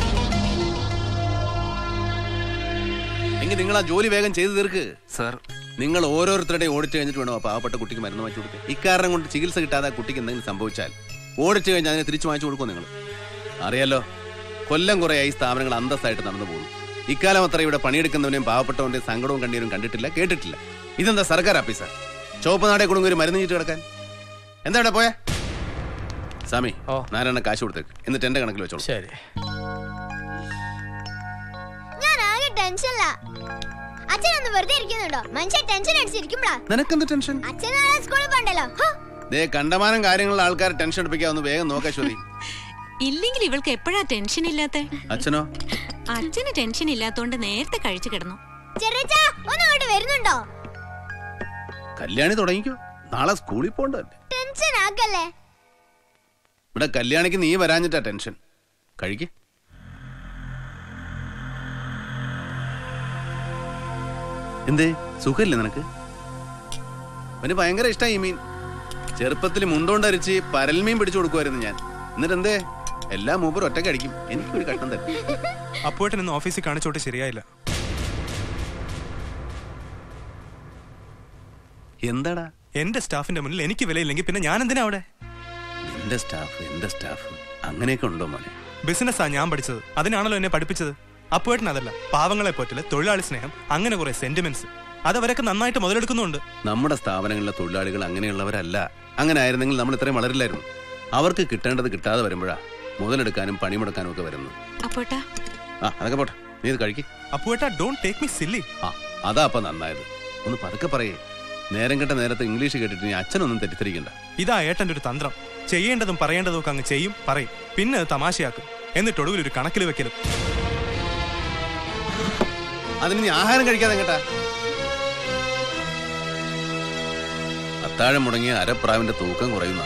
എങ്കിൽ നിങ്ങൾ ആ ജോലി വേഗം ചെയ്തു തീർക്ക് സർ നിങ്ങൾ ഓരോരുത്തരുടെയും ഓഡിറ്റ് കഴിഞ്ഞിട്ട് വേണം ആ പാവപ്പെട്ട കുട്ടിക്ക് മരുന്ന് വാങ്ങിച്ചു കൊടുക്കുക ഇക്കാരണം കൊണ്ട് ചികിത്സ കിട്ടാതെ ആ കുട്ടിക്ക് എന്തെങ്കിലും സംഭവിച്ചാൽ ഓഡിറ്റ് കഴിഞ്ഞ് അതിനെ തിരിച്ചു വാങ്ങിച്ചു കൊടുക്കുമോ നിങ്ങൾ അറിയാലോ കൊല്ലം കുറേയായി സ്ഥാപനങ്ങൾ അന്തസ്സായിട്ട് നടന്നു പോകുന്നു ഇക്കാലം അത്ര ഇവിടെ പണിയെടുക്കുന്നവനെയും പാവപ്പെട്ടവന്റെയും സങ്കടവും കണ്ണീരും കണ്ടിട്ടില്ല കേട്ടിട്ടില്ല ഇതെന്താ സർക്കാർ ഓഫീസാ ചുവപ്പ് നാടെ കൊടുങ്ങ ഒരു മരുന്ന് ചീട്ട് കിടക്കാൻ എന്താ ഇവിടെ പോയെ സ്വാമി നാരായണ കാശ് കൊടുത്തേക്ക് എന്നിട്ട് എന്റെ കണക്കിൽ വെച്ചോളൂ ശരി ഞാൻ ആകെ ടെൻഷനില്ല അച്ഛനൊന്ന് വെറുതെ ഇരിക്കുന്നുണ്ടോ മനുഷ്യൻ ടെൻഷൻ അടിച്ചിരിക്കുമ്പോഴാ നിനക്കെന്ത് ടെൻഷൻ അച്ഛൻ നാളെ സ്കൂളിൽ പോണ്ടല്ലോ ഹോ, ദേ കണ്ടമാനം കാര്യങ്ങളുള്ള ആൾക്കാർ ടെൻഷൻ എടുപ്പിക്കാവുന്ന വേഗം നോക്കാം ശ്വതി ഇല്ലെങ്കിൽ ഇവൾക്ക് എപ്പോഴാ ടെൻഷൻ ഇല്ലാത്ത അച്ഛനോ അച്ഛന് ടെൻഷൻ ഇല്ലാത്തോണ്ട് നേരത്തെ കഴിച്ചു കിടന്നു ചെറിയച്ചാ ഒന്ന് ഇങ്ങോട്ട് വരുന്നുണ്ടോ കല്യാണി തുടങ്ങിക്കോ നാളെ സ്കൂളിൽ പോണ്ടല്ലേ ടെൻഷൻ ആക്കല്ലേ ഇവിടെ കല്യാണിക്ക് നീ വരാഞ്ഞിട്ടാ ടെൻഷൻ കഴിക്ക് എന്തേ സുഖമില്ലേ നിനക്ക് അവന് ഭയങ്കര ഇഷ്ടമായി ഈ മീൻ ചെറുപ്പത്തിൽ മുണ്ടോണ്ടരിച്ച് പരൽമീൻ പിടിച്ചു കൊടുക്കുമായിരുന്നു ഞാൻ എന്നിട്ട് എന്തേ എല്ലാ മൂപ്പർ ഒറ്റയ്ക്ക് അടിക്കും എനിക്കൊരു കട്ടം തരും അപ്പോയിട്ട് ഇന്ന് ഓഫീസിൽ കാണിച്ചോട്ട് ശരിയായില്ല എന്താടാ എന്റെ സ്റ്റാഫിന്റെ മുന്നിൽ എനിക്ക് വിലയില്ലെങ്കിൽ പിന്നെ ഞാൻ എന്തിനാ അവിടെ എന്റെ സ്റ്റാഫ് എന്റെ സ്റ്റാഫ് അങ്ങനെയൊക്കെ ഉണ്ടോ മോനെ ബിസിനസ്സാ ഞാൻ പഠിച്ചത് അതിനാണല്ലോ എന്നെ പഠിപ്പിച്ചത് അപ്പോയിട്ടിന് അതല്ല പാവങ്ങളെ പോറ്റില് തൊഴിലാളി സ്നേഹം അങ്ങനെ കുറെ സെന്റിമെന്റ്സ് അതവരൊക്കെ നന്നായിട്ട് മുതലെടുക്കുന്നുണ്ട് നമ്മുടെ സ്ഥാപനങ്ങളിലെ തൊഴിലാളികൾ അങ്ങനെയുള്ളവരല്ല അങ്ങനെ ആയിരുന്നെങ്കിൽ നമ്മൾ ഇത്രയും വളരില്ലായിരുന്നു അവർക്ക് കിട്ടേണ്ടത് കിട്ടാതെ വരുമ്പോഴാ മുതലെടുക്കാനും പണിമുടക്കാനും ഒക്കെ വരുന്നത് അപ്പോട്ടാ ആ അതൊക്കെ പോട്ടെ നീ ഇത് കഴിക്ക് അപ്പോട്ടാ ഡോണ്ട് ടേക്ക് മീ സില്ലി ആ അതാ അപ്പൊ നന്നായത് ഒന്ന് പതുക്കെ പറയേ നേരം കെട്ട നേരത്തെ ഇംഗ്ലീഷ് കേട്ടിട്ട് നീ അച്ഛനൊന്നും തെറ്റിദ്ധരിക്കണ്ട ഇതാ ഏട്ടന്റെ ഒരു തന്ത്രം ചെയ്യേണ്ടതും പറയേണ്ടതും ഒക്കെ അങ്ങ് ചെയ്യും പറയും പിന്നെ അത് തമാശയാക്കും എന്നിട്ട് ഒടുവിൽ ഒരു കണക്കിൽ വെക്കലും അതിന് നീ ആഹാരം കഴിക്കാതെ കേട്ടാ അത്താഴം മുടങ്ങിയ അരപ്രാവിന്റെ തൂക്കം കുറയുന്ന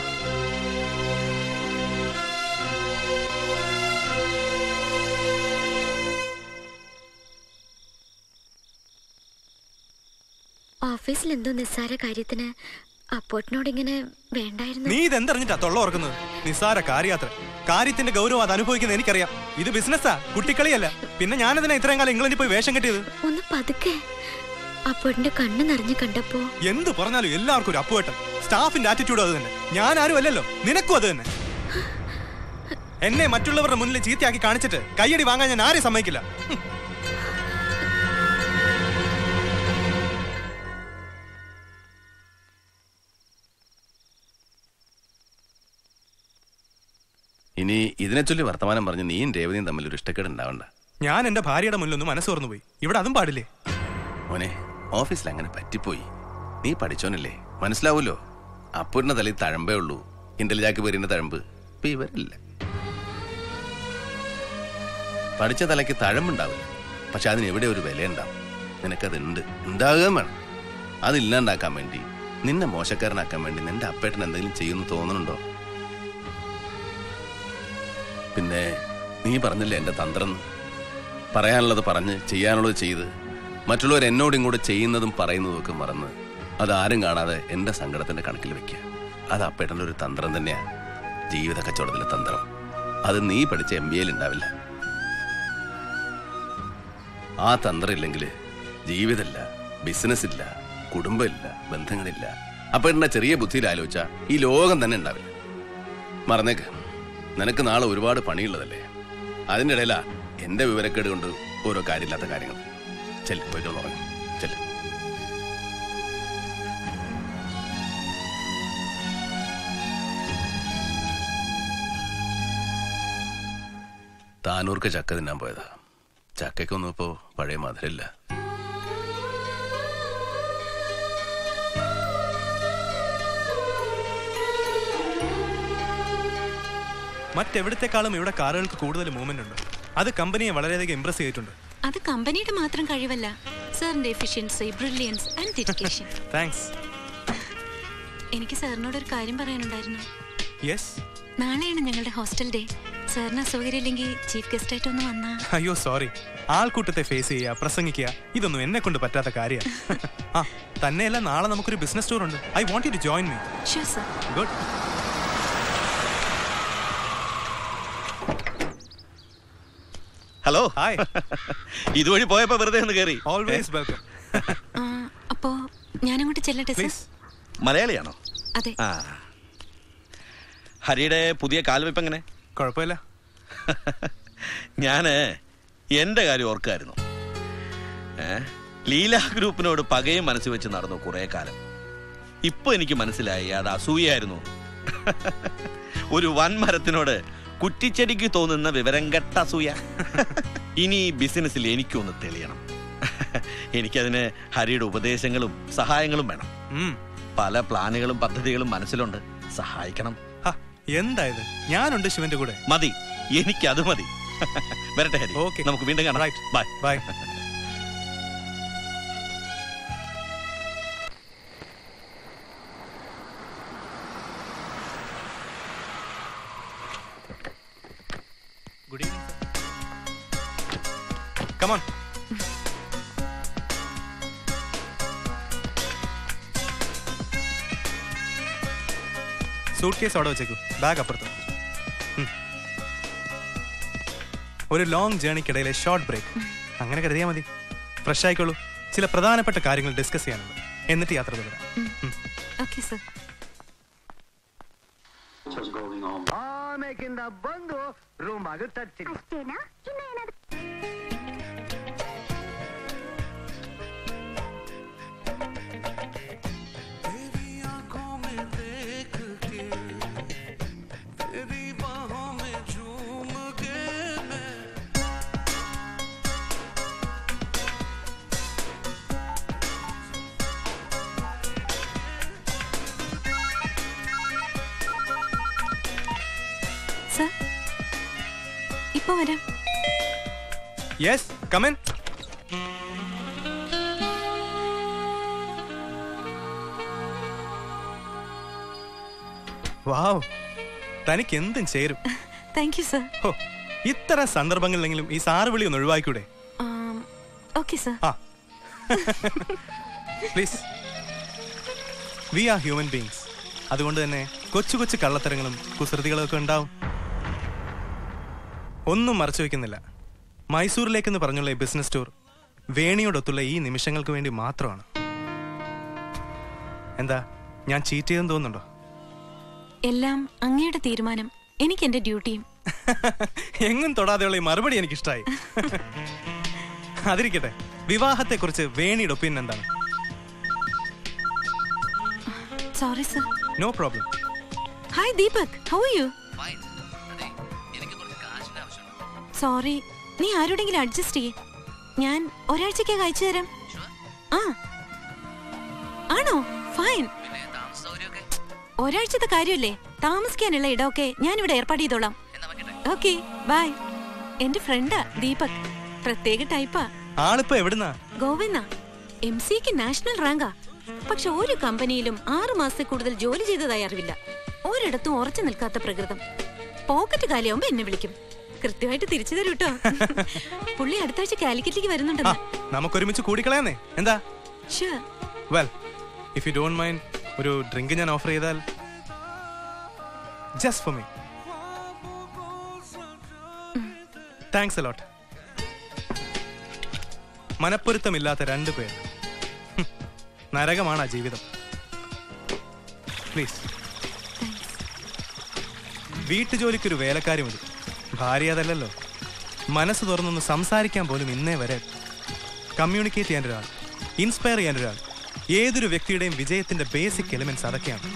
ഓഫീസിൽ എന്തോ നിസ്സാര കാര്യത്തിന് അപ്പോട്ടിനോട് ഇങ്ങനെ വേണ്ടായിരുന്നു നീ ഇതെന്തറിഞ്ഞിട്ടാ തൊള്ള ഓർക്കുന്നത് നിസ്സാര കാര്യയാത്ര കാര്യത്തിന്റെ ഗൗരവം അത് അനുഭവിക്കുന്നത് എനിക്കറിയാം ഇത് ബിസിനസ്സാ കുട്ടിക്കളിയല്ല പിന്നെ ഞാനതിനാ ഇത്രയും കാലം ഇംഗ്ലണ്ടിൽ പോയി വേഷം കെട്ടിയത് ഒന്ന് പതുക്കെ അപ്പോട്ടിന്റെ കണ്ണ് നിറഞ്ഞു കണ്ടപ്പോ എന്ത് പറഞ്ഞാലും എല്ലാവർക്കും ഒരു അപ്പുവേട്ടൻ സ്റ്റാഫിന്റെ ആറ്റിറ്റ്യൂഡ് അത് തന്നെ ഞാൻ ആരും അല്ലല്ലോ നിനക്കും അത് തന്നെ എന്നെ മറ്റുള്ളവരുടെ മുന്നിൽ ചീത്തയാക്കി കാണിച്ചിട്ട് കയ്യടി വാങ്ങാൻ ഞാൻ ആരെയും സമ്മതിക്കില്ല ഹും. ഇനി ഇതിനെ ചൊല്ലി വർത്തമാനം പറഞ്ഞ് നീയും രേവതിയും തമ്മിൽ ഒരു ഇഷ്ടക്കേട് ഉണ്ടാവണ്ട ഞാൻ എന്റെ ഭാര്യയുടെ മുന്നിലൊന്ന് മനസ്സ് തുറന്നു പോയി ഇവിടെ അതും പാടില്ലേ മോനെ ഓഫീസിൽ അങ്ങനെ പറ്റിപ്പോയി നീ പഠിച്ചോനല്ലേ മനസ്സിലാവൂലോ അപ്പൂരിന്റെ തലയിൽ തഴമ്പേ ഉള്ളൂ ഇന്റലിജാക്ക് പേരിന്റെ തഴമ്പ് ഇപ്പൊ ഇവരില്ല പഠിച്ച തലയ്ക്ക് തഴമ്പുണ്ടാവില്ല പക്ഷെ അതിന് എവിടെ ഒരു വിലയുണ്ടാവും നിനക്കതുണ്ട് ഉണ്ടാകുകയും വേണം അതില്ലാണ്ടാക്കാൻ വേണ്ടി നിന്നെ മോശക്കാരനാക്കാൻ വേണ്ടി നിന്റെ അപ്പേട്ടൻ എന്തെങ്കിലും ചെയ്യുമെന്ന് തോന്നുന്നുണ്ടോ പിന്നെ നീ പറഞ്ഞില്ലേ എന്റെ തന്ത്രം എന്ന്? പറയാനുള്ളത് പറഞ്ഞ് ചെയ്യാനുള്ളത് ചെയ്ത് മറ്റുള്ളവർ എന്നോട് ഇങ്ങോട്ട് ചെയ്യുന്നതും പറയുന്നതും ഒക്കെ മറന്ന് അതാരും കാണാതെ എന്റെ സങ്കടത്തിന്റെ കണക്കിൽ വെക്കുക അത് അപ്പേട്ടൻ്റെ ഒരു തന്ത്രം തന്നെയാ ജീവിത കച്ചവടത്തിലെ തന്ത്രം അത് നീ പഠിച്ച എം ബി എയിൽ ഉണ്ടാവില്ല ആ തന്ത്രം ഇല്ലെങ്കിൽ ജീവിതമില്ല ബിസിനസ് ഇല്ല കുടുംബമില്ല ബന്ധങ്ങളില്ല അപ്പേട്ടൻ്റെ ചെറിയ ബുദ്ധിയിൽ ആലോചിച്ച ഈ ലോകം തന്നെ ഉണ്ടാവില്ല മറന്നേക്ക് നിനക്ക് നാളെ ഒരുപാട് പണിയുള്ളതല്ലേ അതിൻ്റെ ഇടയിലാ എന്റെ വിവരക്കേട് കൊണ്ട് ഓരോ കാര്യമില്ലാത്ത കാര്യങ്ങൾ ചെല്ല് പോയിട്ട് ഒന്ന് ഉറങ്ങ്. ചെല്ല് താനൂർക്ക് ചക്ക തിന്നാൻ പോയതാ ചക്കയ്ക്കൊന്നും ഇപ്പോ പഴയ മധുരമില്ല മറ്റെവിടത്തെക്കാളും ഇവിടെ കാറുകൾക്ക് കൂടുതൽ മൂവ്മെന്റ് ഉണ്ട് അത് കമ്പനിയെ വളരെയധികം ഇംപ്രസ് ചെയ്തിട്ടുണ്ട് അത് കമ്പനിയുടെ മാത്രം കഴിവല്ല സാറിന്റെ efficiency brilliance and dedication thanks എനിക്ക് സാറിനോട് ഒരു കാര്യം പറയാനുണ്ടായിരുന്നു യെസ് നാളെയാണ് ഞങ്ങളുടെ ഹോസ്റ്റൽ ഡേ സാറിന് അസൗകര്യമില്ലെങ്കിൽ ചീഫ് ഗസ്റ്റ് ആയിട്ട് ഒന്ന് വന്നാ അയ്യോ സോറി ആൾക്കൂട്ടത്തെ ഫേസ് ചെയ്യുക പ്രസംഗിക്കുക ഇതൊന്നും എന്നെ കൊണ്ട് പറ്റാത്ത കാര്യമാണ് ആ തന്നെയല്ല നാളെ നമുക്കൊരു ബിസിനസ് ടൂർ ഉണ്ട് I want you to join me sure sir good hello hi ഇതുവഴി പോയപ്പോ വെറുതെ ഒന്ന് കയറി ഓൾവേസ് വെൽക്കം അപ്പോ ഞാനങ്ങോട്ട് ചെല്ലട്ടെ സർ മലയാളിയാണോ അതെ ആ ഹരിയുടെ പുതിയ കാൽവെപ്പ് എങ്ങനെ കുഴപ്പമില്ല ഞാന് എന്റെ കാര്യം ഓർക്കായിരുന്നു ഏ ലീല ഗ്രൂപ്പിനോട് പകയും മനസ്സ് വെച്ച് നടന്നു കുറെ കാലം ഇപ്പൊ എനിക്ക് മനസ്സിലായി അത് അസൂയായിരുന്നു ഒരു വൻമരത്തിനോട് കുറ്റിച്ചെടിക്ക് തോന്നുന്ന വിവരം കെട്ട അസൂയ ഇനി ഈ ബിസിനസ്സിൽ എനിക്കൊന്ന് തെളിയണം എനിക്കതിന് ഹരിയുടെ ഉപദേശങ്ങളും സഹായങ്ങളും വേണം പല പ്ലാനുകളും പദ്ധതികളും മനസ്സിലുണ്ട് സഹായിക്കണം എന്തായത് ഞാനുണ്ട് ശിവന്റെ കൂടെ മതി എനിക്ക് അത് മതി വരട്ടെ ഹരി ഓക്കെ നമുക്ക് വീണ്ടും കാണാം bye bye good evening come on suitcase അവിടെ വെച്ചേക്കൂ ബാഗ് അപ്പുറത്ത് ഉം. ഒരു ലോങ് ജേണിക്കിടയിലെ ഷോർട്ട് ബ്രേക്ക് അങ്ങനെ കരുതിയാൽ മതി ഫ്രഷ് ആയിക്കോളൂ ചില പ്രധാനപ്പെട്ട കാര്യങ്ങൾ ഡിസ്കസ് ചെയ്യാനുണ്ട് എന്നിട്ട് യാത്ര തുടരാം ഓക്കെ സർ ಆಮೇಕಿಂದ ಬಂದು ರೂಮಾಗ ತರ್ತೀನಿ സർ ഇപ്പൊ വരാം യെസ് കമൻ വാവ് തനിക്ക് എന്തും ചേരും താങ്ക് യു സർ ഹോ ഇത്തരം സന്ദർഭങ്ങളിലെങ്കിലും ഈ സാറ് വിളി ഒന്ന് ഒഴിവാക്കൂടെ okay sir ah please we are human beings അതുകൊണ്ട് തന്നെ കൊച്ചു കൊച്ചു കള്ളത്തരങ്ങളും കുസൃതികളും ഒക്കെ ഉണ്ടാവും ഒന്നും മറച്ചു വെക്കുന്നില്ല മൈസൂരിലേക്കെന്ന് പറഞ്ഞുള്ള ഈ ബിസിനസ് ടൂർ വേണിയോടൊത്തുള്ള ഈ നിമിഷങ്ങൾക്ക് വേണ്ടി മാത്രമാണ് എന്താ ഞാൻ ചീറ്റ് ചെയ്തെന്ന് തോന്നുന്നുണ്ടോ എല്ലാം അങ്ങയുടെ തീരുമാനം എനിക്ക് എന്റെ ഡ്യൂട്ടിയും എങ്ങും തൊടാതെയുള്ള ഈ മറുപടി എനിക്കിഷ്ടായി അതിരിക്കട്ടെ വിവാഹത്തെക്കുറിച്ച് വേണിയുടെ ഒപ്പീനിയൻ എന്താണ് sorry sir no problem hi Deepak how you sorry നീ ആരോടെങ്കിലും അഡ്ജസ്റ്റ് ചെയ്യേ ഞാൻ ഒരാഴ്ചക്കകം അയച്ചു തരാം ആ ആണോ ഫൈൻ ഒരാഴ്ചത്തെ കാര്യമല്ലേ താമസിക്കാനുള്ള ഇടമൊക്കെ ഞാനിവിടെ ഏർപ്പാട് ചെയ്തോളാം ഓക്കെ ബൈ എന്റെ ഫ്രണ്ടാ ദീപക് പ്രത്യേക ടൈപ്പാ ആളിപ്പോ എവിടുന്നാ ഗോവെന്ന എം സിക്ക് നാഷണൽ റാങ്കാ പക്ഷെ ഒരു കമ്പനിയിലും ആറു മാസത്തിൽ കൂടുതൽ ജോലി ചെയ്തതായി അറിവില്ല ഒരിടത്തും ഉറച്ചു നിൽക്കാത്ത പ്രകൃതം പോക്കറ്റ് കാലിയാവുമ്പോ എന്നെ വിളിക്കും കൃത്യമായിട്ട് തിരിച്ചു തരൂ കേട്ടോ പുള്ളി അടുത്ത ആഴ്ച കാലിക്കറ്റിലേക്ക് വരുന്നുണ്ടെന്ന് നമുക്കൊരുമിച്ച് കൂടിക്കളയാന്നേ എന്താ Sure. Well if you don't mind ഒരു ഡ്രിങ്ക് ഞാൻ ഓഫർ ചെയ്താൽ just for me thanks a lot മനപ്പൊരുത്തമില്ലാത്ത രണ്ടു പേർ ഹും, നരകമാണ് ആ ജീവിതം പ്ലീസ് വീട്ടുജോലിക്കൊരു വേലക്കാരി മതി ഭാര്യ അതല്ലല്ലോ മനസ്സ് തുറന്നൊന്ന് സംസാരിക്കാൻ പോലും ഇന്നേ വരെ കമ്മ്യൂണിക്കേറ്റ് ചെയ്യാൻ ഒരാൾ ഇൻസ്പയർ ചെയ്യാൻ ഒരാൾ ഏതൊരു വ്യക്തിയുടെയും വിജയത്തിന്റെ ബേസിക് എലിമെന്റ്സ് അതൊക്കെയാണ്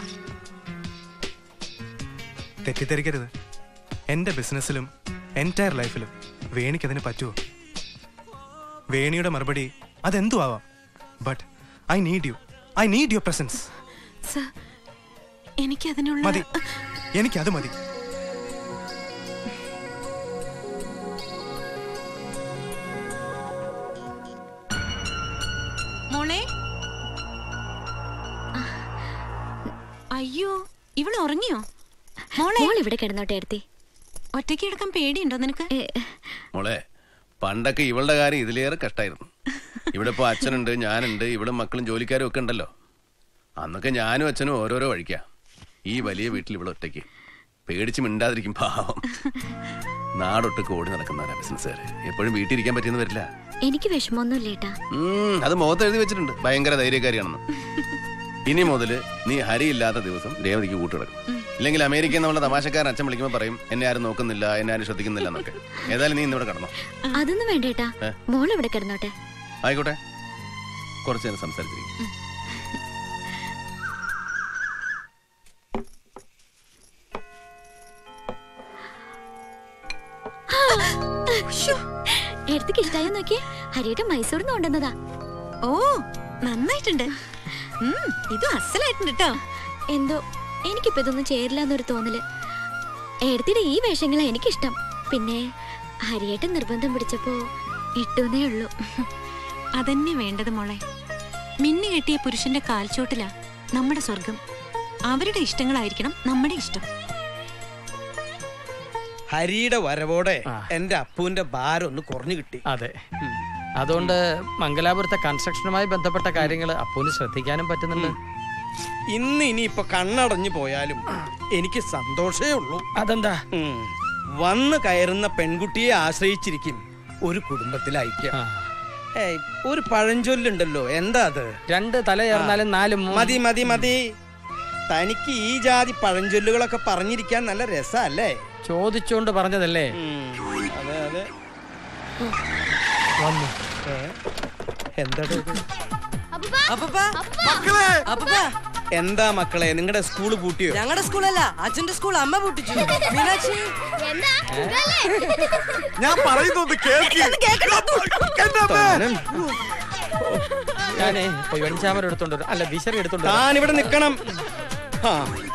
തെറ്റിദ്ധരിക്കരുത് എന്റെ ബിസിനസ്സിലും എൻറ്റയർ ലൈഫിലും വേണിക്ക് അതിന് പറ്റുമോ വേണിയുടെ മറുപടി അതെന്തു ആവാം but I need you I need your presence sir എനിക്ക് അതിനുള്ള മതി എനിക്കത് മതി മോളെ അയ്യോ ഇവള് ഉറങ്ങിയോ മോളെ മോൾ ഇവിടെ കിടന്നോട്ടെ എടുത്തി ഒറ്റയ്ക്ക് കിടക്കാൻ പേടിയുണ്ടോ നിനക്ക് മോളെ പണ്ടൊക്കെ ഇവളുടെ കാര്യം ഇതിലേറെ കഷ്ടായിരുന്നു ഇവിടെ ഇപ്പൊ അച്ഛനുണ്ട് ഞാനുണ്ട് ഇവിടെ മക്കളും ജോലിക്കാരും ഒക്കെ ഉണ്ടല്ലോ അന്നൊക്കെ ഞാനും അച്ഛനും ഓരോരോ വഴിക്കാ ഈ വലിയ വീട്ടിൽ ഇവിടെ ഒറ്റയ്ക്ക് പേടിച്ച് മിണ്ടാതിരിക്കും പാവം നാടൊട്ട് ഓടി നടക്കുന്നവരാ ബിസിനസ്സുകാർ എപ്പോഴും വീട്ടിൽ ഇരിക്കാൻ പറ്റിയെന്ന് വരില്ല എനിക്ക് വിഷമമൊന്നുമില്ല ഏട്ടാ ഉം, അത് മുഖത്ത് എഴുതി വെച്ചിട്ടുണ്ട് ഭയങ്കര ധൈര്യക്കാരിയാണെന്ന് ഇനി മുതല് നീ ഹരിയില്ലാത്ത ദിവസം രേവതിക്ക് കൂട്ടുകിടക്കും ഇല്ലെങ്കിൽ അമേരിക്കയിൽ നമ്മളെ തമാശക്കാരൻ അച്ഛൻ വിളിക്കുമ്പോൾ പറയും എന്നെ ആരും നോക്കുന്നില്ല എന്നെ ആരും ശ്രദ്ധിക്കുന്നില്ല എന്നൊക്കെ ഏതായാലും നീ ഇന്നിവിടെ കിടന്നോ അതൊന്നും വേണ്ട ഏട്ടാ ഏ? മോൾ ഇവിടെ കിടന്നോട്ടെ ആയിക്കോട്ടെ കുറച്ച് നേരം സംസാരിച്ചിരിക്കും എടുത്തേക്ക് ഇഷ്ടായോ നോക്കിയേ ഹരിയേട്ടൻ മൈസൂരിൽ നിന്ന് കൊണ്ടുവന്നതാ ഓ നന്നായിട്ടുണ്ട് ഉം, ഇത് അസലായിട്ടുണ്ട് കേട്ടോ എന്തോ എനിക്കിപ്പോ ഇതൊന്നും ചേരില്ല എന്നൊരു തോന്നല് എടുത്തിടെ ഈ വേഷങ്ങളാ എനിക്കിഷ്ടം പിന്നെ ഹരിയേട്ടൻ നിർബന്ധം പിടിച്ചപ്പോ ഇട്ടുന്നേ ഉള്ളൂ അതന്നെ വേണ്ടത് മോളെ മിന്നു കെട്ടിയ പുരുഷന്റെ കാൽച്ചോട്ടിലാ നമ്മുടെ സ്വർഗം അവരുടെ ഇഷ്ടങ്ങളായിരിക്കണം നമ്മുടെ ഇഷ്ടം ഹരിയുടെ വരവോടെ എന്റെ അപ്പുവിന്റെ ഭാരം ഒന്ന് കുറഞ്ഞു കിട്ടി അതെ അതുകൊണ്ട് മംഗലാപുരത്തെ കൺസ്ട്രക്ഷനുമായി ബന്ധപ്പെട്ട കാര്യങ്ങൾ അപ്പൂന് ശ്രദ്ധിക്കാനും പറ്റുന്നുണ്ട് ഇന്ന് ഇനിയിപ്പൊ കണ്ണടഞ്ഞു പോയാലും എനിക്ക് സന്തോഷമേ ഉള്ളൂ അതെന്താ വന്ന് കയറുന്ന പെൺകുട്ടിയെ ആശ്രയിച്ചിരിക്കും ഒരു കുടുംബത്തിലെ ഐക്യം ഏയ് ഒരു പഴഞ്ചൊല്ലുണ്ടല്ലോ എന്താ അത് രണ്ട് തലയേർന്നാലും നാല് മൂ- മതി മതി മതി തനിക്ക് ഈ ജാതി പഴഞ്ചൊല്ലുകളൊക്കെ പറഞ്ഞിരിക്കാൻ നല്ല രസല്ലേ ചോദിച്ചോണ്ട് പറഞ്ഞതല്ലേ അതെ അതെ വന്നു ഏ? എന്താടോ ഇത്? എന്താ മക്കളെ നിങ്ങളുടെ സ്കൂള് പൂട്ടിയോ ഞങ്ങളുടെ സ്കൂളല്ല അച്ഛന്റെ സ്കൂൾ അമ്മ പൊട്ടിച്ചു മീനാക്ഷി ഞാൻ പറയുന്നത് കേൾക്ക് താനും ഞാനേ പോയി വെഞ്ചാമരം എടുത്തോണ്ട് വരാം. അല്ല വിശറി എടുത്തോണ്ട് വരാം. താൻ ഇവിടെ നിക്കണം ആ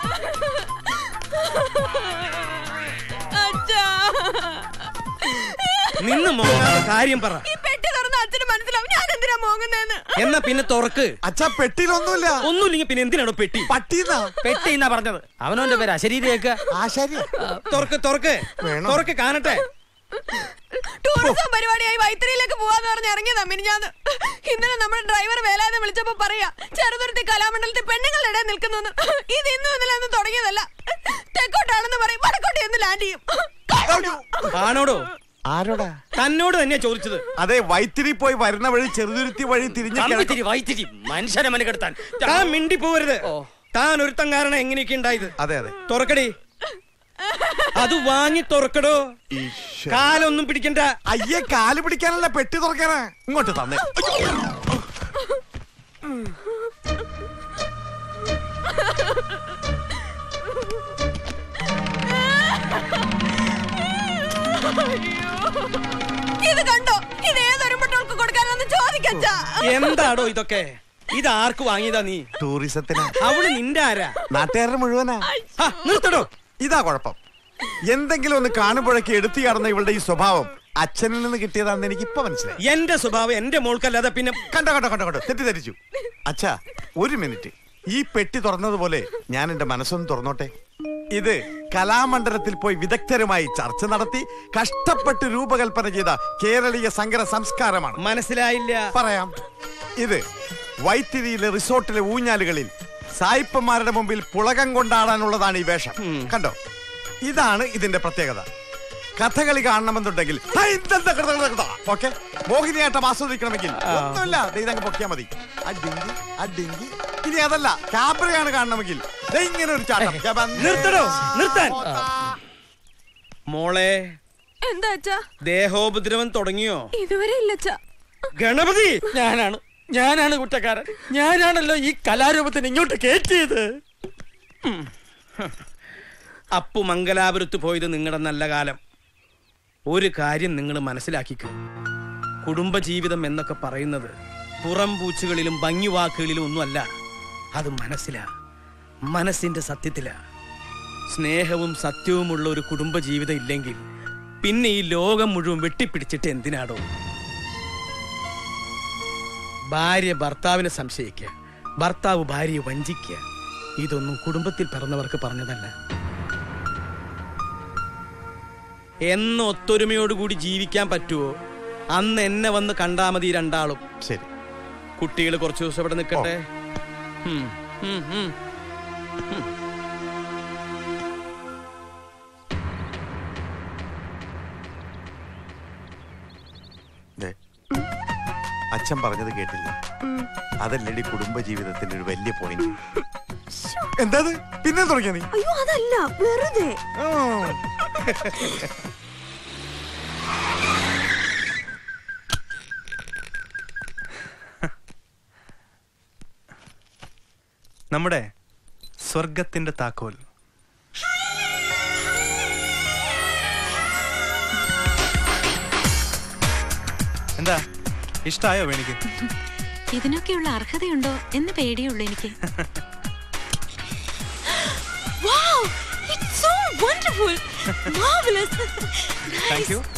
നിന്ന് മോങ്ങാതെ കാര്യം പറ ഈ പെട്ടി തുറന്ന് അച്ഛന് മനസ്സിലാവും ഞാൻ എന്തിനാ മോങ്ങുന്നേന്ന് എന്നാ പിന്നെ തുറക്ക് അച്ഛാ പെട്ടിയിലൊന്നുമില്ല ഒന്നുമില്ലെങ്കിൽ പിന്നെ എന്തിനാണോ പെട്ടി പട്ടിന്നാ പെട്ടി എന്നാ പറഞ്ഞത് അവനവന്റെ പേര് അശരീരേക്ക് ആശാരി തുറക്ക് തുറക്ക് തുറക്ക് കാണട്ടെ ടൂറിസം പരിപാടിയായി വൈത്തിരിയിലേക്ക് പോവാന്ന് പറഞ്ഞ് ഇറങ്ങിയതാ മിനിഞ്ഞാന്ന് ഇന്നലെ നമ്മുടെ ഡ്രൈവർ വേലാതെ വിളിച്ചപ്പോ പറയാ ചെറുതുരുത്തി കലാമണ്ഡലത്തിൽ പെണ്ണുങ്ങളുടെ ഇടയിൽ നിൽക്കുന്നു ഇത് ഇന്നും ഇന്നലെ ഒന്നും തുടങ്ങിയതല്ല തെക്കോട്ടാണെന്ന് പറയും വടക്കോട്ട് എന്ന് ലാൻഡ് ചെയ്യും ആണോടോ ആരോടാ തന്നോട് തന്നെയാ ചോദിച്ചത് അതെ വൈത്തിരി പോയി വരുന്ന വഴി ചെറുതുരുത്തി വഴി തിരിഞ്ഞ് കമ്പിത്തിരി വൈത്തിരി മനുഷ്യനെ മനക്കെടുത്താൻ താൻ മിണ്ടി പോവരുത് താൻ ഒരുത്തം കാരണം എങ്ങനെയൊക്കെ ഉണ്ടായത് അതെ അതെ തുറക്കടി അത് വാങ്ങി തുറക്കടോ കാലൊന്നും പിടിക്കണ്ട അയ്യേ കാല് പിടിക്കാനല്ല പെട്ടി തുറക്കാനാ ഇങ്ങോട്ട് തന്നെ എനിക്ക് അച്ഛാ എന്താടോ ഇതൊക്കെ ഇത് ആർക്ക് വാങ്ങിയതാ നീ ടൂറിസത്തിന് അവള് നിന്റെ ആരാ നാട്ടുകാരുടെ മുഴുവനാ ആ, നിർത്തടോ ഇതാ കുഴപ്പം എന്തെങ്കിലും ഒന്ന് കാണുമ്പോഴൊക്കെ എടുത്തു കടന്ന ഇവളുടെ ഈ സ്വഭാവം അച്ഛനിൽ നിന്ന് കിട്ടിയതാണെന്ന് എനിക്ക് ഇപ്പൊ മനസ്സിലായി എന്റെ സ്വഭാവം എന്റെ മോൾക്കല്ലാതെ പിന്നെ കണ്ടോ കണ്ടോ കണ്ടോ കണ്ടോ തെറ്റിദ്ധരിച്ചു അച്ഛാ ഒരു മിനിറ്റ് ഈ പെട്ടി തുറന്നതുപോലെ ഞാൻ എന്റെ മനസ്സൊന്ന് തുറന്നോട്ടെ ഇത് കലാമണ്ഡലത്തിൽ പോയി വിദഗ്ധരുമായി ചർച്ച നടത്തി കഷ്ടപ്പെട്ട് രൂപകൽപ്പന ചെയ്ത കേരളീയ സങ്കര സംസ്കാരമാണ് മനസ്സിലായില്ല പറയാം ഇത് വൈത്തിരിയിലെ റിസോർട്ടിലെ ഊഞ്ഞാലുകളിൽ സായിപ്പന്മാരുടെ മുമ്പിൽ പുളകം കൊണ്ടാടാനുള്ളതാണ് ഈ വേഷം കണ്ടോ ഇതാണ് ഇതിന്റെ പ്രത്യേകത കഥകളി കാണണമെന്നുണ്ടെങ്കിൽ ഓക്കെ മോഹിനിയാട്ടം ആസ്വദിക്കണമെങ്കിൽ ഒന്നുമില്ല ദേ ഇതങ്ങ് പൊക്കിയാ മതി അഡിങ്കി അഡിങ്കി ഇനി അതല്ല ക്യാബ്രയാണ് കാണണമെങ്കിൽ ദേ ഇങ്ങനെ ഒരു ചാട്ടം ഞാൻ വന്ന് നിർത്തടോ നിർത്താൻ മോളെ എന്താ അച്ഛാ ദേഹോപദ്രവം തുടങ്ങിയോ ഇതുവരെ ഇല്ല അച്ഛാ ഗണപതി ഞാനാണ് ഞാനാണ് കുറ്റക്കാരൻ ഞാനാണല്ലോ ഈ കലാരൂപത്തിന് ഇങ്ങോട്ട് കയറ്റിയത് അപ്പു മംഗലാപുരത്ത് പോയത് നിങ്ങളുടെ നല്ല കാലം ഒരു കാര്യം നിങ്ങൾ മനസ്സിലാക്കിക്കോ കുടുംബജീവിതം എന്നൊക്കെ പറയുന്നത് പുറം പൂച്ചുകളിലും ഭംഗിവാക്കുകളിലും ഒന്നുമല്ല അത് മനസ്സിലാ മനസ്സിന്റെ സത്യത്തിലാ സ്നേഹവും സത്യവുമുള്ള ഒരു കുടുംബജീവിതം ഇല്ലെങ്കിൽ പിന്നെ ഈ ലോകം മുഴുവൻ വെട്ടിപ്പിടിച്ചിട്ട് എന്തിനാടോ ഭാര്യ ഭർത്താവിനെ സംശയിക്കുക ഭർത്താവ് ഭാര്യയെ വഞ്ചിക്കുക ഇതൊന്നും കുടുംബത്തിൽ പിറന്നവർക്ക് പറഞ്ഞതല്ല എന്ന് ഒത്തൊരുമയോടുകൂടി ജീവിക്കാൻ പറ്റുമോ അന്ന് എന്നെ വന്ന് കണ്ടാ മതി ഈ രണ്ടാളും ശരി കുട്ടികൾ കുറച്ചു ദിവസം ഇവിടെ നിൽക്കട്ടെ ഉം, ഉം, ഉം. ഉം. ദേ, അച്ഛൻ പറഞ്ഞത് കേട്ടില്ല അതല്ലടി കുടുംബ ജീവിതത്തിന്റെ ഒരു വലിയ പോയിന്റ് എന്താ പിന്നെ തുടങ്ങിയ നീ അയ്യോ അതല്ല വെറുതെ നമ്മുടെ സ്വർഗത്തിന്റെ താക്കോൽ എന്താ ഇഷ്ടായോ വേണിക്ക് ഇതിനൊക്കെയുള്ള അർഹതയുണ്ടോ എന്ന് പേടിയുള്ളൂ എനിക്ക് Wow! It's so wonderful! Marvelous! Thank you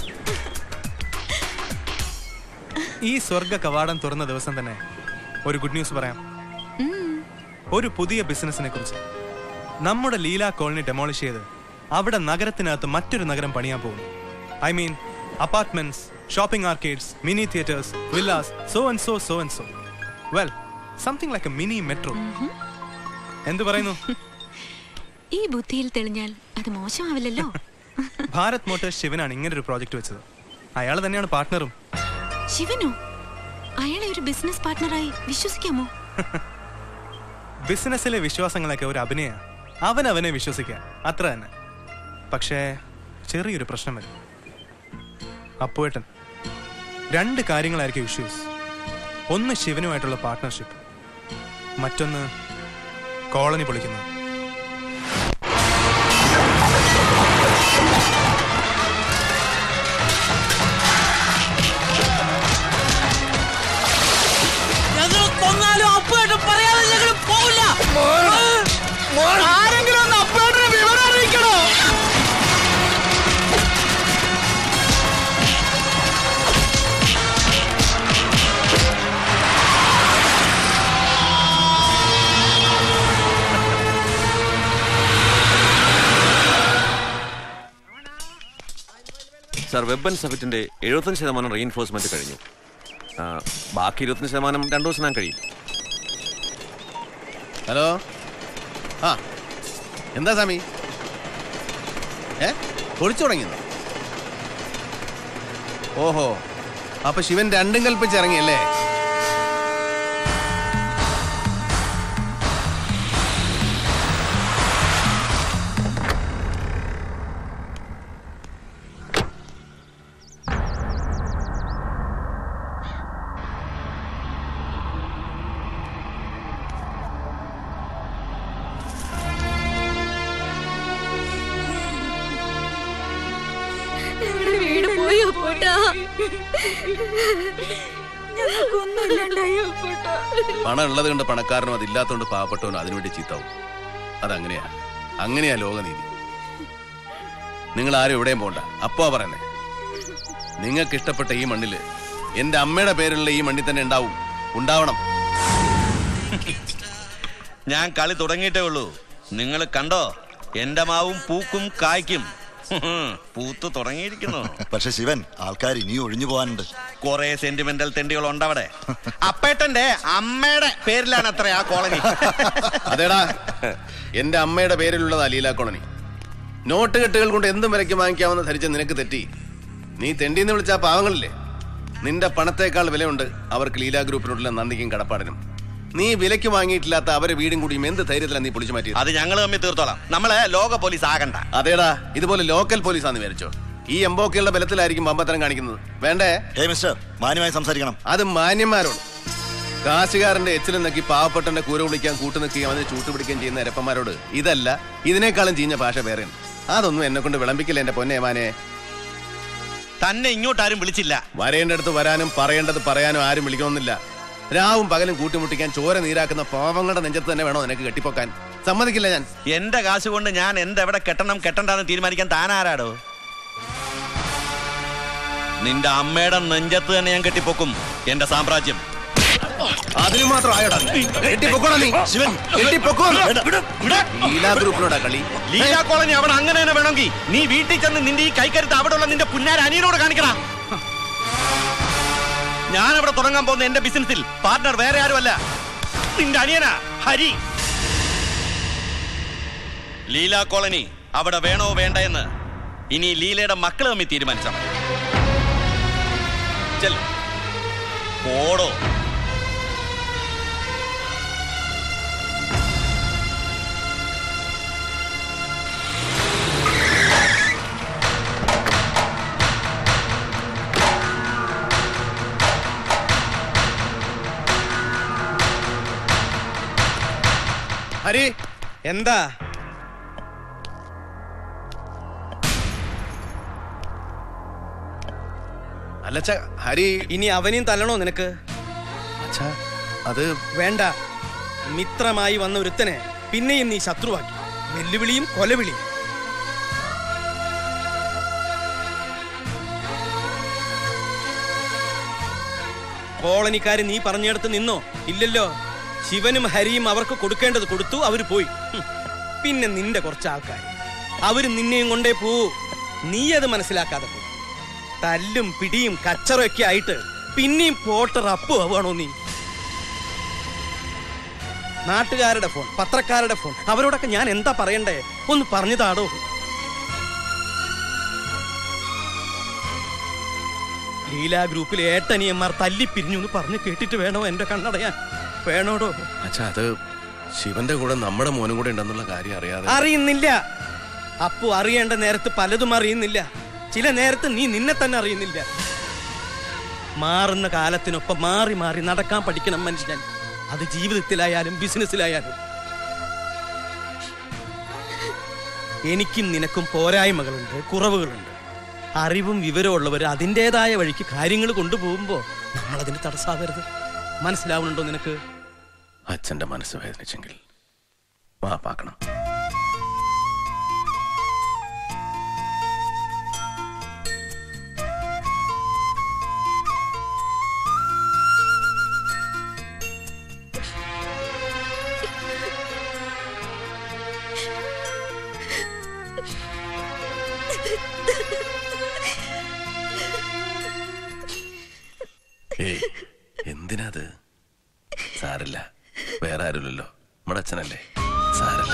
ഈ സ്വർഗ കവാടം തുറന്ന ദിവസം തന്നെ ഒരു ഗുഡ് ന്യൂസ് പറയാം ഒരു പുതിയ ബിസിനസിനെ കുറിച്ച് നമ്മുടെ ലീല കോളനി ഡെമോളിഷ് ചെയ്ത് അവിടെ നഗരത്തിനകത്ത് മറ്റൊരു നഗരം പണിയാൻ പോകുന്നു I mean apartments shopping arcades mini theatres villas so and so so and so well something like a mini metro എന്ത് പറയുന്നു ഈ ബുദ്ധിയിൽ തെളിഞ്ഞാൽ അത് മോശമാവില്ലല്ലോ ഭാരത് മോട്ടോഴ്സ് ശിവനാണ് ഇങ്ങനെ ഒരു പ്രോജക്റ്റ് വെച്ചത് അയാൾ തന്നെയാണ് പാർട്ട്ണറും ശിവനോ അയാളെ ഒരു ബിസിനസ് പാർട്ട്ണറായി വിശ്വസിക്കാമോ ബിസിനസ്സിലെ വിശ്വാസങ്ങളൊക്കെ ഒരു അഭിനയ അവൻ അവനെ വിശ്വസിക്കുക അത്ര തന്നെ പക്ഷേ ചെറിയൊരു പ്രശ്നം വരും അപ്പുവേട്ടൻ രണ്ട് കാര്യങ്ങളായിരിക്കും ഇഷ്യൂസ് ഒന്ന് ശിവനുമായിട്ടുള്ള പാർട്ട്ണർഷിപ്പ് മറ്റൊന്ന് കോളനി പൊളിക്കുന്നത് ഞങ്ങൾ കൊന്നാലും അപ്പുമായിട്ട് പറയാതെ ഞങ്ങൾ പോവില്ല ആരെങ്കിലും ഒന്ന് അപ്പുമായിട്ടൊരു വിവരം അറിയിക്കണോ സാർ വെബൻ സഫിറ്റിന്റെ എഴുപത്തഞ്ച് ശതമാനം റീഇൻഫോഴ്സ്മെന്റ് കഴിഞ്ഞു ആ, ബാക്കി ഇരുപത്തഞ്ച് ശതമാനം രണ്ടു ദിവസം ഞാൻ കഴിയും ഹലോ ആ എന്താ സ്വാമി ഏ പൊളിച്ചു തുടങ്ങിയോ ഓഹോ അപ്പൊ ശിവൻ രണ്ടും കൽപ്പിച്ച് ഇറങ്ങിയല്ലേ ഞങ്ങളുടെ വീട് പോയി അപ്പോട്ടാ ഞങ്ങൾക്കൊന്നുമില്ലാണ്ടായി അപ്പൂട്ട പണം ഉള്ളത് കൊണ്ട് പണക്കാരനും അതില്ലാത്തതുകൊണ്ട് പാവപ്പെട്ടവനും അതിനുവേണ്ടി ചീത്താവും അതങ്ങനെയാ അങ്ങനെയാ ലോകനീതി നിങ്ങൾ ആരും എവിടെയും പോണ്ട അപ്പോ പറയുന്നേ നിങ്ങൾക്ക് ഇഷ്ടപ്പെട്ട ഈ മണ്ണില് എന്റെ അമ്മയുടെ പേരിലുള്ള ഈ മണ്ണിൽ തന്നെ ഉണ്ടാവും ഉണ്ടാവണം ഞാൻ കളി തുടങ്ങിയിട്ടേ ഉള്ളൂ നിങ്ങൾ കണ്ടോ എന്റെ മാവും പൂക്കും കായ്ക്കും പൂത്ത് തുടങ്ങിയിരിക്കുന്നു പക്ഷെ ശിവൻ ആൾക്കാർ ഇനി ഒഴിഞ്ഞു പോകാനുണ്ട് കുറെ സെന്റിമെന്റൽ തെണ്ടികൾ ഉണ്ടവിടെ അപ്പേട്ടന്റെ അമ്മയുടെ പേരിലാണ് അത്ര ആ കോളനി അതേടാ എന്റെ അമ്മയുടെ പേരിലുള്ളതാ ലീല കോളനി നോട്ട് കെട്ടുകൾ കൊണ്ട് എന്തും വിലയ്ക്ക് വാങ്ങിക്കാമെന്ന് ധരിച്ച നിനക്ക് തെറ്റി നീ തെണ്ടിന്ന് വിളിച്ച ആ പാവങ്ങളില്ലേ നിന്റെ പണത്തേക്കാൾ വിലയുണ്ട് അവർക്ക് ലീല ഗ്രൂപ്പിനോടുള്ള നന്ദിക്കും കടപ്പാടിനും നീ വിലയ്ക്ക് വാങ്ങിയിട്ടില്ലാത്ത അവരെ വീടും കൂടിയും എന്ത് ധൈര്യത്തിലാണ് നീ പൊളിച്ചു മാറ്റിയത് അത് ഞങ്ങൾ തമ്മിൽ തീർത്തോളാം നമ്മളെ ലോക പോലീസ് ആകണ്ട അതേടാ ഇതുപോലെ ലോക്കൽ പോലീസാന്ന് വിചാരിച്ചോ ഈ എംബോക്കയുടെ ബലത്തിലായിരിക്കും ബമ്പത്തരം കാണിക്കുന്നത് വേണ്ടേ ഏ മിസ്റ്റർ മാന്യമായി സംസാരിക്കണം അത് മാന്യന്മാരോട് കാശുകാരന്റെ എച്ചിലും നക്കി പാവപ്പെട്ടന്റെ കൂര വിളിക്കാൻ കൂട്ടു നിൽക്കുകയും അതിന് ചൂട്ടുപിടിക്കുകയും ചെയ്യുന്ന എരപ്പന്മാരോട് ഇതല്ല ഇതിനേക്കാളും ചീഞ്ഞ ഭാഷ വേറെയാണ് അതൊന്നും എന്നെ കൊണ്ട് വിളമ്പിക്കില്ല എന്റെ പൊന്നെ മാനെ തന്നെ ഇങ്ങോട്ടാരും വിളിച്ചില്ല വരേണ്ടടുത്ത് വരാനും പറയേണ്ടത് പറയാനും ആരും വിളിക്കണമെന്നില്ല രാവും പകലും കൂട്ടിമുട്ടിക്കാൻ ചോര നീരാക്കുന്ന പാവങ്ങളുടെ നെഞ്ചത്ത് തന്നെ വേണോ നിനക്ക് കെട്ടിപ്പോക്കാൻ സമ്മതിക്കില്ല ഞാൻ എന്റെ കാശ് കൊണ്ട് ഞാൻ എന്തെവിടെ കെട്ടണം കെട്ടണ്ടെന്ന് തീരുമാനിക്കാൻ താനാരാടോ നിന്റെ അമ്മയുടെ നെഞ്ചത്ത് തന്നെ ഞാൻ കെട്ടിപ്പൊക്കും എന്റെ സാമ്രാജ്യം അതിന് മാത്രം ആയോടാ നീ? കെട്ടിപ്പൊക്കോടാ നീ ശിവൻ കെട്ടിപ്പൊക്കോ ലീലാ ഗ്രൂപ്പിനോടാ കളി ലീല കോളനി അവിടെ അങ്ങനെ തന്നെ വേണമെങ്കിൽ നീ വീട്ടിൽ ചെന്ന് നിന്റെ ഈ കൈക്കരുത്ത് അവിടെ ഉള്ള നിന്റെ പുന്നാര അനിയനോട് കാണിക്കണം ഞാൻ അവിടെ തുടങ്ങാൻ പോകുന്ന എന്റെ ബിസിനസ്സിൽ പാർട്ട്ണർ വേറെ ആരുമല്ല നിന്റെ അനിയനാ ഹരി ലീല കോളനി അവിടെ വേണോ വേണ്ട എന്ന് ഇനി ലീലയുടെ മക്കൾ തമ്മിൽ തീരുമാനിച്ചാൽ മതി ചെല്ല്. പോടോ ഹരി എന്താ അല്ലച്ച ഹരി ഇനി അവനെയും തല്ലണോ നിനക്ക് അച്ഛാ അത് വേണ്ട മിത്രമായി വന്ന ഒരുത്തനെ പിന്നെയും നീ ശത്രുവാക്കി വെല്ലുവിളിയും കൊലവിളിയും കോളനിക്കാര് നീ പറഞ്ഞിടത്ത് നിന്നോ ഇല്ലല്ലോ ശിവനും ഹരിയും അവർക്ക് കൊടുക്കേണ്ടത് കൊടുത്തു അവര് പോയി ഹും. പിന്നെ നിന്റെ കുറച്ച് ആൾക്കാർ അവര് നിന്നെയും കൊണ്ടേ പോവൂ നീ അത് മനസ്സിലാക്കാതെ പോ തല്ലും പിടിയും കച്ചറൊക്കെ ആയിട്ട് പിന്നെയും പോട്ടർ അപ്പു ആവുകയാണോ നീ നാട്ടുകാരുടെ ഫോൺ പത്രക്കാരുടെ ഫോൺ അവരോടൊക്കെ ഞാൻ എന്താ പറയണ്ടേ ഒന്ന് പറഞ്ഞു താടോ ലീലാ ഗ്രൂപ്പിലെ ഏട്ടനിയന്മാർ തല്ലിപ്പിരിഞ്ഞു എന്ന് പറഞ്ഞു കേട്ടിട്ട് വേണോ എന്റെ കണ്ണടയാൻ വേണോടോ അച്ഛാ അത് ശിവന്റെ കൂടെ നമ്മുടെ മോനും കൂടെ ഉണ്ടെന്നുള്ള കാര്യം അറിയാതെ അറിയുന്നില്ല അപ്പു അറിയേണ്ട നേരത്ത് പലതും അറിയുന്നില്ല ചില നേരത്ത് നീ നിന്നെ തന്നെ അറിയുന്നില്ല മാറുന്ന കാലത്തിനൊപ്പം മാറി മാറി നടക്കാൻ പഠിക്കണം മനുഷ്യൻ അത് ജീവിതത്തിലായാലും ബിസിനസ്സിലായാലും എനിക്കും നിനക്കും പോരായ്മകളുണ്ട് കുറവുകളുണ്ട് അറിവും വിവരമുള്ളവർ അതിൻ്റെതായ വഴിക്ക് കാര്യങ്ങൾ കൊണ്ടുപോകുമ്പോൾ നമ്മളതിന് തടസ്സാവരുത് മനസ്സിലാവുന്നുണ്ടോ നിനക്ക് അച്ഛന്റെ മനസ്സ് വേദനിച്ചെങ്കിൽ മാപ്പാക്കണം ഏയ് എന്തിനാത് സാരല്ല വേറെ ആരുമില്ലല്ലോ നമ്മുടെ അച്ഛനല്ലേ സാരല്ല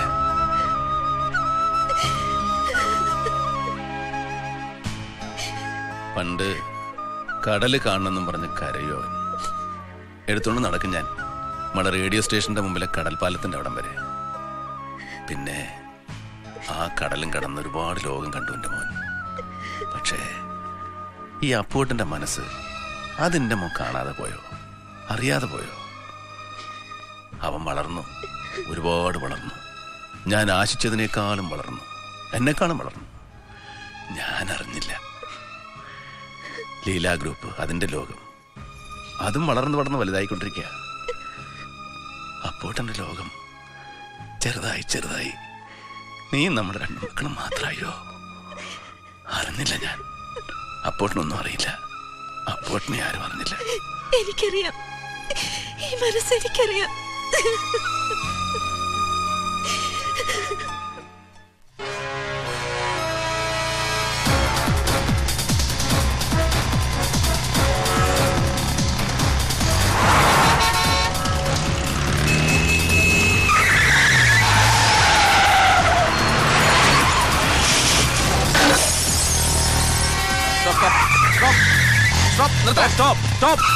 പണ്ട് കടല് കാണണമെന്നും പറഞ്ഞ് കരയോ അവൻ. എടുത്തോണ്ട് നടക്കും ഞാൻ നമ്മുടെ റേഡിയോ സ്റ്റേഷന്റെ മുമ്പിലെ കടൽപ്പാലത്തിന്റെ അവിടം വരെ പിന്നെ ആ കടലും കടന്ന് ഒരുപാട് ലോകം കണ്ടു എൻ്റെ മോൻ പക്ഷേ ഈ അപ്പൂട്ടന്റെ മനസ്സ് അതെന്റെ മോൻ കാണാതെ പോയോ അറിയാതെ പോയോ അവൻ വളർന്നു ഒരുപാട് വളർന്നു ഞാൻ ആശിച്ചതിനേക്കാളും വളർന്നു എന്നെക്കാളും വളർന്നു ഞാൻ അറിഞ്ഞില്ല ലീലാ ഗ്രൂപ്പ് അതിന്റെ ലോകം അതും വളർന്നു വളർന്ന് വലുതായിക്കൊണ്ടിരിക്കുക അപ്പോട്ടെന്റെ ലോകം ചെറുതായി ചെറുതായി നീ നമ്മുടെ രണ്ടു മക്കളും മാത്രമായോ അറിഞ്ഞില്ല ഞാൻ അപ്പോട്ടിനൊന്നും അറിയില്ല അപ്പോട്ടിനെ ആരും അറിഞ്ഞില്ല എനിക്കറിയാം ഈ മനസ്സ് എനിക്കറിയാം സ്റ്റോപ്പ് നിർത്താം stop stop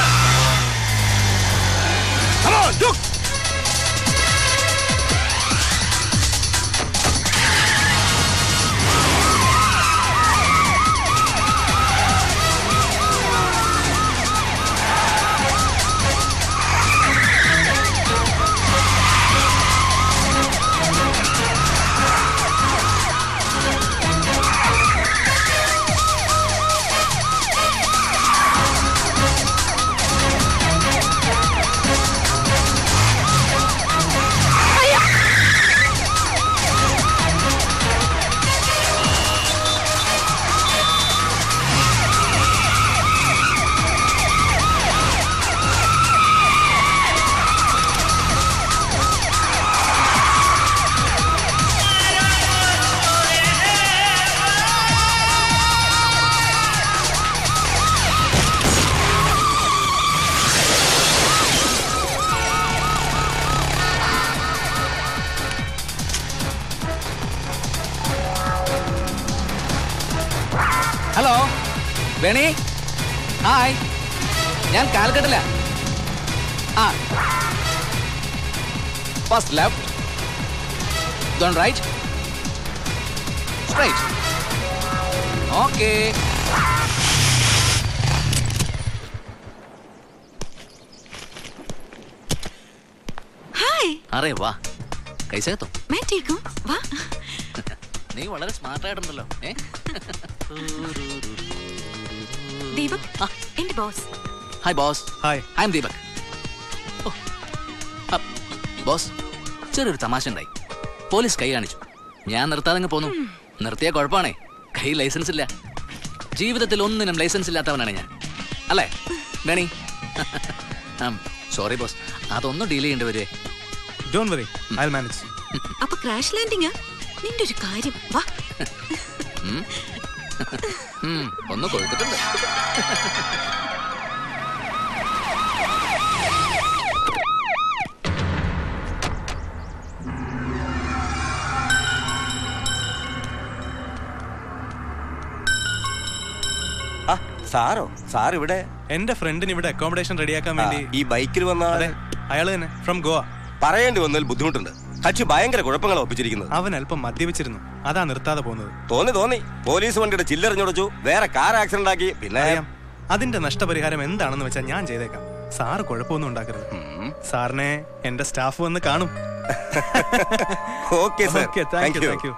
hello Veni hi ഞാൻ കാൽക്കട്ടില്ല ആ first left then right straight okay hi അറേ വാ കൈസേത്തോ मैं ठीक हूँ वाह നീ വളരെ സ്മാർട്ട് ആയിട്ടുണ്ടല്ലോ ഏ ദീപക് എന്റെ boss hi boss hi I am Deepak ഓ, അ, ബോസ് ചെറിയൊരു തമാശ ഉണ്ടായി പോലീസ് കൈ കാണിച്ചു ഞാൻ നിർത്താതെ പോന്നു നിർത്തിയ കുഴപ്പമാണേ കൈ ലൈസൻസ് ഇല്ല ജീവിതത്തിൽ ഒന്നിനും ലൈസൻസ് ഇല്ലാത്തവനാണ് ഞാൻ അല്ലേ വേണി സോറി ബോസ് അതൊന്നും ഡീൽ ചെയ്യേണ്ടി വരുവേ ഡോൺ വറി ഐ മാനേജ് അപ്പൊ ക്രാഷ് ലാൻഡിങ് നിന്റെ ഒരു കാര്യം വാ ഉം. ഉം, ഒന്ന് കൊഴുത്തിട്ടുണ്ട് സാറോ സാർ ഇവിടെ എന്റെ ഫ്രണ്ടിന് ഇവിടെ അക്കോമഡേഷൻ റെഡിയാക്കാൻ വേണ്ടി ഈ ബൈക്കിൽ വന്ന അതെ അയാള് തന്നെ ഫ്രം ഗോവ പറയേണ്ടി വന്നതിൽ ബുദ്ധിമുട്ടുണ്ട് കക്ഷി ഭയങ്കര കുഴപ്പങ്ങളാ ഒപ്പിച്ചിരിക്കുന്നത് അവൻ അല്പം മദ്യപിച്ചിരുന്നു അതാ നിർത്താതെ പോകുന്നത് തോന്നി തോന്നി പോലീസ് വണ്ടിയുടെ ചില്ലറിഞ്ഞുടച്ചു വേറെ കാർ ആക്സിഡന്റ് ആക്കി പിന്നെ അറിയാം അതിന്റെ നഷ്ടപരിഹാരം എന്താണെന്ന് വെച്ചാൽ ഞാൻ ചെയ്തേക്കാം സാറ് കുഴപ്പമൊന്നും ഉണ്ടാക്കരുത് സാറിനെ എന്റെ സ്റ്റാഫ് വന്ന് കാണും okay sir Okay, thank you, thank you.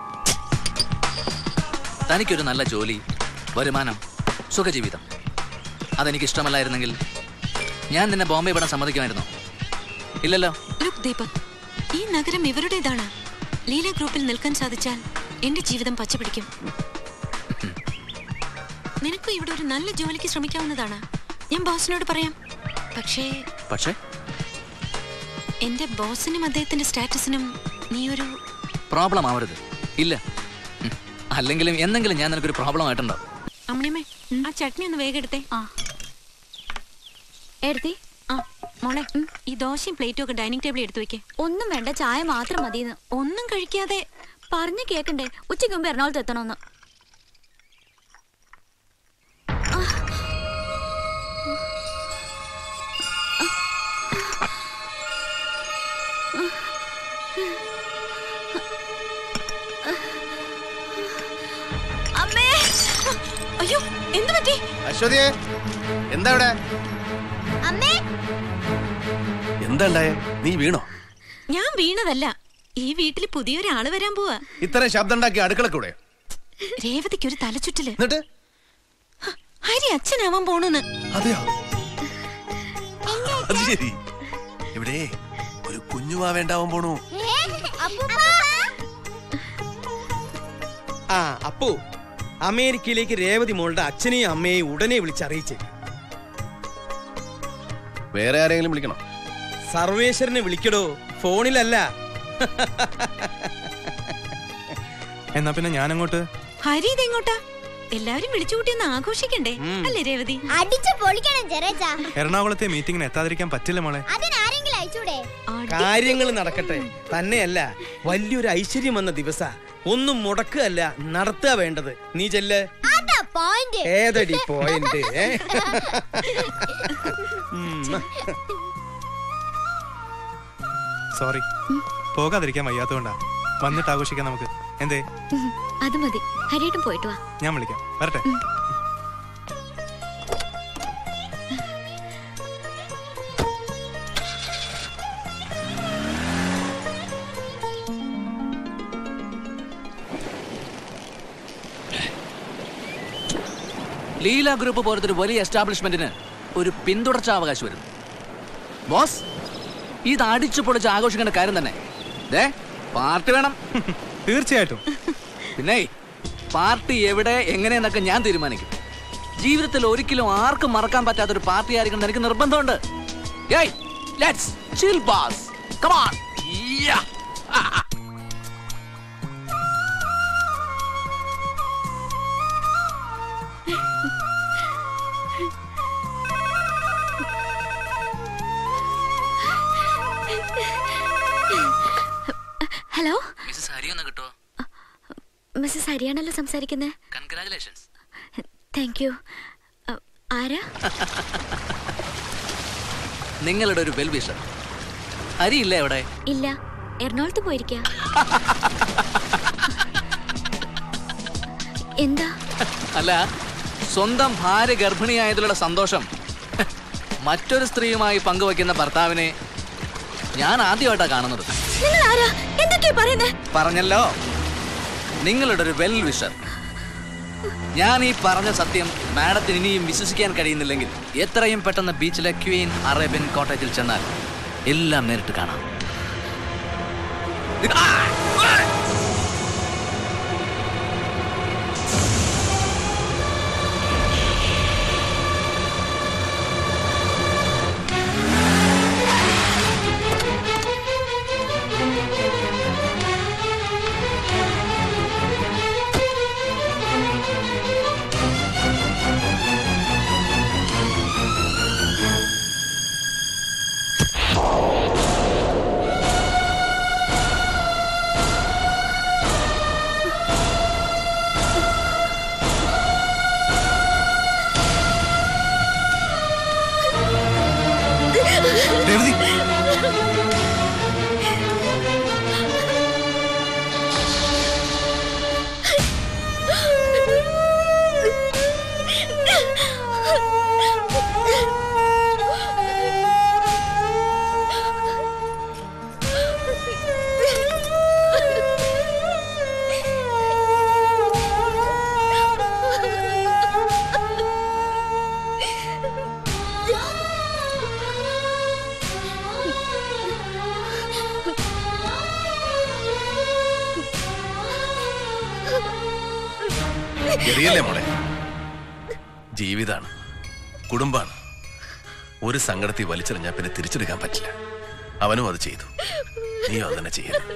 തനിക്കൊരു നല്ല ജോലി വരുമാനം സുഖജീവിതം അതെനിക്ക് ഇഷ്ടമല്ലായിരുന്നെങ്കിൽ ഞാൻ നിന്നെ ബോംബെ വിടാൻ സമ്മതിക്കുമായിരുന്നോ ഇല്ലല്ലോ ലുക്ക് ദീപക് ഈ നഗരം ഇവരുടേതാണ് ലീല ഗ്രൂപ്പിൽ നിൽക്കാൻ സാധിച്ചാൽ എന്റെ ജീവിതം പച്ചപിടിക്കും നിനക്കും ഇവിടെ ഒരു നല്ല ജോലിക്ക് ശ്രമിക്കാവുന്നതാണ് ഞാൻ ബോസിനോട് പറയാം പക്ഷേ പക്ഷേ എന്റെ ബോസിനും അദ്ദേഹത്തിന്റെ സ്റ്റാറ്റസിനും നീ ഒരു പ്രോബ്ലം ആവരുത് ഇല്ല ഉം. അല്ലെങ്കിലും എന്തെങ്കിലും ഞാൻ നിനക്കൊരു പ്രോബ്ലം ആയിട്ടുണ്ടോ അമ്മണിയമ്മേ ആ ചട്നി ഒന്ന് വേഗം എടുത്തേ ആ എടുത്തി ആ മോളെ ഈ ദോശയും പ്ലേറ്റും ഒക്കെ ഡൈനിങ് ടേബിളിൽ എടുത്തു വെക്കേ ഒന്നും വേണ്ട ചായ മാത്രം മതിയെന്ന് ഒന്നും കഴിക്കാതെ പറഞ്ഞു കേക്കണ്ടേ ഉച്ചയ്ക്ക് മുമ്പ് എറണാകുളത്ത് എത്തണമെന്ന് അമ്മേ അയ്യോ എന്ത് പറ്റി അശ്വതിയെ എന്താ ഇവിടെ അമ്മേ എന്താ ഉണ്ടായേ നീ വീണോ ഞാൻ വീണതല്ല ഈ വീട്ടിൽ പുതിയൊരാള് വരാൻ പോവാ ഇത്രയും ശബ്ദം ഉണ്ടാക്കി അടുക്കളക്കൂടെ രേവതിക്ക് ഒരു തലച്ചുറ്റല് എന്നിട്ട് ഹരി അച്ഛനാവാൻ പോണെന്ന് അതെയോ അത് ശരി ഇവിടെ ഒരു കുഞ്ഞുവാ വേണ്ടാവാൻ പോണു ആ അപ്പു അമേരിക്കയിലേക്ക് രേവതി മോളുടെ അച്ഛനെയും അമ്മയെയും ഉടനെ വിളിച്ചറിയിച്ചേ വേറെ ആരെങ്കിലും വിളിക്കണം സർവേശ്വരനെ വിളിക്കടോ ഫോണിലല്ല എന്നാ പിന്നെ ഞാനങ്ങോട്ട് ഹരി ഇതെങ്ങോട്ടാ എല്ലാവരും വിളിച്ചു കൂട്ടിയൊന്ന് ആഘോഷിക്കണ്ടേ അല്ലേ രേവതി അടിച്ചു പൊളിക്കണം ചെറേച്ച എറണാകുളത്തെ മീറ്റിംഗിന് എത്താതിരിക്കാൻ പറ്റില്ല മോളെ അതിനാരെങ്കിലും അയച്ചൂടെ കാര്യങ്ങൾ നടക്കട്ടെ തന്നെയല്ല വലിയൊരു ഐശ്വര്യം വന്ന ദിവസ ഒന്നും മുടക്കുകയല്ല നടത്തുക വേണ്ടത് നീ ചെല്ല് അതാ പോയിന്റ് ഏതടി പോയിന്റ് ഏ? ഉം. സോറി പോകാതിരിക്കാൻ വയ്യാത്തതുകൊണ്ടാ വന്നിട്ട് ആഘോഷിക്കാം നമുക്ക് എന്തേ ഉം, അത് മതി ഹരിയേട്ടൻ പോയിട്ട് വാ ഞാൻ വിളിക്കാം വരട്ടെ ലീല ഗ്രൂപ്പ് പോലത്തെ ഒരു വലിയ എസ്റ്റാബ്ലിഷ്മെന്റിന് ഒരു പിന്തുടർച്ചാവകാശം വരുന്നു ബോസ് ഇത് അടിച്ചു പൊളിച്ച് ആഘോഷിക്കേണ്ട കാര്യം തന്നെ ദേ പാർട്ടി വേണം തീർച്ചയായിട്ടും പിന്നെ പാർട്ടി എവിടെ എങ്ങനെയെന്നൊക്കെ ഞാൻ തീരുമാനിക്കും ജീവിതത്തിൽ ഒരിക്കലും ആർക്കും മറക്കാൻ പറ്റാത്ത ഒരു പാർട്ടി ആയിരിക്കണം എന്ന് എനിക്ക് നിർബന്ധമുണ്ട് ഏയ് let's chill boss come on yeah hello missus Hari ഒന്ന് കിട്ടുമോ മിസ്സസ് ഹരിയാണല്ലോ സംസാരിക്കുന്നത് കൺഗ്രാചുലേഷൻസ് താങ്ക് യു ആരാ നിങ്ങളുടെ ഒരു വെൽ വിഷർ ഹരി ഇല്ലേ അവിടെ ഇല്ല എറണാകുളത്ത് പോയിരിക്കാ എന്താ അല്ല സ്വന്തം ഭാര്യ ഗർഭിണിയായതിലുള്ള സന്തോഷം മറ്റൊരു സ്ത്രീയുമായി പങ്കുവയ്ക്കുന്ന ഭർത്താവിനെ ഞാൻ ആദ്യമായിട്ടാണ് കാണുന്നത് നിങ്ങൾ ആരാ എന്തൊക്കെയാ പറയുന്നേ പറഞ്ഞല്ലോ നിങ്ങളുടെ ഒരു വെൽ വിഷർ ഞാൻ ഈ പറഞ്ഞ സത്യം മാഡത്തിന് ഇനിയും വിശ്വസിക്കാൻ കഴിയുന്നില്ലെങ്കിൽ എത്രയും പെട്ടെന്ന് ബീച്ചിലെ ക്വീൻ അറേബ്യൻ കോട്ടേജിൽ ചെന്നാൽ എല്ലാം നേരിട്ട് കാണാം രേവതി എറിയല്ലേ മോളെ ജീവിതാണ് കുടുംബാണ് ഒരു സങ്കടത്തിൽ വലിച്ചെറിഞ്ഞാൽ പിന്നെ തിരിച്ചെടുക്കാൻ പറ്റില്ല അവനും അത് ചെയ്തു നീയും അത് തന്നെ ചെയ്യരുത്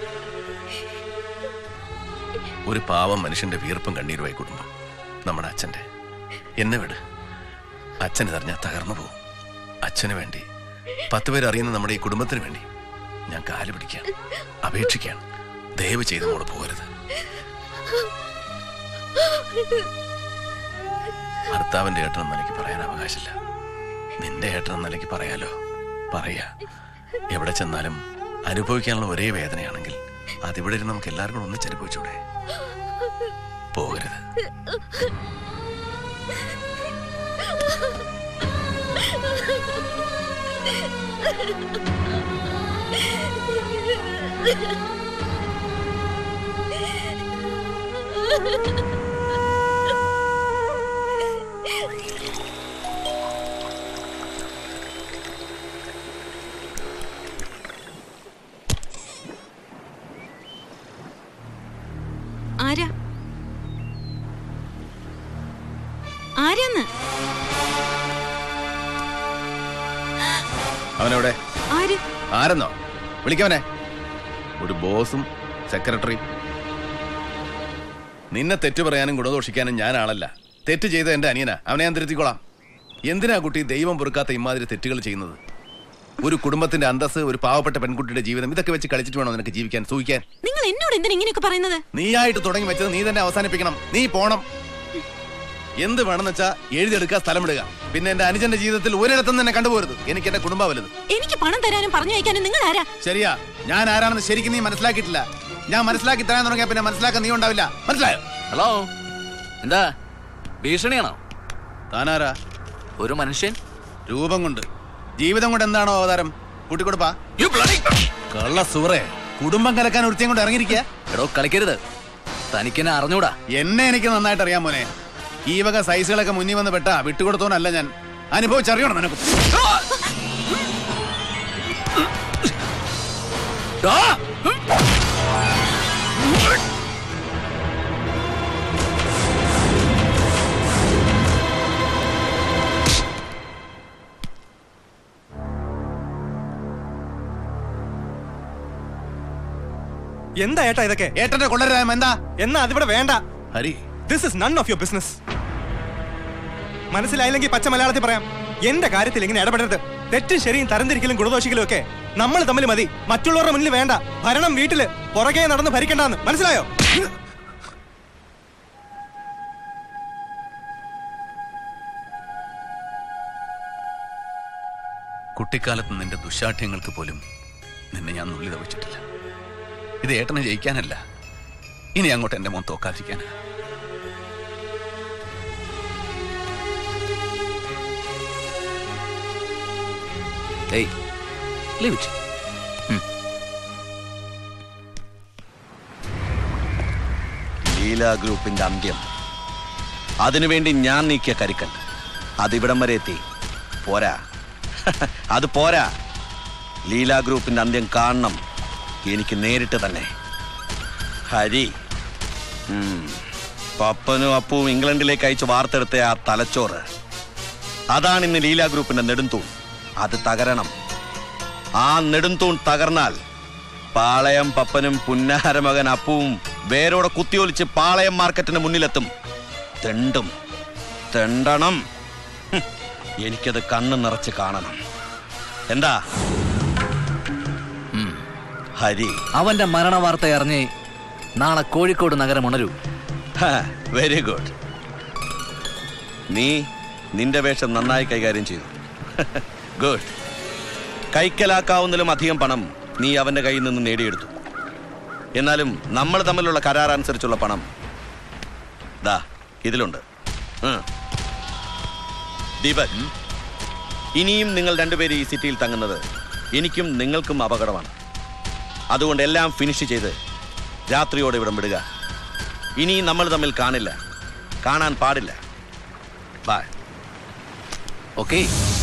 ഒരു പാവം മനുഷ്യന്റെ വീർപ്പും കണ്ണീരുമായി കുടുംബം നമ്മുടെ അച്ഛന്റെ എന്നെ വിട് അച്ഛൻ ഇതറിഞ്ഞാൽ തകർന്നു പോകും അച്ഛന് വേണ്ടി പത്ത് പേര് അറിയുന്ന നമ്മുടെ ഈ കുടുംബത്തിന് വേണ്ടി ഞാൻ കാല് പിടിക്കാൻ അപേക്ഷിക്കാൻ ദയവ് ചെയ്ത് മോള് പോകരുത് ഭർത്താവിന്റെ ഏട്ടൻ എന്ന നിലയ്ക്ക് പറയാൻ അവകാശമില്ല നിന്റെ ഏട്ടൻ എന്ന നിലയ്ക്ക് പറയാലോ പറയാ എവിടെ ചെന്നാലും അനുഭവിക്കാനുള്ള ഒരേ വേദനയാണെങ്കിൽ അതിവിടെ ഇരുന്ന് നമുക്ക് എല്ലാവർക്കും ഒന്നിച്ച് അനുഭവിച്ചൂടെ പോകരുത് ആരാ ആരാന്ന് അവനെവിടെ ആര് ആരെന്നോ വിളിക്കവനെ ഒരു ബോസും സെക്രട്ടറി നിന്നെ തെറ്റു പറയാനും ഗുണദോഷിക്കാനും ഞാൻ ആളല്ല തെറ്റ് ചെയ്ത എന്റെ അനിയനാ അവനെ ഞാൻ തിരുത്തിക്കോളാം എന്തിനാ കുട്ടി ദൈവം പൊറുക്കാത്ത ഇമാതിരി തെറ്റുകൾ ചെയ്യുന്നത് ഒരു കുടുംബത്തിന്റെ അന്തസ് ഒരു പാവപ്പെട്ട പെൺകുട്ടിയുടെ ജീവിതം ഇതൊക്കെ വെച്ച് കളിച്ചിട്ട് വേണോ നിനക്ക് ജീവിക്കാൻ സൂഹിക്കാൻ നിങ്ങൾ എന്നോട് എന്തിനാ ഇങ്ങനെയൊക്കെ പറയുന്നത് നീയായിട്ട് തുടങ്ങി വെച്ചത് നീ തന്നെ അവസാനിപ്പിക്കണം നീ പോണം എന്ത് വേണമെന്ന് വെച്ചാ എഴുതിയെടുക്കുക സ്ഥലമിടുക പിന്നെ എന്റെ അനുജന്റെ ജീവിതത്തിൽ ഒരിടത്തും തന്നെ കണ്ടുപോരുത് എനിക്ക് എന്റെ കുടുംബം വലുത് എനിക്ക് പണം തരാനും പറഞ്ഞു വയ്ക്കാനും നിങ്ങൾ ആരാ ശരിയാ ഞാൻ ആരാണെന്ന് ശരിക്കും നീ മനസ്സിലാക്കിയിട്ടില്ല ഞാൻ മനസ്സിലാക്കി തരാൻ തുടങ്ങിയ പിന്നെ മനസ്സിലാക്കാൻ നീ ഉണ്ടാവില്ല മനസ്സിലായോ ഹലോ എന്താ ഭീഷണിയാണോ താനാരാ ഒരു മനുഷ്യൻ രൂപം കൊണ്ട് ജീവിതം കൊണ്ട് എന്താണോ അവതാരം കൂട്ടിക്കൊടുപ്പാ കള്ള സുറേ കുടുംബം കലക്കാൻ ഒരുത്തിയും കൊണ്ട് ഇറങ്ങിയിരിക്കുക എടോ കളിക്കരുത് തനിക്കെന്നെ അറിഞ്ഞൂടാ എന്നെ എനിക്ക് നന്നായിട്ട് അറിയാം മോനെ ഈ വക സൈസുകളൊക്കെ മുന്നിൽ വന്ന് പെട്ടാ വിട്ടുകൊടുത്തോന്നല്ല ഞാൻ അനുഭവിച്ചറിയണം നിനക്ക് എന്താ ഏട്ടാ ഇതൊക്കെ ഏട്ടന്റെ കൊള്ളരായ്മ എന്താ എന്നാ അതിവിടെ വേണ്ട Hari this is none of your business മനസ്സിലായില്ലെങ്കിൽ പച്ച മലയാളത്തിൽ പറയാം എന്റെ കാര്യത്തിൽ ഇങ്ങനെ ഇടപെടരുത് തെറ്റും ശരിയും തരംതിരിക്കലും ഗുണദോഷിക്കലും ഒക്കെ നമ്മൾ തമ്മിൽ മതി മറ്റുള്ളവരുടെ മുന്നിൽ വേണ്ട ഭരണം വീട്ടില് പുറകെ നടന്ന് ഭരിക്കണ്ടെന്ന് മനസ്സിലായോ കുട്ടിക്കാലത്ത് നിന്റെ ദുശാഠ്യങ്ങൾക്ക് പോലും നിന്നെ ഞാൻ നുള്ളി തവിച്ചിട്ടില്ല ഇത് ഏട്ടനെ ജയിക്കാനല്ല ഇനി അങ്ങോട്ട് എന്റെ മോൻ തോക്കാതിരിക്കാനാ ഏയ് ലീവ് ഇറ്റ് ലീല ഗ്രൂപ്പിന്റെ അന്ത്യം അതിനുവേണ്ടി ഞാൻ നീക്കിയ കരുക്കൽ അതിവിടം വരെ എത്തി പോരാ അത് പോരാ ലീല ഗ്രൂപ്പിന്റെ അന്ത്യം കാണണം എനിക്ക് നേരിട്ട് തന്നെ ഹരി ഉം. പപ്പനും അപ്പവും ഇംഗ്ലണ്ടിലേക്ക് അയച്ച് വാർത്തെടുത്ത ആ തലച്ചോറ് അതാണ് ഇന്ന് ലീല ഗ്രൂപ്പിന്റെ നെടുന്തൂൺ അത് തകരണം ആ നെടുന്തൂൺ തകർന്നാൽ പാളയം പപ്പനും പുന്നാരമകൻ അപ്പവും വേരോടെ കുത്തിയൊലിച്ച് പാളയം മാർക്കറ്റിന് മുന്നിലെത്തും തെണ്ടും തെണ്ടണം ഹും, എനിക്കത് കണ്ണ് നിറച്ച് കാണണം എന്താ ഹരി അവന്റെ മരണ വാർത്ത അറിഞ്ഞ് നാളെ കോഴിക്കോട് നഗരം ഉണരൂ വെരി ഗുഡ് നീ നിന്റെ വേഷം നന്നായി കൈകാര്യം ചെയ്തു ഗുഡ് കൈക്കലാക്കാവുന്നതിലും അധികം പണം നീ അവന്റെ കയ്യിൽ നിന്ന് നേടിയെടുത്തു എന്നാലും നമ്മൾ തമ്മിലുള്ള കരാർ അനുസരിച്ചുള്ള പണം ദാ ഇതിലുണ്ട് ഉം. ദീപക് ഇനിയും നിങ്ങൾ രണ്ടുപേരും ഈ സിറ്റിയിൽ തങ്ങുന്നത് എനിക്കും നിങ്ങൾക്കും അപകടമാണ് അതുകൊണ്ട് എല്ലാം ഫിനിഷ് ചെയ്ത് രാത്രിയോടെ ഇവിടം വിടുക ഇനി നമ്മൾ തമ്മിൽ കാണില്ല കാണാൻ പാടില്ല ബൈ ഓക്കേ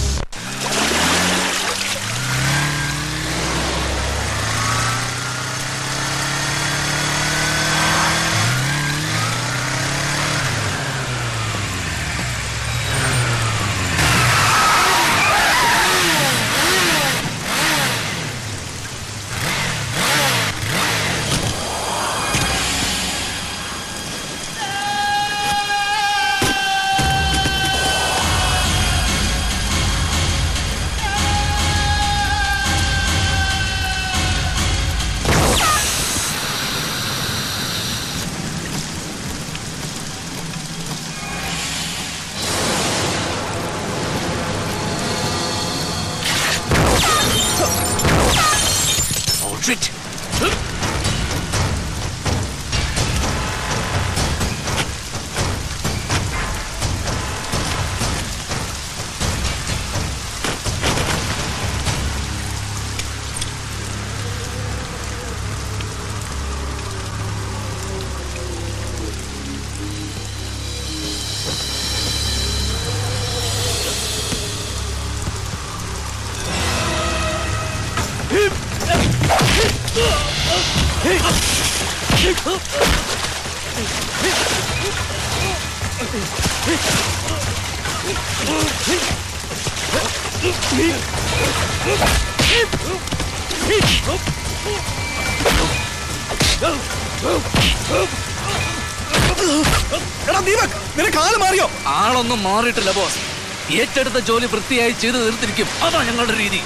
Oh, shit. എടാ ദീപക് നിനക്ക് ആള് മാറിയോ ആളൊന്നും മാറിയിട്ടില്ല ബോസ് ഏറ്റെടുത്ത ജോലി വൃത്തിയായി ചെയ്തു തീർത്തിരിക്കും അതാ ഞങ്ങളുടെ രീതി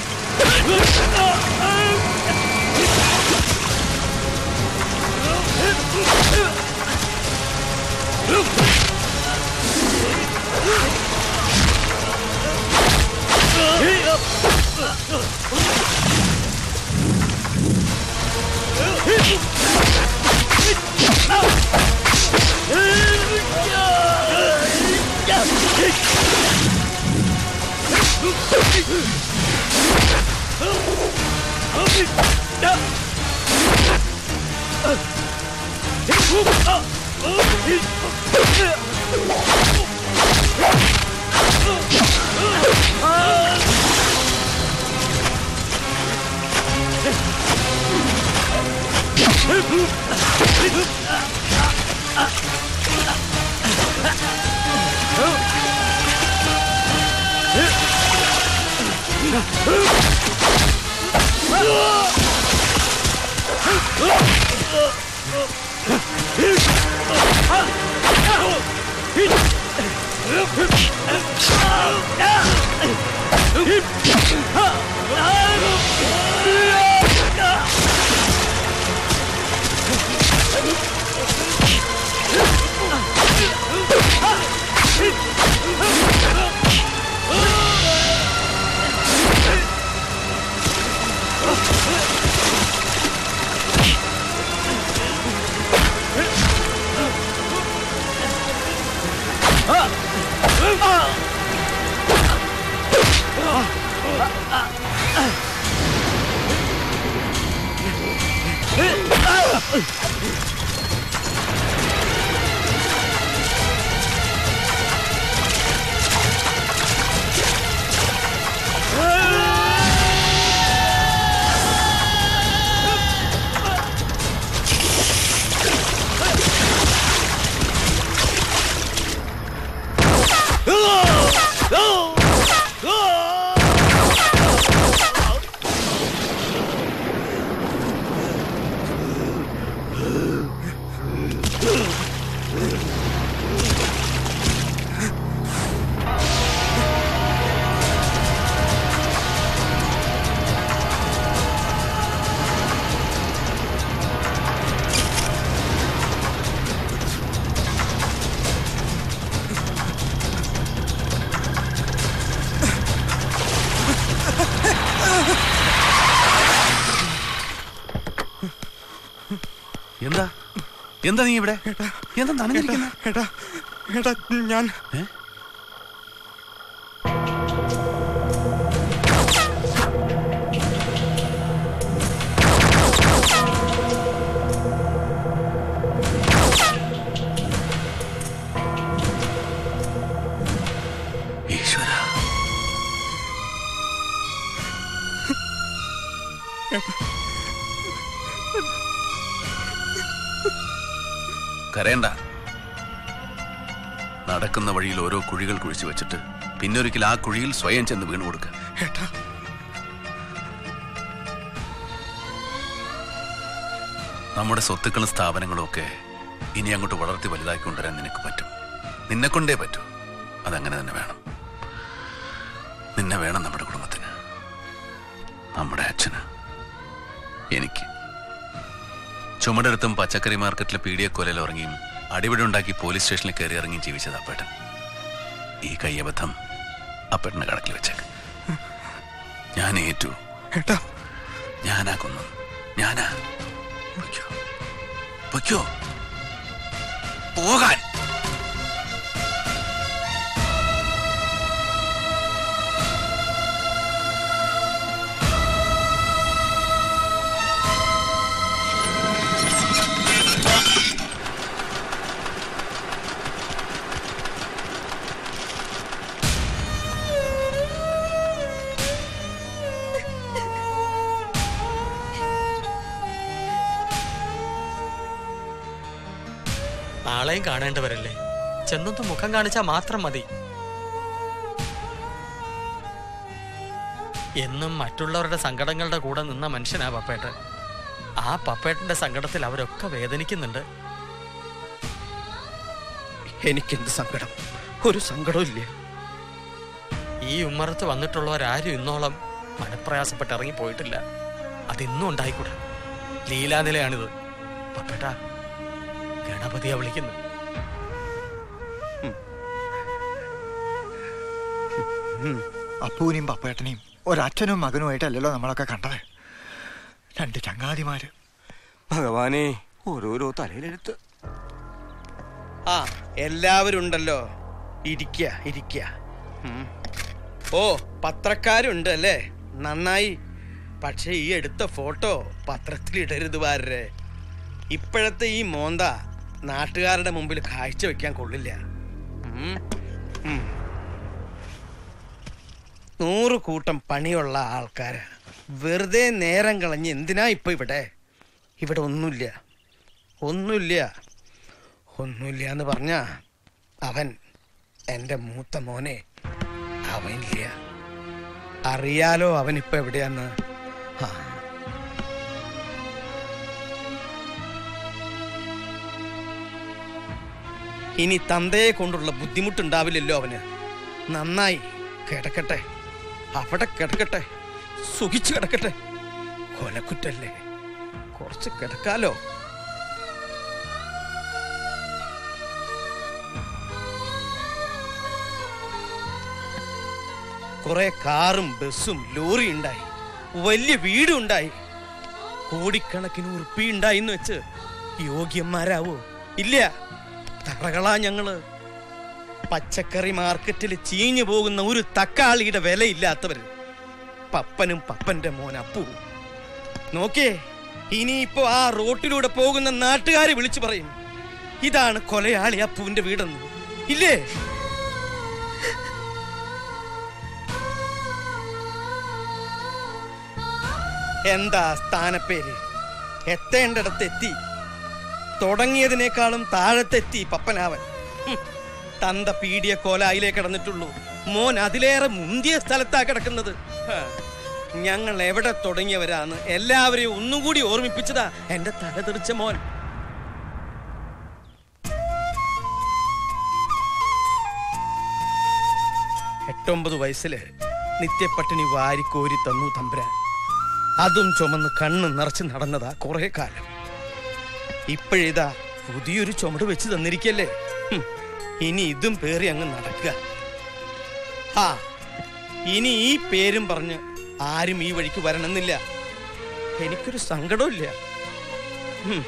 എന്താ എന്താ നീ ഇവിടെ എന്താ നനഞ്ഞിരിക്കുന്നെ? ഏട്ടാ ഏട്ടാ ഞാൻ ഈശ്വര കരയണ്ട നടക്കുന്ന വഴിയിൽ ഓരോ കുഴികൾ കുഴിച്ചു വെച്ചിട്ട് പിന്നൊരിക്കൽ ആ കുഴിയിൽ സ്വയം ചെന്ന് വീണു കൊടുക്കുക ഏട്ടാ നമ്മുടെ സ്വത്തുക്കളും സ്ഥാപനങ്ങളും ഒക്കെ ഇനി അങ്ങോട്ട് വളർത്തി വലുതാക്കി കൊണ്ടുവരാൻ നിനക്ക് പറ്റും നിന്നെ കൊണ്ടേ പറ്റൂ അതങ്ങനെ തന്നെ വേണം നിന്നെ വേണം നമ്മുടെ കുടുംബത്തിന് നമ്മുടെ അച്ഛന് എനിക്ക് ചുമടെടുത്തും പച്ചക്കറി മാർക്കറ്റിലെ പീഡിയ കൊലയിൽ ഇറങ്ങിയും അടിപിടി ഉണ്ടാക്കി പോലീസ് സ്റ്റേഷനിൽ കയറി ഇറങ്ങിയും ജീവിച്ചത് അപ്പേട്ടൻ ഈ കയ്യബദ്ധം അപ്പേട്ടനെ കണക്കിൽ വെച്ചേക്ക് ഞാൻ ഏറ്റു ഞാനാ കൊന്നു ഞാനാ പൊയ്ക്കോ പൊയ്ക്കോ പോകാൻ ആളെയും കാണേണ്ടവരല്ലേ ചെന്നൊന്ന് മുഖം കാണിച്ചാൽ മാത്രം മതി എന്നും മറ്റുള്ളവരുടെ സങ്കടങ്ങളുടെ കൂടെ നിന്ന മനുഷ്യനാ പപ്പേട്ടൻ ആ പപ്പേട്ടന്റെ സങ്കടത്തിൽ അവരൊക്കെ വേദനിക്കുന്നുണ്ട് എനിക്കെന്ത് സങ്കടം ഒരു സങ്കടവും ഇല്ല ഈ ഉമ്മറത്ത് വന്നിട്ടുള്ളവരാരും ഇന്നോളം മനപ്രയാസപ്പെട്ട് ഇറങ്ങി പോയിട്ടില്ല അതിന്നും ഉണ്ടായിക്കൂടാ ലീലാനിലയാണിത് പപ്പേട്ടാ ഗണപതിയാ വിളിക്കുന്നു അപ്പൂനെയും പപ്പേട്ടനെയും ഒരച്ഛനും മകനുമായിട്ടല്ലല്ലോ നമ്മളൊക്കെ കണ്ടത് രണ്ട് ചങ്ങാതിമാര് ഭഗവാനെ ഓരോരോ തലയിലെടുത്ത് ആ എല്ലാവരും ഉണ്ടല്ലോ ഇരിക്ക ഇരിക്ക ഉം. ഓ പത്രക്കാരുണ്ട് അല്ലേ നന്നായി പക്ഷെ ഈ എടുത്ത ഫോട്ടോ പത്രത്തിൽ ഇടരുത് വാരരെ ഇപ്പോഴത്തെ ഈ മോന്ത നാട്ടുകാരുടെ മുമ്പിൽ കാഴ്ച വെക്കാൻ കൊള്ളില്ല ഉം. ഉം. നൂറ് കൂട്ടം പണിയുള്ള ആൾക്കാരാ വെറുതെ നേരം കളഞ്ഞ് എന്തിനാ ഇപ്പൊ ഇവിടെ ഇവിടെ ഒന്നുമില്ല ഒന്നുമില്ല ഒന്നുമില്ല എന്ന് പറഞ്ഞ അവൻ എൻ്റെ മൂത്ത മോനെ അവനില്ല അറിയാലോ അവൻ ഇപ്പൊ എവിടെയാന്ന് ആ. ഇനി തന്തയെ കൊണ്ടുള്ള ബുദ്ധിമുട്ടുണ്ടാവില്ലല്ലോ അവന് നന്നായി കിടക്കട്ടെ അവിടെ കിടക്കട്ടെ സുഖിച്ചു കിടക്കട്ടെ കൊലക്കുറ്റല്ലേ കുറച്ച് കിടക്കാലോ കുറെ കാറും ബസ്സും ലോറി ഉണ്ടായി വലിയ വീടും ഉണ്ടായി കോടിക്കണക്കിന് ഉറുപ്പി ഉണ്ടായി എന്ന് വെച്ച് യോഗ്യന്മാരാവോ ഇല്ല തറകളാ ഞങ്ങള് പച്ചക്കറി മാർക്കറ്റിൽ ചീഞ്ഞു പോകുന്ന ഒരു തക്കാളിയുടെ വിലയില്ലാത്തവര് പപ്പനും പപ്പന്റെ മോൻ അപ്പു നോക്കേ ഇനിയിപ്പോ ആ റോട്ടിലൂടെ പോകുന്ന നാട്ടുകാരെ വിളിച്ചു പറയും ഇതാണ് കൊലയാളി അപ്പുവിന്റെ വീടെന്ന് ഇല്ലേ എന്താ സ്ഥാനപ്പേര് എത്തേണ്ടിടത്ത് എത്തി തുടങ്ങിയതിനേക്കാളും താഴത്തെത്തി പപ്പനാവൻ ഹും, തന്ത പീഡിയ കോലായിലേ കിടന്നിട്ടുള്ളൂ മോൻ അതിലേറെ മുന്തിയ സ്ഥലത്താ കിടക്കുന്നത് ഹാ, ഞങ്ങൾ എവിടെ തുടങ്ങിയവരാന്ന് എല്ലാവരെയും ഒന്നുകൂടി ഓർമ്മിപ്പിച്ചതാ എന്റെ തലതെറിച്ച മോൻ എട്ടൊമ്പത് വയസ്സില് നിത്യപ്പട്ടിണി വാരിക്കോരി തന്നു തമ്പുരാൻ അതും ചുമന്ന് കണ്ണ് നിറച്ച് നടന്നതാ കുറെ കാലം ഇപ്പോഴിതാ പുതിയൊരു ചുമട് വെച്ച് തന്നിരിക്കല്ലേ ഹും, ഇനി ഇതും പേറി അങ്ങ് നടക്കുക ആ ഇനി ഈ പേരും പറഞ്ഞ് ആരും ഈ വഴിക്ക് വരണമെന്നില്ല എനിക്കൊരു സങ്കടമില്ല ഹും.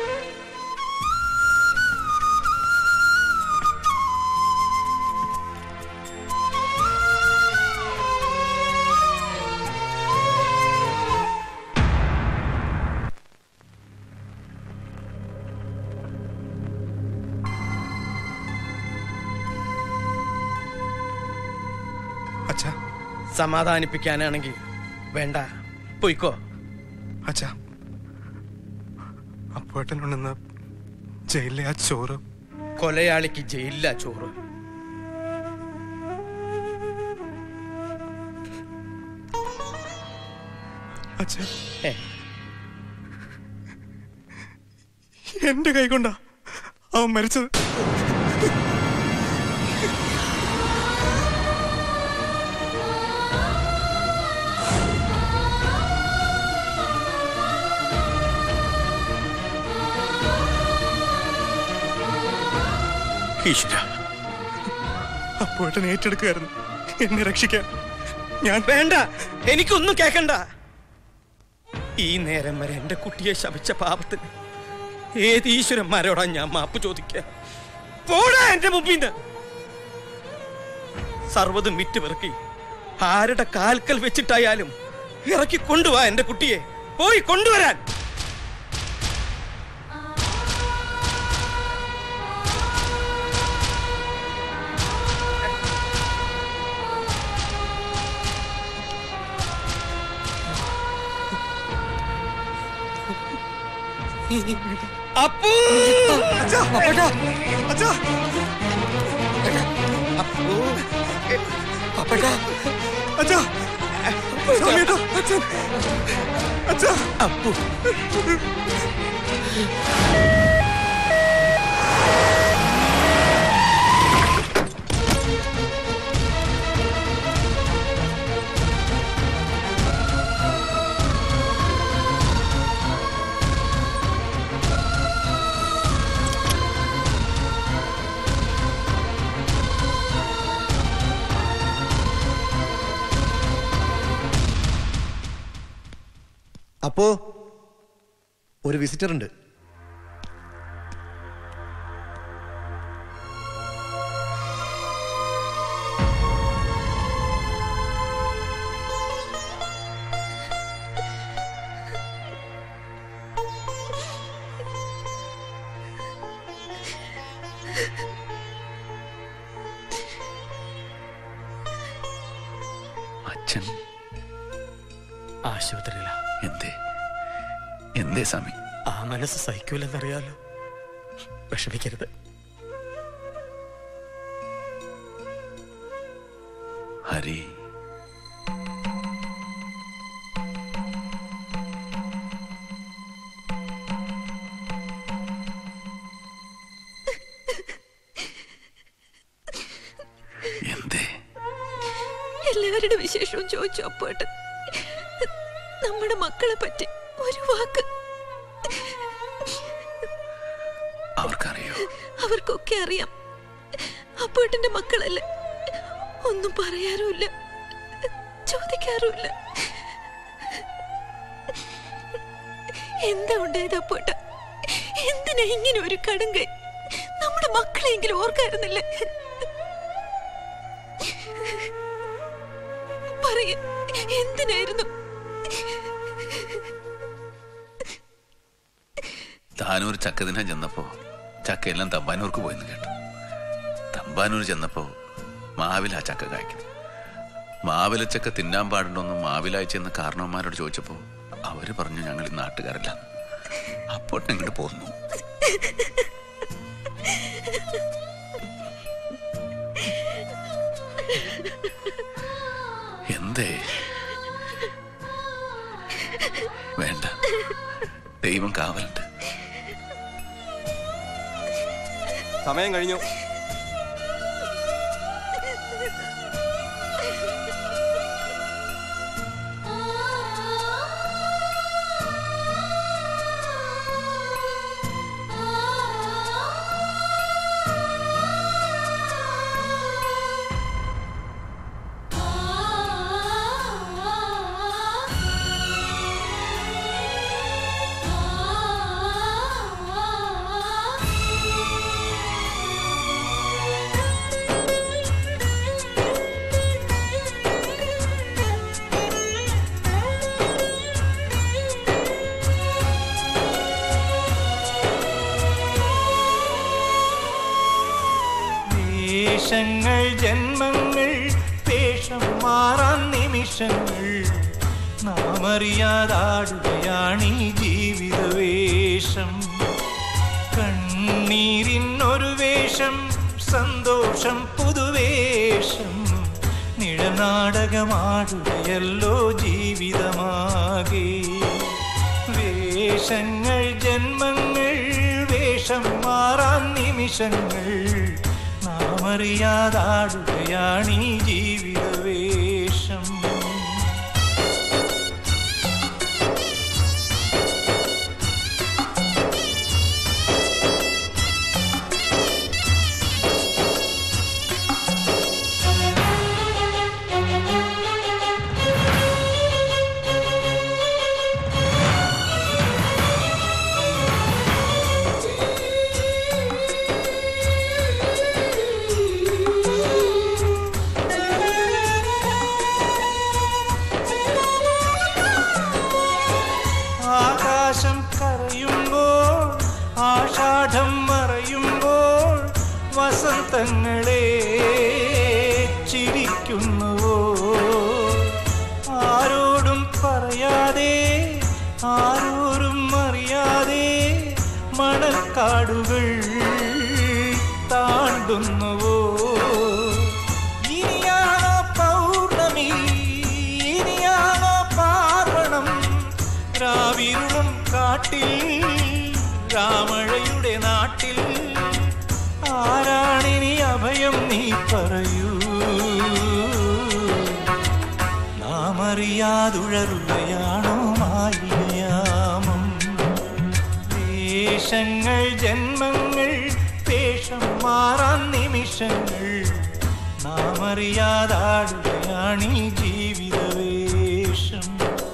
അച്ഛാ സമാധാനിപ്പിക്കാനാണെങ്കിൽ വേണ്ട പോയിക്കോ അച്ഛാ അപ്പോട്ടനുണ്ടെന്ന് ജയിലിലെ ആ ചോറ് കൊലയാളിക്ക് ജയിലില്ല ചോറ് അച്ഛാ ഏ, എന്റെ കൈ കൊണ്ടാ അവൻ മരിച്ചത് ഈശ്വര അപ്പോട്ടൻ ഏറ്റെടുക്കുകയായിരുന്നു എന്നെ രക്ഷിക്കാൻ ഞാൻ വേണ്ട എനിക്കൊന്നും കേക്കണ്ട ഈ നേരം വരെ എന്റെ കുട്ടിയെ ശപിച്ച പാപത്തിന് ഏത് ഈശ്വരന്മാരോടാ ഞാൻ മാപ്പ് ചോദിക്കുക പോടാ എന്റെ മുമ്പിൽ നിന്ന് സർവ്വതും വിറ്റ് പെറുക്കി ആരുടെ കാൽക്കൽ വെച്ചിട്ടായാലും ഇറക്കി കൊണ്ടുവാ എന്റെ കുട്ടിയെ പോയി കൊണ്ടുവരാൻ അപ്പു അച്ഛാ അച്ഛാ അപ്പേട്ടാ അച്ഛാ സ്വാമിയേട്ടാ അച്ഛൻ അച്ഛാ അപ്പു അപ്പോ ഒരു വിസിറ്റർ ഉണ്ട് അച്ഛൻ ആശുപത്രിയില എന്തേ എന്തേ സ്വാമി ആ മനസ്സ് സഹിക്കൂലെന്നറിയാലോ വിഷമിക്കരുത് ഹരി എന്തേ എല്ലാവരുടെ വിശേഷവും ചോദിച്ചു അപ്പോട്ട് നമ്മുടെ മക്കളെ പറ്റി ഒരു വാക്ക് അവർക്കറിയോ അവർക്കൊക്കെ അറിയാം അപ്പോട്ടിന്റെ മക്കളല്ലേ ഒന്നും പറയാറുമില്ല ചോദിക്കാറുമില്ല എന്താ ഉണ്ടായത് അപ്പോട്ട എന്തിനാ ഇങ്ങനെ ഒരു കടുങ്കൈ നമ്മുടെ മക്കളെങ്കിലും ഓർക്കായിരുന്നില്ലേ പറയ എന്തിനായിരുന്നു താനൂർ ചക്കദിനം ചെന്നപ്പോ ചക്കയെല്ലാം തമ്പാനൂർക്ക് പോയെന്ന് കേട്ടു തമ്പാനൂർ ചെന്നപ്പോ മാവില ചക്ക കായ്ക്കുന്നു മാവില ചക്ക തിന്നാൻ പാടുണ്ടോന്ന് മാവിലായി ചെന്ന് കാരണവന്മാരോട് ചോദിച്ചപ്പോ അവര് പറഞ്ഞു ഞങ്ങൾ ഈ നാട്ടുകാരല്ല അപ്പോൾ ഇങ്ങോട്ട് പോന്നു എന്തേ വേണ്ട ദൈവം കാവലുണ്ട് സമയം കഴിഞ്ഞു ദേശങ്ങൾ ജന്മങ്ങൾ വേഷം മാറാൻ നിമിഷങ്ങൾ നാം അറിയാതാടുകയാണീ ജീവിത വേഷം കണ്ണീരിനൊരു വേഷം സന്തോഷം പുതുവേഷം നിഴനാടകമാടുകയല്ലോ ജീവിതമാകെ വേഷങ്ങൾ ജന്മങ്ങൾ വേഷം മാറാൻ നിമിഷങ്ങൾ നാം അറിയാതാടുകയാണീ ജീവിത വേഷം ആകാശം കരയുമ്പോൾ ആഷാഢം മറയുമ്പോൾ വസന്തങ്ങളെ ചിരിക്കുന്നുവോ ആരോടും പറയാതെ ആരോരും അറിയാതെ മണക്കാടുകൾ താണ്ടുന്നുവോ ഇനിയാണോ പൗർണമി ഇനിയാണോ പാർവണം രാവിരുളും കാട്ടിൽ രാമഴയുടെ നാട്ടിൽ ആരാണിനി അഭയം നീ പറയൂ നാം അറിയാതുഴറുകയാണോ മാലിന്യാമം വേഷങ്ങൾ ജന്മങ്ങൾ വേഷം മാറാൻ നിമിഷങ്ങൾ നാം അറിയാതാടുകയാണീ ജീവിത വേഷം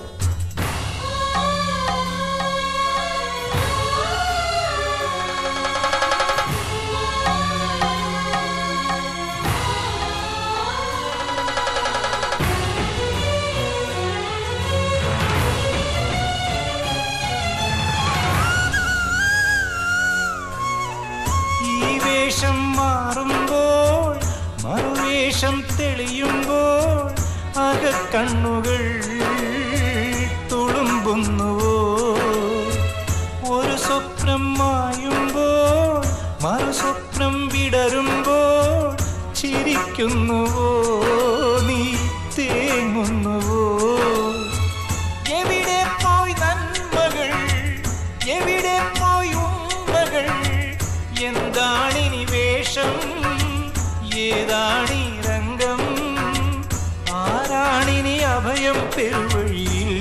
ഈ വേഷം മാറുമ്പോൾ മറുവേഷം തെളിയുമ്പോൾ അകക്കണ്ണുകൾ തുളുമ്പുന്നുവോ ഒരു സ്വപ്നം മായുമ്പോൾ മറുസ്വപ്നം വിടരുമ്പോൾ ചിരിക്കുന്നുവോ നീ തേങ്ങുന്നുവോ എവിടെ പോയി നന്മകൾ എവിടെ പോയി ഉമ്മകൾ എന്താണിനി വേഷം ഏതാണീ രംഗം ആരാണിനി അഭയം പെരുവഴിയിൽ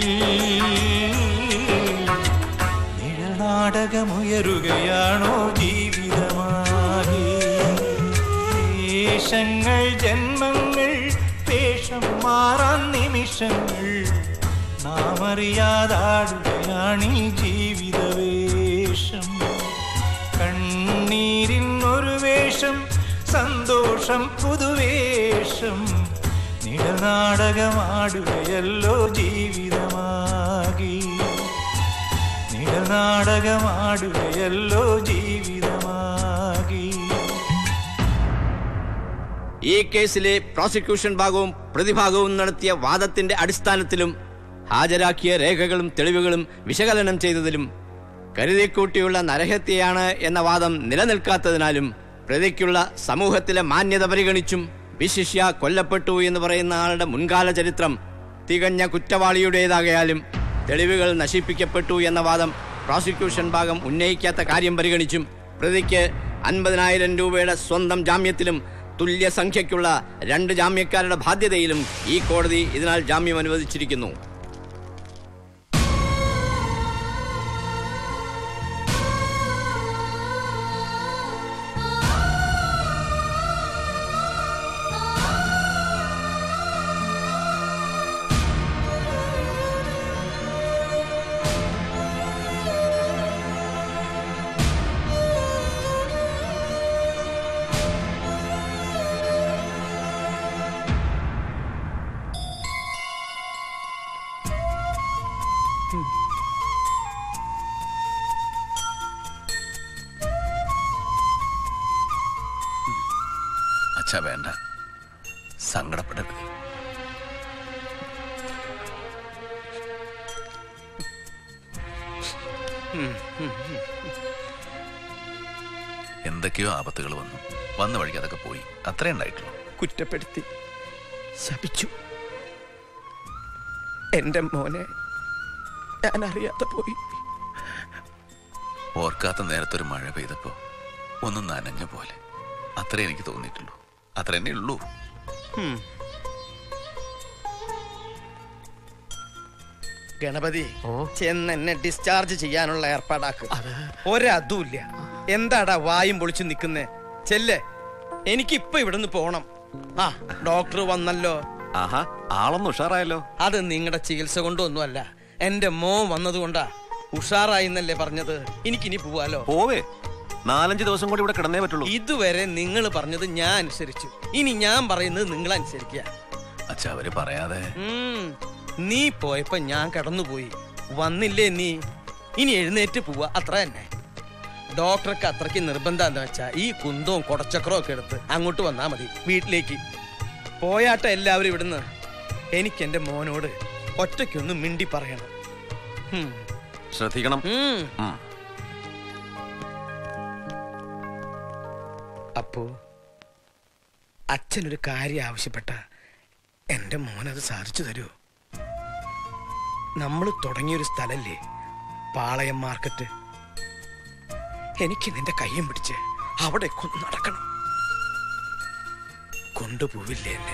നിഴനാടകമുയരുകയാണോ ജീവിതമാകെ വേഷങ്ങൾ ജന്മങ്ങൾ വേഷം മാറാൻ നിമിഷങ്ങൾ നാം അറിയാതാടുകയാണീ ജീവിത വേഷം കണ്ണീരിൻ ഒരു വേഷം സന്തോഷം പുതുവേഷം നിഴനാടകമാടുകയല്ലോ ജീവിതമാകി നിഴനാടകമാടുകയല്ലോ ജീവിതമാകി ഈ കേസിലെ പ്രോസിക്യൂഷൻ ഭാഗവും പ്രതിഭാഗവും നടത്തിയ വാദത്തിന്റെ അടിസ്ഥാനത്തിലും ഹാജരാക്കിയ രേഖകളും തെളിവുകളും വിശകലനം ചെയ്തതിലും കരുതിക്കൂട്ടിയുള്ള നരഹത്യയാണ് എന്ന വാദം നിലനിൽക്കാത്തതിനാലും പ്രതിക്കുള്ള സമൂഹത്തിലെ മാന്യത പരിഗണിച്ചും വിശിഷ്യ കൊല്ലപ്പെട്ടു എന്ന് പറയുന്ന ആളുടെ മുൻകാല ചരിത്രം തികഞ്ഞ കുറ്റവാളിയുടേതാകയാലും തെളിവുകൾ നശിപ്പിക്കപ്പെട്ടു എന്ന വാദം പ്രോസിക്യൂഷൻ ഭാഗം ഉന്നയിക്കാത്ത കാര്യം പരിഗണിച്ചും പ്രതിക്ക് അൻപതിനായിരം രൂപയുടെ സ്വന്തം ജാമ്യത്തിലും തുല്യ സംഖ്യയ്ക്കുള്ള രണ്ട് ജാമ്യക്കാരുടെ ബാധ്യതയിലും ഈ കോടതി ഇതിനാൽ ജാമ്യം അനുവദിച്ചിരിക്കുന്നു അച്ഛാ വേണ്ട സങ്കടപ്പെടരുത് എന്തൊക്കെയോ ആപത്തുകൾ വന്നു വന്ന വഴിക്ക് അതൊക്കെ പോയി അത്രേ ഉണ്ടായിട്ടുള്ളൂ കുറ്റപ്പെടുത്തി ശപിച്ചു എന്റെ മോനെ ഞാൻ അറിയാതെ പോയി ഓർക്കാത്ത നേരത്തൊരു മഴ പെയ്തപ്പോ ഒന്ന് നനഞ്ഞ പോലെ അത്രേ എനിക്ക് തോന്നിയിട്ടുള്ളൂ അത്ര തന്നെ ഉള്ളൂ ഉം. ഗണപതി ചെന്ന് എന്നെ ഡിസ്ചാർജ് ചെയ്യാനുള്ള ഏർപ്പാടാക്ക് ഒരതുമില്ല എന്താടാ വായും പൊളിച്ചു നിക്കുന്നേ ചെല്ലേ എനിക്കിപ്പൊ ഇവിടുന്ന് പോണം ആ ഡോക്ടർ വന്നല്ലോ ആഹാ ആളൊന്ന് ഉഷാറായല്ലോ അത് നിങ്ങളുടെ ചികിത്സ കൊണ്ടൊന്നുമല്ല എന്റെ മോൻ വന്നതുകൊണ്ടാ ഉഷാറായി എന്നല്ലേ പറഞ്ഞത് എനിക്കിനി പോവാലോ പോവേ നാലഞ്ച് ദിവസം കൂടി ഇവിടെ കിടന്നേ പറ്റുള്ളൂ ഇതുവരെ നിങ്ങൾ പറഞ്ഞത് ഞാൻ അനുസരിച്ചു ഇനി ഞാൻ പറയുന്നത് നിങ്ങൾ അനുസരിക്കുക അച്ഛാ അവര് പറയാതെ ഉം. നീ പോയപ്പോ ഞാൻ കടന്നുപോയി വന്നില്ലേ നീ ഇനി എഴുന്നേറ്റ് പോവാ അത്ര തന്നെ ഡോക്ടർക്ക് അത്രയ്ക്ക് നിർബന്ധം എന്താ വെച്ചാ ഈ കുന്തവും കൊടച്ചക്രവും ഒക്കെ എടുത്ത് അങ്ങോട്ട് വന്നാ മതി വീട്ടിലേക്ക് പോയാട്ട എല്ലാവരും ഇവിടുന്ന് എനിക്ക് എന്റെ മോനോട് ഒറ്റയ്ക്കൊന്ന് മിണ്ടി പറയണം ഉം. ശ്രദ്ധിക്കണം ഉം. ഉം. അപ്പോ അച്ഛനൊരു കാര്യം ആവശ്യപ്പെട്ട എന്റെ മോനത് സാധിച്ചു തരുമോ നമ്മൾ തുടങ്ങിയൊരു സ്ഥലല്ലേ പാളയം മാർക്കറ്റ് എനിക്ക് നിന്റെ കയ്യും പിടിച്ച് അവിടെ കൊണ്ടു നടക്കണം കൊണ്ടുപോവില്ലേ എന്നെ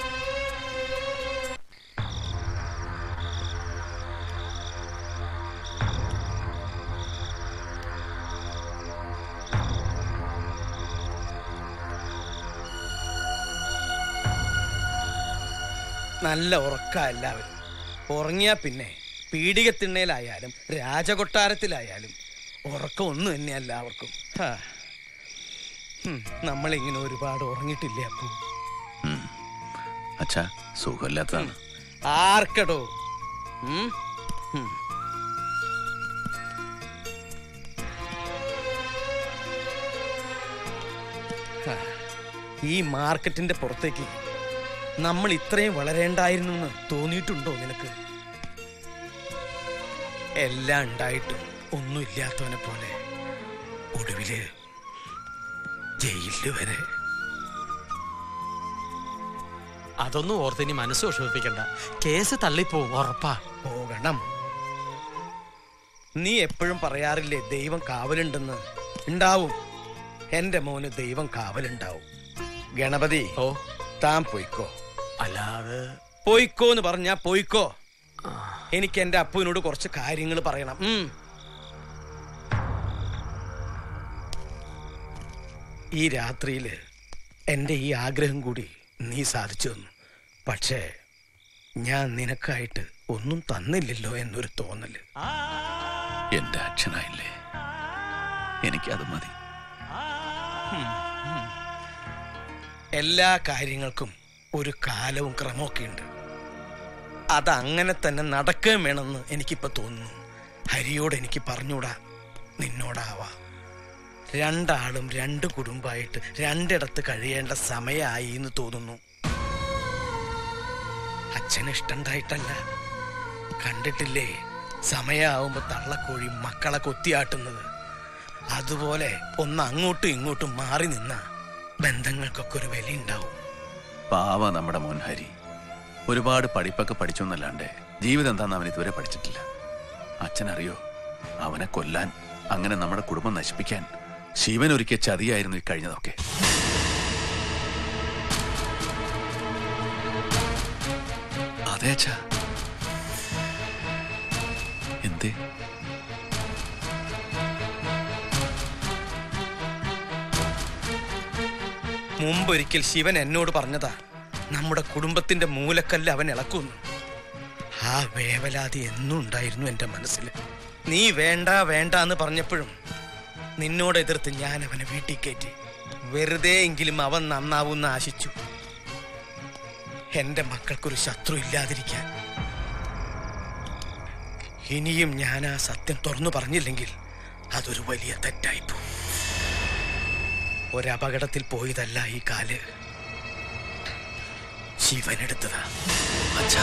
നല്ല ഉറക്ക എല്ലാവരും ഉറങ്ങിയാ പിന്നെ പീഡികത്തിണ്ണയിലായാലും രാജകൊട്ടാരത്തിലായാലും ഉറക്കം ഒന്നും തന്നെ എല്ലാവർക്കും ഹാ. ഹും, നമ്മളിങ്ങനെ ഒരുപാട് ഉറങ്ങിയിട്ടില്ലേ അപ്പു അച്ഛാ സുഖമില്ലാത്തതാണ് ആർക്കടോ ഉം? ഉം. ഹാ. ഈ മാർക്കറ്റിന്റെ പുറത്തേക്ക് നമ്മൾ ഇത്രയും വളരേണ്ടായിരുന്നു എന്ന് തോന്നിയിട്ടുണ്ടോ നിനക്ക് എല്ലാം ഉണ്ടായിട്ടും ഒന്നുമില്ലാത്തവനെ പോലെ ഒടുവില് ജയിലില് വരെ അതൊന്നും ഓർത്തിനി മനസ്സ് വിഷമിപ്പിക്കണ്ട കേസ് തള്ളിപ്പോവും ഉറപ്പാ പോകണം നീ എപ്പോഴും പറയാറില്ലേ ദൈവം കാവലുണ്ടെന്ന് ഉണ്ടാവും എന്റെ മോന് ദൈവം കാവലുണ്ടാവും ഗണപതി ഓ താൻ പോയിക്കോ അല്ലാതെ പോയിക്കോ എന്ന് പറഞ്ഞാ പോയിക്കോ എനിക്ക് എന്റെ അപ്പുവിനോട് കുറച്ച് കാര്യങ്ങൾ പറയണം ഉം. ഈ രാത്രിയില് എന്റെ ഈ ആഗ്രഹം കൂടി നീ സാധിച്ചു തന്നു പക്ഷേ ഞാൻ നിനക്കായിട്ട് ഒന്നും തന്നില്ലല്ലോ എന്നൊരു തോന്നല് എന്റെ അച്ഛനായില്ലേ എനിക്കത് മതി എല്ലാ കാര്യങ്ങൾക്കും ഒരു കാലവും ക്രമമൊക്കെ ഉണ്ട് അതങ്ങനെ തന്നെ നടക്കുകയും വേണമെന്ന് എനിക്കിപ്പോ തോന്നുന്നു ഹരിയോട് എനിക്ക് പറഞ്ഞൂടാ നിന്നോടാവാ രണ്ടാളും രണ്ട് കുടുംബമായിട്ട് രണ്ടിടത്ത് കഴിയേണ്ട സമയമായി എന്ന് തോന്നുന്നു അച്ഛന് ഇഷ്ടണ്ടായിട്ടല്ല കണ്ടിട്ടില്ലേ സമയാവുമ്പോ തള്ളക്കോഴി മക്കളെ കൊത്തിയാട്ടുന്നത് അതുപോലെ ഒന്ന് അങ്ങോട്ടും ഇങ്ങോട്ടും മാറി നിന്ന ബന്ധങ്ങൾക്കൊക്കെ ഒരു വിലയുണ്ടാവും പാവ നമ്മുടെ മോൻ ഹരി ഒരുപാട് പഠിപ്പൊക്കെ പഠിച്ചു എന്നല്ലാണ്ട് ജീവിതം എന്താന്ന് അവൻ ഇതുവരെ പഠിച്ചിട്ടില്ല അച്ഛനറിയോ അവനെ കൊല്ലാൻ അങ്ങനെ നമ്മുടെ കുടുംബം നശിപ്പിക്കാൻ ശിവൻ ഒരുക്കിയ ചതിയായിരുന്നു ഈ കഴിഞ്ഞതൊക്കെ അതെ അച്ഛാ എന്തേ മുമ്പൊരിക്കൽ ശിവൻ എന്നോട് പറഞ്ഞതാ നമ്മുടെ കുടുംബത്തിന്റെ മൂലക്കല്ല് അവൻ ഇളക്കുന്നു ആ വേവലാതി എന്നും ഉണ്ടായിരുന്നു എന്റെ മനസ്സിൽ നീ വേണ്ട വേണ്ട എന്ന് പറഞ്ഞപ്പോഴും നിന്നോട് എതിർത്ത് ഞാൻ അവനെ വീട്ടിൽ കയറ്റി വെറുതെ എങ്കിലും അവൻ നന്നാവൂന്ന് ആശിച്ചു എന്റെ മക്കൾക്കൊരു ശത്രു ഇല്ലാതിരിക്കാൻ ഇനിയും ഞാൻ ആ സത്യം തുറന്നു പറഞ്ഞില്ലെങ്കിൽ അതൊരു വലിയ തെറ്റായിപ്പോ ഒരപകടത്തിൽ പോയതല്ല ഈ കാല് ശിവനെടുത്തതാ അച്ഛാ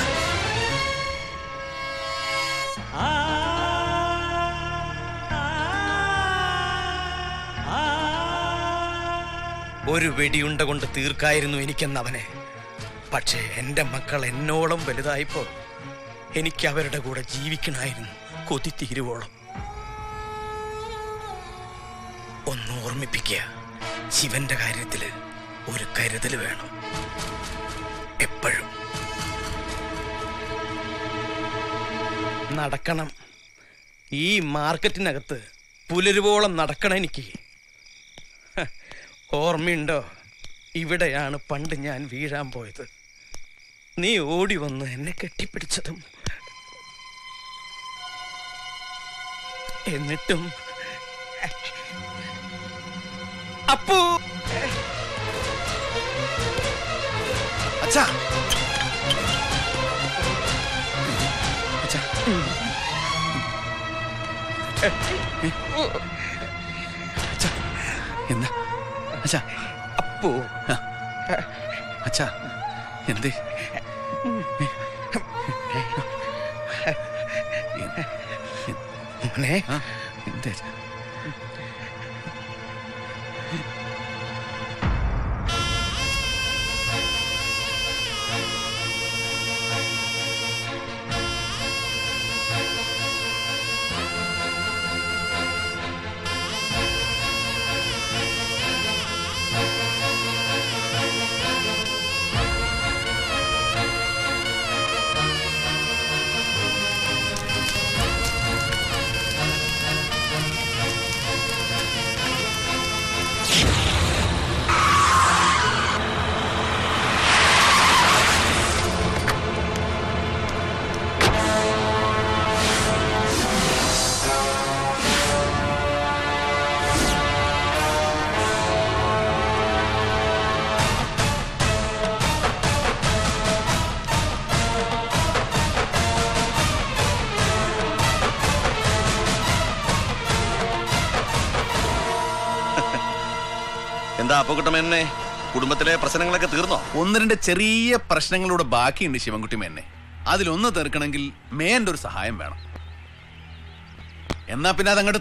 ഒരു വെടിയുണ്ട കൊണ്ട് തീർക്കായിരുന്നു എനിക്കെന്നവനെ പക്ഷേ എന്റെ മക്കൾ എന്നോളം വലുതായപ്പോ എനിക്ക് അവരുടെ കൂടെ ജീവിക്കണമായിരുന്നു കൊതി തീരുവോളം ഒന്ന് ഓർമ്മിപ്പിക്കുക ശിവന്റെ കാര്യത്തില് ഒരു കരുതൽ വേണം എപ്പോഴും നടക്കണം ഈ മാർക്കറ്റിനകത്ത് പുലരുവോളം നടക്കണം എനിക്ക് ഹ, ഓർമ്മയുണ്ടോ ഇവിടെയാണ് പണ്ട് ഞാൻ വീഴാൻ പോയത് നീ ഓടി വന്ന് എന്നെ കെട്ടിപ്പിടിച്ചതും എന്നിട്ടും അപ്പു അച്ഛാ അച്ഛാ അച്ഛാ എന്താ അച്ഛാ അപ്പു അച്ഛാ എന്തേ മോനെ എന്തേ എന്താ അപ്പക്കുട്ടമെന്നെ കുടുംബത്തിലെ പ്രശ്നങ്ങളൊക്കെ തീർന്നോ ഒന്ന് രണ്ട് ചെറിയ പ്രശ്നങ്ങളൂടെ ബാക്കിയുണ്ട് ശിവൻകുട്ടി മേന്നെ അതിലൊന്ന് തീർക്കണമെങ്കിൽ മേന്റെ ഒരു സഹായം വേണം എന്നാ പിന്നെ അതങ്ങോട്ട്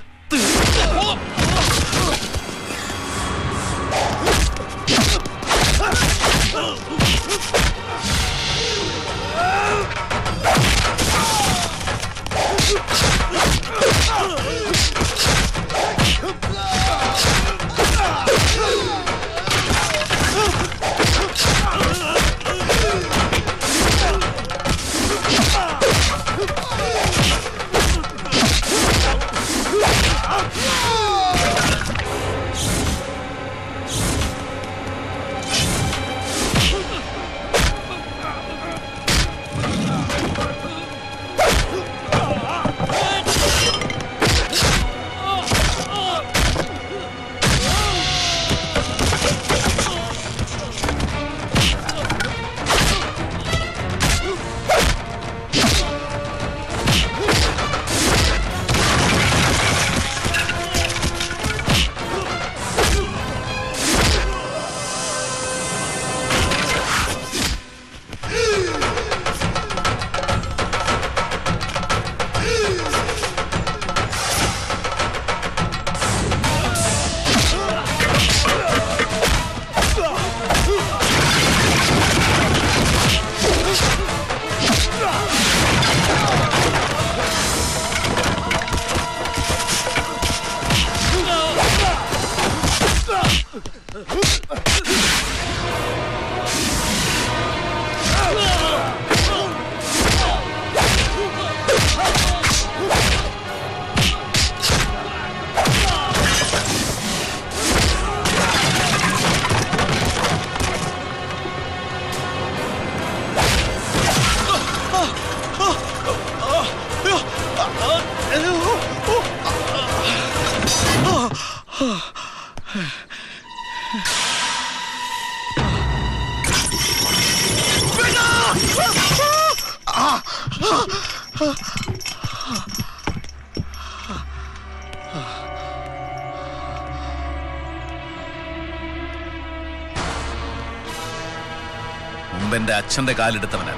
മുമ്പ് എന്റെ അച്ഛന്റെ കാലെടുത്തവനാണ്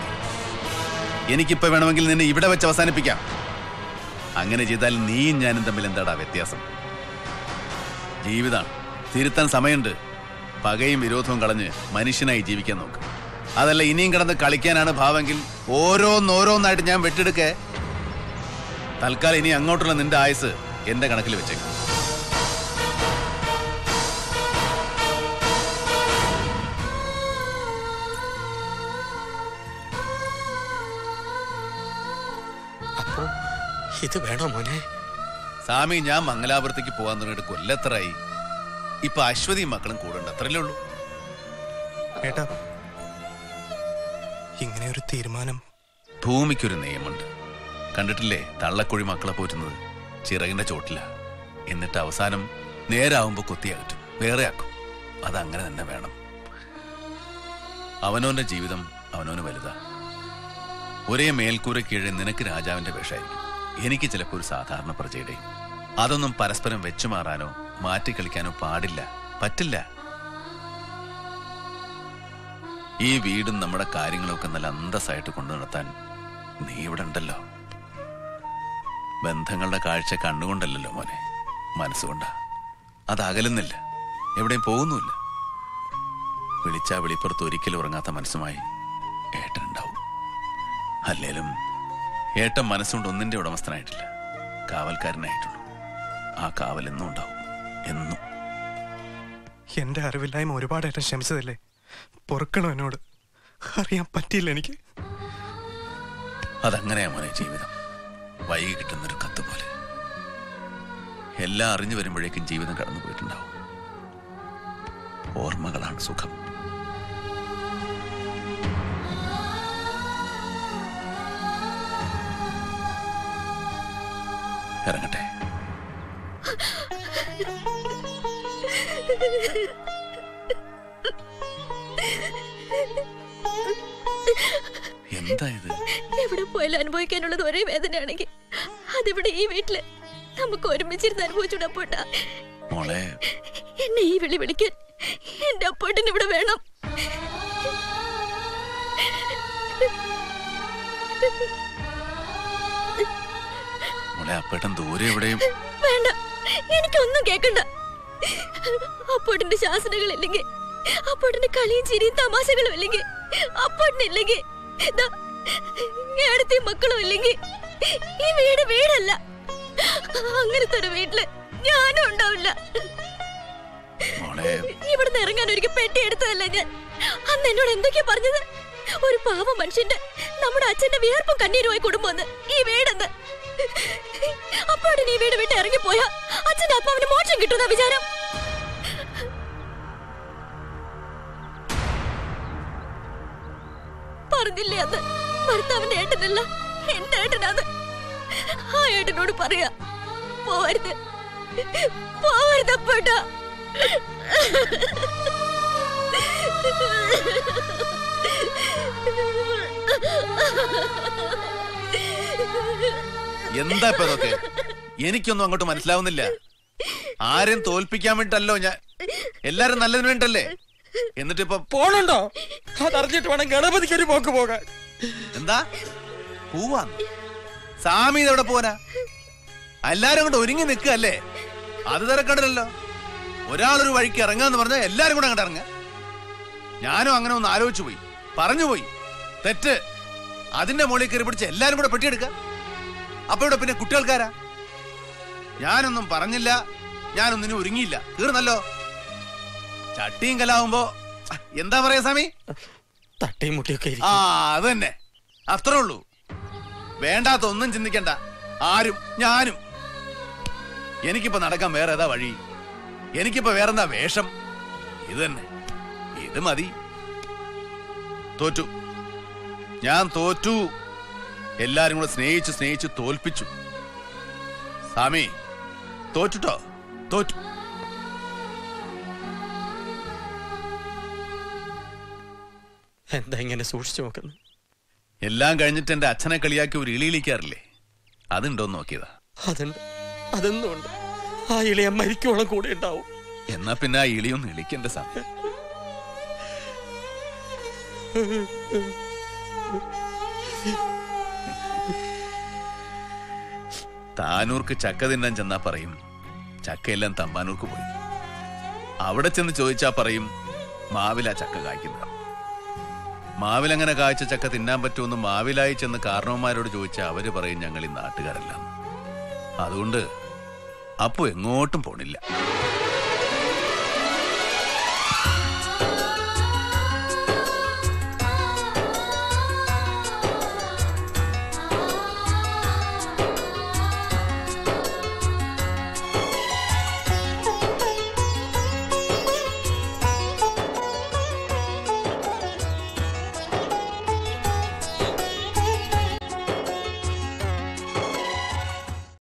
എനിക്കിപ്പോ വേണമെങ്കിൽ നിന്നെ ഇവിടെ വെച്ച് അവസാനിപ്പിക്കാം അങ്ങനെ ചെയ്താൽ നീയും ഞാനും തമ്മിൽ എന്താടാ വ്യത്യാസം ജീവിതാണ് തിരുത്താൻ സമയമുണ്ട് പകയും വിരോധവും കളഞ്ഞ് മനുഷ്യനായി ജീവിക്കാൻ നോക്ക് അതല്ല ഇനിയും കിടന്ന് കളിക്കാനാണ് ഭാവമെങ്കിൽ ഓരോന്നോരോന്നായിട്ട് ഞാൻ വെട്ടിയെടുക്കേ തൽക്കാലം ഇനി അങ്ങോട്ടുള്ള നിന്റെ ആയുസ് എന്റെ കണക്കിൽ വെച്ചേക്കും അപ്പോ ഇത് വേണോ മോനെ സ്വാമി ഞാൻ മംഗലാപുരത്തേക്ക് പോകാൻ തുടങ്ങിയിട്ട് കൊല്ലത്തറായി ഇപ്പൊ അശ്വതിയും മക്കളും കൂടെ ഉണ്ട് അത്രല്ലേ ഉള്ളൂ ഏട്ടാ ഇങ്ങനെ ഒരു തീരുമാനം ഭൂമിക്കൊരു നിയമമുണ്ട് കണ്ടിട്ടില്ലേ തള്ളക്കുഴി മക്കളെ പോറ്റുന്നത് ചിറകിന്റെ ചോട്ടില എന്നിട്ട് അവസാനം നേരാവുമ്പോ കൊത്തിയകറ്റും വേറെ ആക്കും അതങ്ങനെ തന്നെ വേണം അവനോന്റെ ജീവിതം അവനോന് വലുതാ ഒരേ മേൽക്കൂര കീഴെ നിനക്ക് രാജാവിന്റെ വേഷമായിരിക്കും എനിക്ക് ചിലപ്പോൾ ഒരു സാധാരണ പ്രജയുടെയും അതൊന്നും പരസ്പരം വെച്ചുമാറാനോ മാറ്റിക്കളിക്കാനോ പാടില്ല പറ്റില്ല ഈ വീടും നമ്മുടെ കാര്യങ്ങളൊക്കെ നല്ല അന്തസ്സായിട്ട് കൊണ്ടു നടത്താൻ നീ ഇവിടെ ഉണ്ടല്ലോ ബന്ധങ്ങളുടെ കാഴ്ച കണ്ണുകൊണ്ടല്ലല്ലോ മോനെ മനസ്സുകൊണ്ടാ അത് അകലുന്നില്ല എവിടെയും പോകുന്നുമില്ല വിളിച്ചാ വിളിപ്പുറത്ത് ഒരിക്കലും ഉറങ്ങാത്ത മനസ്സുമായി ഏട്ടനുണ്ടാവും അല്ലേലും ഏട്ടൻ മനസ്സുകൊണ്ട് ഒന്നിന്റെ ഉടമസ്ഥനായിട്ടില്ല കാവൽക്കാരനായിട്ടുള്ളൂ ആ കാവൽ എന്നും ഉണ്ടാവും എന്നും എന്റെ അറിവില്ലായ്മ ഒരുപാട് ഏട്ടൻ ക്ഷമിച്ചതല്ലേ പൊറുക്കണം എന്നോട് അറിയാൻ പറ്റിയില്ല എനിക്ക് അതങ്ങനെയാ മോനെ ജീവിതം വൈകി കിട്ടുന്നൊരു കത്ത് പോലെ എല്ലാം അറിഞ്ഞു വരുമ്പോഴേക്കും ജീവിതം കടന്നു പോയിട്ടുണ്ടാവും ഓർമ്മകളാണ് സുഖം ഇറങ്ങട്ടെ എന്താ ഇത് എവിടെ പോയാലും അനുഭവിക്കാനുള്ളത് ഒരേ വേദനയാണെങ്കിൽ അതിവിടെ ഈ വീട്ടില് നമുക്ക് ഒരുമിച്ചിരുന്ന് അനുഭവിച്ചുടാ പോട്ടാ മോളെ എന്നെ ഈ വിളി വിളിക്കാൻ അപ്പോട്ടിന് ഇവിടെ വേണം മോളെ അപ്പേട്ടൻ ദൂരെ എവിടെയും വേണ്ട എനിക്കൊന്നും കേക്കണ്ട അപ്പോട്ടിന്റെ ശാസനകളില്ലെങ്കിൽ അപ്പോട്ടിന്റെ കളിയും ചിരിയും തമാശകളും ഇല്ലെങ്കിൽ അപ്പോട്ടിനില്ലെങ്കിൽ ഏടത്തെയും മക്കളും ഇല്ലെങ്കിൽ ഈ വീട് വീടല്ല അങ്ങനത്തെ ഒരു വീട്ടില് ഞാനും ഉണ്ടാവില്ല മോളെ ഇവിടുന്ന് ഇറങ്ങാൻ ഒരിക്കൽ പെട്ടി എടുത്തതല്ല ഞാൻ അന്ന് എന്നോട് എന്തൊക്കെയാ പറഞ്ഞത് ഒരു പാവ മനുഷ്യന്റെ നമ്മുടെ അച്ഛന്റെ വിയർപ്പും കണ്ണീരുമായി കുടുംബം ഈ വീടെന്ന് അപ്പോഴാണ് ഈ വീട് വിട്ട് ഇറങ്ങിപ്പോയാ അച്ഛന്റെ ആത്മാവിന് മോക്ഷം കിട്ടുന്ന വിചാരം പറഞ്ഞില്ലേ അത് ഭർത്താവിന്റെ ഏട്ടനല്ല എന്റെ ഏട്ടനാന്ന് ആ ഏട്ടനോട് പറയാ പോവരുത് പോവരുത് അപ്പോട്ടാ എന്താ ഇപ്പൊ ഇതൊക്കെ എനിക്കൊന്നും അങ്ങോട്ട് മനസ്സിലാവുന്നില്ല ആരെയും തോൽപ്പിക്കാൻ വേണ്ടിട്ടല്ലോ ഞാൻ എല്ലാരും നല്ലതിന് വേണ്ടല്ലേ എന്നിട്ടിപ്പൊ പോണുണ്ടോ അതറിഞ്ഞിട്ട് വേണം ഗണപതിക്ക് ഒരു പോക്ക് പോകാൻ എന്താ പോവാന്ന് സാമി ഇതെവിടെ പോനാ എല്ലാരും അങ്ങോട്ട് ഒരുങ്ങി നിൽക്കല്ലേ അത് തിരക്കണ്ടല്ലോ ഒരാളൊരു വഴിക്ക് ഇറങ്ങാന്ന് പറഞ്ഞാൽ എല്ലാരും കൂടെ അങ്ങോട്ട് ഇറങ്ങ ഞാനും അങ്ങനെ ഒന്ന് ആലോചിച്ചു പോയി പറഞ്ഞു പോയി തെറ്റ് അതിന്റെ മുകളിൽ കയറി പിടിച്ച് എല്ലാരും കൂടെ പെട്ടിയെടുക്ക അപ്പൊ ഇവിടെ പിന്നെ കുട്ടികൾക്കാരാ ഞാനൊന്നും പറഞ്ഞില്ല ഞാനൊന്നിനും ഒരുങ്ങിയില്ല തീർന്നല്ലോ ചട്ടിയും കലാവുമ്പോ എന്താ പറയാ സ്വാമി തട്ടിയും മുട്ടിയൊക്കെ ആ അത് തന്നെ അത്രേ ഉള്ളൂ വേണ്ടാത്ത ഒന്നും ചിന്തിക്കണ്ട ആരും ഞാനും എനിക്കിപ്പോ നടക്കാൻ വേറെ ഏതാ വഴി എനിക്കിപ്പോ വേറെന്താ വേഷം ഇത് തന്നെ ഇത് മതി തോറ്റു ഞാൻ തോറ്റു എല്ലാരും കൂടെ സ്നേഹിച്ച് സ്നേഹിച്ച് തോൽപ്പിച്ചു സ്വാമി തോറ്റുട്ടോ തോറ്റു എന്താ ഇങ്ങനെ സൂക്ഷിച്ചു നോക്കുന്നു എല്ലാം കഴിഞ്ഞിട്ട് എന്റെ അച്ഛനെ കളിയാക്കി ഒരു ഇളിയിലിക്കാറില്ലേ അതുണ്ടോന്ന് നോക്കിയതാ അതുണ്ട് അതെന്നുണ്ട് ആ ഇളയ മരിക്കോളം കൂടെ ഉണ്ടാവും എന്നാ പിന്നെ ആ ഇളിയൊന്ന് ഇളിക്കേണ്ട സമയം താനൂർക്ക് ചക്ക തിന്നാൻ ചെന്നാ പറയും ചക്കയെല്ലാം തമ്പാനൂർക്ക് പോയി അവിടെ ചെന്ന് ചോദിച്ചാ പറയും മാവിലാ ചക്ക കായ്ക്കുന്നത് മാവിലങ്ങനെ കായ്ച്ച ചക്ക തിന്നാൻ പറ്റുമെന്ന് മാവിലായി ചെന്ന് കാരണവന്മാരോട് ചോദിച്ചാൽ അവര് പറയും ഞങ്ങൾ ഈ നാട്ടുകാരല്ല അതുകൊണ്ട് അപ്പു എങ്ങോട്ടും പോണില്ല